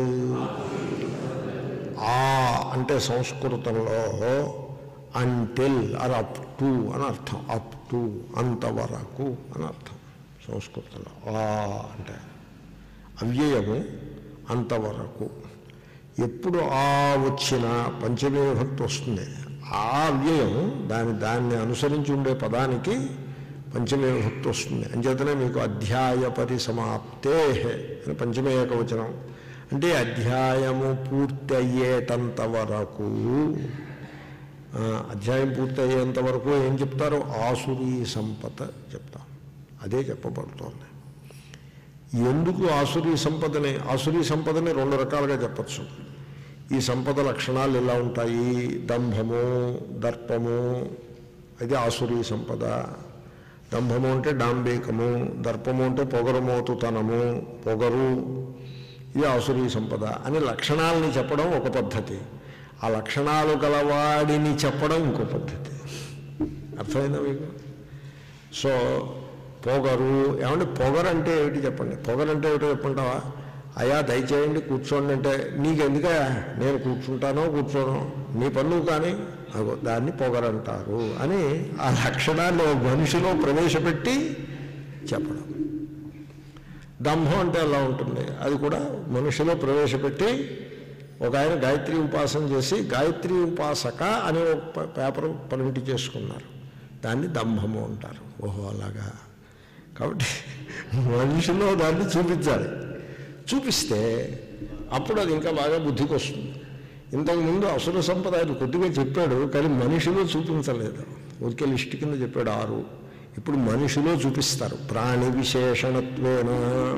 ఆ అంటే సంస్కృతంలో అంటిల్ ఆర్ అప్ టు అని అర్థం అప్ టు అంతవరకు అని అర్థం సంస్కృతంలో ఆ అంటే అవ్యయము అంతవరకు ఎప్పుడు ఆ వచ్చిన పంచమీ విభక్తి వస్తుంది ఆ అవ్యయం దాని దాన్ని అనుసరించి ఉండే పదానికి పంచమీ విభక్తి వస్తుంది అంచేతనే మీకు అధ్యాయ పరిసమాప్తే అని పంచమే ఏకవచనం అంటే అధ్యాయము పూర్తి అయ్యేటంత వరకు ఆ, అధ్యాయం పూర్తి అయ్యేంత వరకు ఏం చెప్తారు ఆసురీ సంపద చెప్తాం అదే చెప్పబడుతోంది ఎందుకు ఆసురీ సంపదని ఆసురీ సంపదని రెండు రకాలుగా చెప్పచ్చు ఈ సంపద లక్షణాలు ఎలా ఉంటాయి దంభము దర్పము అది ఆసురీ సంపద దంభము అంటే డాంబేకము దర్పము అంటే పొగరుమోతుతనము పొగరు ఇది ఆసురీ సంపద అని లక్షణాలని చెప్పడం ఒక పద్ధతి ఆ లక్షణాలు గలవాడిని చెప్పడం ఇంకో పద్ధతి అర్థమైందా మీకు సో పొగరు ఏమంటే పొగరు అంటే ఏమిటి చెప్పండి పొగరు అంటే ఏమిటో చెప్పంటావా అయ్యా దయచేయండి కూర్చోండి అంటే నీకెందుకా నేను కూర్చుంటానో కూర్చోను నీ పనులు కానీ అగో దాన్ని పొగరంటారు అని ఆ లక్షణాన్ని ఓ మనిషిలో ప్రవేశపెట్టి చెప్పడం దంభం అంటే ఎలా ఉంటుంది అది కూడా మనిషిలో ప్రవేశపెట్టి ఒక ఆయన గాయత్రి ఉపాసన చేసి గాయత్రి ఉపాసక అనే ఒక ప- పేపర్ ప్రింట్ చేసుకున్నారు దాన్ని దంభము అంటారు ఓహో అలాగా కాబట్టి మనిషిలో దాన్ని చూపించాలి చూపిస్తే అప్పుడు అది ఇంకా బాగా బుద్ధికి వస్తుంది ఇంతకుముందు అసుర సంపద ఆయన కొద్దిగా చెప్పాడు కానీ మనిషిలో చూపించలేదు ఊరికే లిస్ట్ కింద చెప్పాడు ఆరు ఇప్పుడు మనిషిలో చూపిస్తారు ప్రాణి విశేషణత్వేన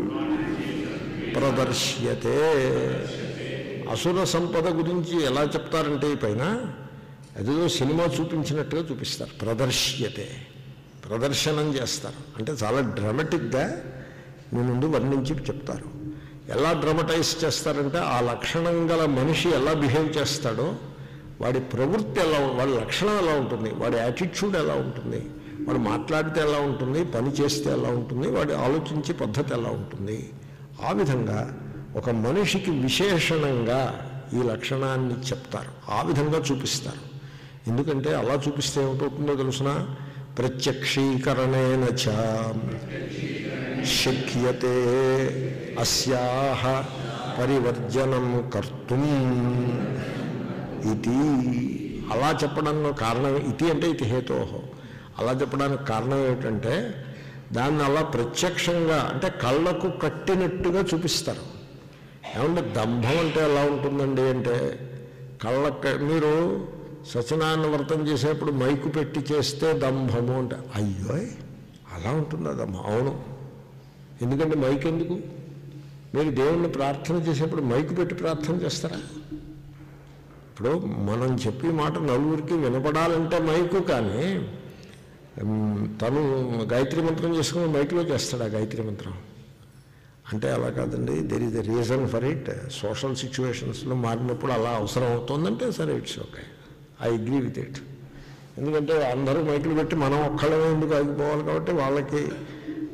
ప్రదర్శ్యతే అసుర సంపద గురించి ఎలా చెప్తారంటే ఈ పైన అదేదో సినిమా చూపించినట్టుగా చూపిస్తారు ప్రదర్శ్యతే ప్రదర్శనం చేస్తారు అంటే చాలా డ్రామాటిక్గా మీ ముందు వర్ణించి చెప్తారు ఎలా డ్రామటైజ్ చేస్తారంటే ఆ లక్షణం గల మనిషి ఎలా బిహేవ్ చేస్తాడో వాడి ప్రవృత్తి ఎలా వాడి లక్షణం ఎలా ఉంటుంది వాడి యాటిట్యూడ్ ఎలా ఉంటుంది వాడు మాట్లాడితే ఎలా ఉంటుంది పని చేస్తే ఎలా ఉంటుంది వాడి ఆలోచించే పద్ధతి ఎలా ఉంటుంది ఆ విధంగా ఒక మనిషికి విశేషణంగా ఈ లక్షణాన్ని చెప్తారు ఆ విధంగా చూపిస్తారు ఎందుకంటే అలా చూపిస్తే ఏమిటవుతుందో తెలుసిన ప్రత్యక్షీకరణేన చ శక్యతే అస్యాహ పరివర్జనం కర్తుం ఇది అలా చెప్పడానికి కారణం ఇది అంటే ఇది హేతో అలా చెప్పడానికి కారణం ఏమిటంటే దాన్ని అలా ప్రత్యక్షంగా అంటే కళ్ళకు కట్టినట్టుగా చూపిస్తారు ఏమంటే దంభం అంటే ఎలా ఉంటుందండి అంటే కళ్ళ మీరు సత్యనారాయణ వ్రతం చేసేప్పుడు మైకు పెట్టి చేస్తే దంభము అంటే అయ్యో అలా ఉంటుందా దంభం అవును ఎందుకంటే మైక్ ఎందుకు మీరు దేవుణ్ణి ప్రార్థన చేసేప్పుడు మైకు పెట్టి ప్రార్థన చేస్తారా ఇప్పుడు మనం చెప్పే మాట నలుగురికి వినపడాలంటే మైకు కానీ ఉమ్, తను గాయత్రి మంత్రం చేసుకుని మైకులో చేస్తాడు ఆ గాయత్రి మంత్రం అంటే అలా కాదండి there is the reason for it social సిచ్యువేషన్స్లో మారినప్పుడు అలా అవసరం అవుతుందంటే సరే it's okay I agree with it ఎందుకంటే అందరూ మైకులు పెట్టి మనం ఒక్కళ్ళమే ఎందుకు ఆగిపోవాలి కాబట్టి వాళ్ళకి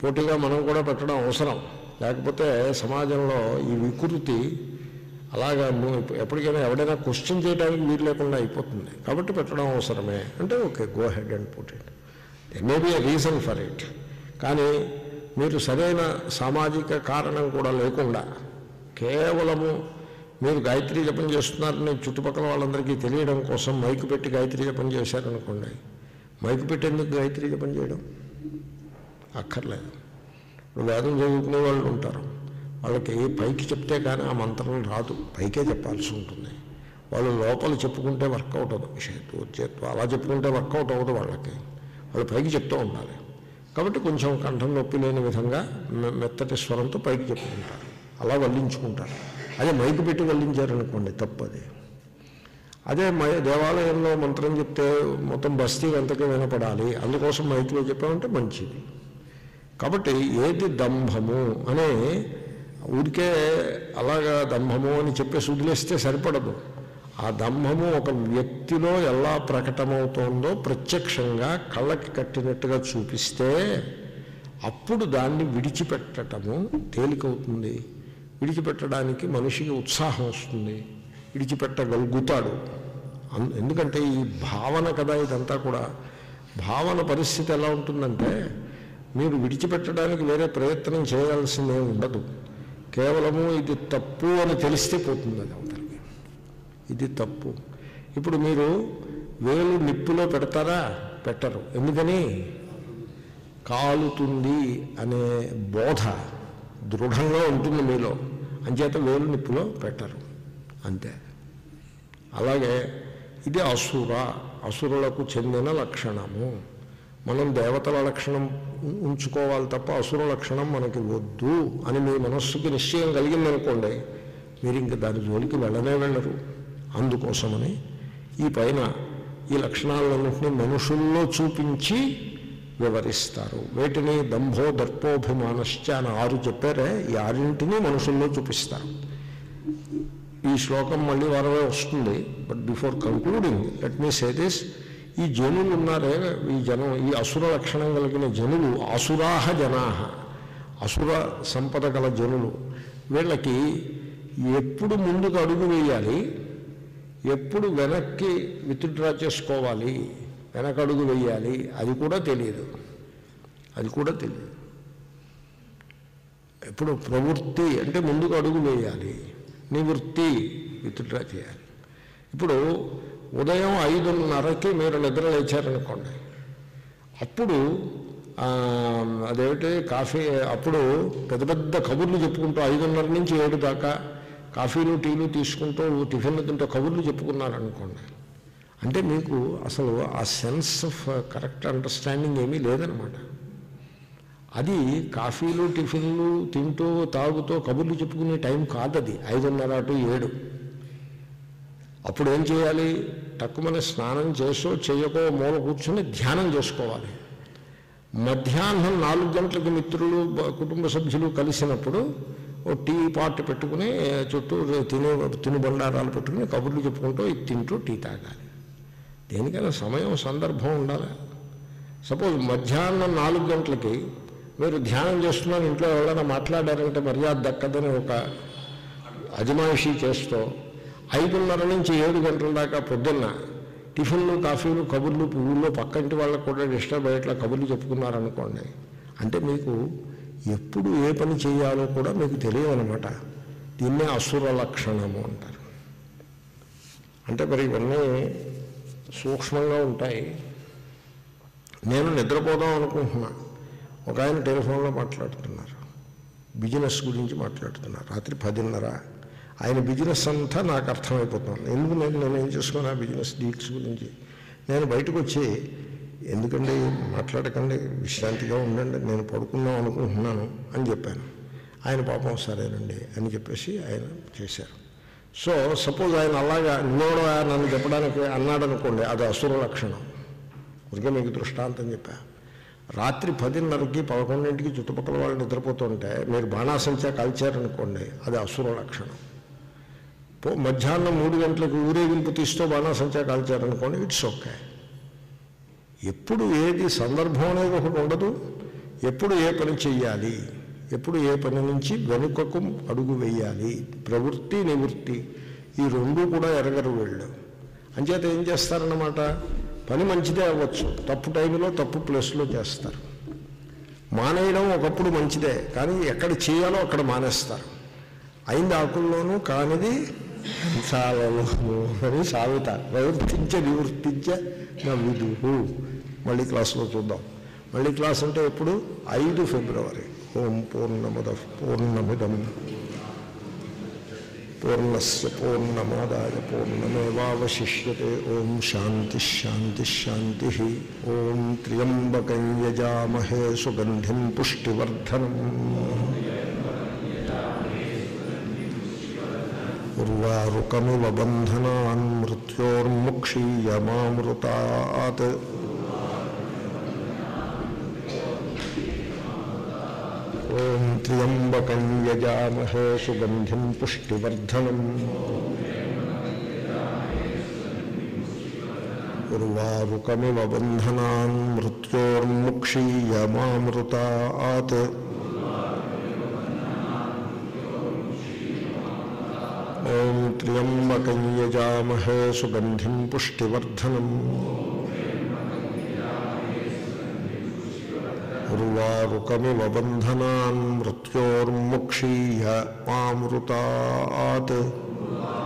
పోటీగా మనం కూడా పెట్టడం అవసరం లేకపోతే సమాజంలో ఈ వికృతి అలాగా ము- ఎప్పటికైనా ఎవడైనా క్వశ్చన్ చేయడానికి వీలు లేకుండా అయిపోతుంది కాబట్టి పెట్టడం అవసరమే అంటే okay go ahead and put it they may be a reason for it కానీ మీరు సరైన సామాజిక కారణం కూడా లేకుండా కేవలము మీరు గాయత్రి జపం చేస్తున్నారని చుట్టుపక్కల వాళ్ళందరికీ తెలియడం కోసం మైకు పెట్టి గాయత్రి జపం చేశారనుకోండి మైకు పెట్టేందుకు గాయత్రి జపం చేయడం అక్కర్లేదు ఇప్పుడు వేదం చదువుకునే వాళ్ళు ఉంటారు వాళ్ళకి పైకి చెప్తే కానీ ఆ మంత్రం రాదు పైకే చెప్పాల్సి ఉంటుంది వాళ్ళు లోపల చెప్పుకుంటే వర్కౌట్ అవ్వదు విషయత్వ చేత్వ అలా చెప్పుకుంటే వర్కౌట్ అవ్వదు వాళ్ళకి వాళ్ళు పైకి చెప్తూ ఉండాలి కాబట్టి కొంచెం కంఠం నొప్పి లేని విధంగా మె- మెత్తటి స్వరంతో పైకి చెప్పుకుంటారు అలా వల్లించుకుంటారు అదే మైకు పెట్టి వల్లించారనుకోండి తప్పది అదే మై దేవాలయంలో మంత్రం చెప్తే మొత్తం బస్తీ అంతకే వినపడాలి అందుకోసం మైకులో చెప్పామంటే మంచిది కాబట్టి ఏది దంభము అనే ఊరికే అలాగా దంభము అని చెప్పేసి వదిలేస్తే సరిపడదు ఆ దంభము ఒక వ్యక్తిలో ఎలా ప్రకటమవుతోందో ప్రత్యక్షంగా కళ్ళకి కట్టినట్టుగా చూపిస్తే అప్పుడు దాన్ని విడిచిపెట్టటము తేలికవుతుంది విడిచిపెట్టడానికి మనిషికి ఉత్సాహం వస్తుంది విడిచిపెట్టగలుగుతాడు అన్- ఎందుకంటే ఈ భావన కదా ఇదంతా కూడా భావన పరిస్థితి ఎలా ఉంటుందంటే మీరు విడిచిపెట్టడానికి వేరే ప్రయత్నం చేయాల్సిందే ఉండదు కేవలము ఇది తప్పు అని తెలిస్తే పోతుంది అది అవతలికి ఇది తప్పు ఇప్పుడు మీరు వేలు నిప్పులో పెడతారా పెట్టరు ఎందుకని కాలుతుంది అనే బోధ దృఢంగా ఉంటుంది మీలో అంచేత వేలు నిప్పులో పెట్టరు అంతే అలాగే ఇది అసుర అసురులకు చెందిన లక్షణము మనం దేవతల లక్షణం ఉ- ఉంచుకోవాలి తప్ప అసుర లక్షణం మనకి వద్దు అని మీ మనస్సుకి నిశ్చయం కలిగిందనుకోండి మీరు ఇంక దాని జోలికి వెళ్ళనే వెళ్ళరు అందుకోసమని ఈ పైన ఈ లక్షణాలన్నింటినీ మనుషుల్లో చూపించి వివరిస్తారు వీటిని దంభో దర్పోభిమానశ్చ అని ఆరు చెప్పారే ఈ ఆరింటిని మనుషుల్లో చూపిస్తారు ఈ శ్లోకం మళ్ళీ వారమే వస్తుంది but before concluding let me say this ఈ జనులు ఉన్నారే ఈ జనం ఈ అసుర లక్షణం కలిగిన జనులు అసురాహ జనాహ అసుర సంపద గల జనులు వీళ్ళకి ఎప్పుడు ముందుకు అడుగు వేయాలి ఎప్పుడు వెనక్కి విత్డ్రా చేసుకోవాలి వెనక అడుగు వేయాలి అది కూడా తెలియదు అది కూడా తెలియదు ఎప్పుడు ప్రవృత్తి అంటే ముందుకు అడుగు వేయాలి నివృత్తి విత్డ్రా చేయాలి ఇప్పుడు ఉదయం ఐదున్నరకి మీరు నిద్ర లేచారనుకోండి అప్పుడు ఆ, అదేమిటి కాఫీ అప్పుడు పెద్ద పెద్ద కబుర్లు చెప్పుకుంటూ ఐదున్నర నుంచి ఏడు దాకా కాఫీలు టీలు తీసుకుంటూ టిఫిన్లు తింటూ కబుర్లు చెప్పుకున్నారనుకోండి అంటే మీకు అసలు ఆ సెన్స్ ఆఫ్ కరెక్ట్ అండర్స్టాండింగ్ ఏమీ లేదనమాట అది కాఫీలు టిఫిన్లు తింటూ తాగుతూ కబుర్లు చెప్పుకునే టైం కాదది ఐదున్నర టు ఏడు అప్పుడు ఏం చేయాలి తక్కువని స్నానం చేసో చేయకో మూల కూర్చొని ధ్యానం చేసుకోవాలి మధ్యాహ్నం నాలుగు గంటలకి మిత్రులు బ- కుటుంబ సభ్యులు కలిసినప్పుడు ఓ టీ పాట్ పెట్టుకుని చుట్టూ తినే తిను బండారాలు పెట్టుకుని కబుర్లు చెప్పుకుంటూ ఇది తింటూ టీ తాగాలి దేనికైనా సమయం సందర్భం ఉండాలి సపోజ్ మధ్యాహ్నం నాలుగు గంటలకి మీరు ధ్యానం చేస్తున్నారు ఇంట్లో ఎవరైనా మాట్లాడారంటే మర్యాద దక్కదని ఒక అజమాయిషీ చేస్తూ ఐదున్నర నుంచి ఏడు గంటల దాకా పొద్దున్న టిఫిన్లు కాఫీలు కబుర్లు పువ్వుల్లో పక్కంటి వాళ్ళకు కూడా డిస్టర్బ్ అయ్యేట్లా కబుర్లు చెప్పుకున్నారనుకోండి అంటే మీకు ఎప్పుడు ఏ పని చేయాలో కూడా మీకు తెలియదనమాట దీన్నే అసుర లక్షణము అంటారు అంటే మరి ఇవన్నీ సూక్ష్మంగా ఉంటాయి నేను నిద్రపోదాం అనుకుంటున్నా ఒక ఆయన టెలిఫోన్లో మాట్లాడుతున్నారు బిజినెస్ గురించి మాట్లాడుతున్నారు రాత్రి పదిన్నర ఆయన బిజినెస్ అంతా నాకు అర్థమైపోతుంది ఎందుకు నేను నేను ఏం చేసుకున్నా ఆ బిజినెస్ డీల్స్ గురించి నేను బయటకు వచ్చి ఎందుకండి మాట్లాడకండి విశ్రాంతిగా ఉండండి నేను పడుకుందాం అనుకుంటున్నాను అని చెప్పాను ఆయన పాపం సరేనండి అని చెప్పేసి ఆయన చేశారు సో సపోజ్ ఆయన అలాగా నిన్నోడు నన్ను చెప్పడానికి అన్నాడు అనుకోండి అది అసుర లక్షణం ఉరికే మీకు దృష్టాంతం చెప్పా రాత్రి పదిన్నరకి పదకొండింటికి చుట్టుపక్కల వాళ్ళు నిద్రపోతుంటే మీరు బాణాసంచా కాల్చారనుకోండి అది అసుర లక్షణం పో మధ్యాహ్నం మూడు గంటలకు ఊరేగింపు తీస్తూ బాణాసంచా కాల్చారనుకోండి ఇట్స్ ఓకే ఎప్పుడు ఏది సందర్భం అనేది ఒకటి ఉండదు ఎప్పుడు ఏ పని చెయ్యాలి ఎప్పుడు ఏ పని నుంచి వెనుకకు అడుగు వేయాలి ప్రవృత్తి నివృత్తి ఈ రెండు కూడా ఎరగరు వీళ్ళు అంచేత ఏం చేస్తారన్నమాట పని మంచిదే అవ్వచ్చు తప్పు టైంలో తప్పు ప్లేస్లో చేస్తారు మానేయడం ఒకప్పుడు మంచిదే కానీ ఎక్కడ చేయాలో అక్కడ మానేస్తారు అయింది ఆకుల్లోనూ కానిది సాలలోను అని సాగుతా ప్రవర్తించ నివృత్తించ నా విదుహు మళ్ళీ క్లాస్లో చూద్దాం మళ్ళీ క్లాస్ అంటే ఎప్పుడు ఐదు ఫిబ్రవరి ఓం పూర్ణముద పూర్ణమిదం పూర్ణస్య పూర్ణమాదాయ పూర్ణమేవాवशिष्यते ఓం శాంతి శాంతి శాంతి ఓం త్ర్యంబకం యజామహే సుగంధిం పుష్టివర్ధనం ఉర్వారుకమివ బంధనాన్ మృత్యోర్ముక్షీయమామృతాత్ ఓం త్ర్యంబకం యజామహే సుగంధిం పుష్టివర్ధనం ఉర్వారుకమివ బంధనాన్ మృత్యోర్ముక్షీయమామృతాత్ ఓం త్ర్యంబకం యజామహే సుగంధిం పుష్టివర్ధనం ఉర్వారుకమివ బంధనాన్ మృత్యోర్ముక్షీయ మామృతాత్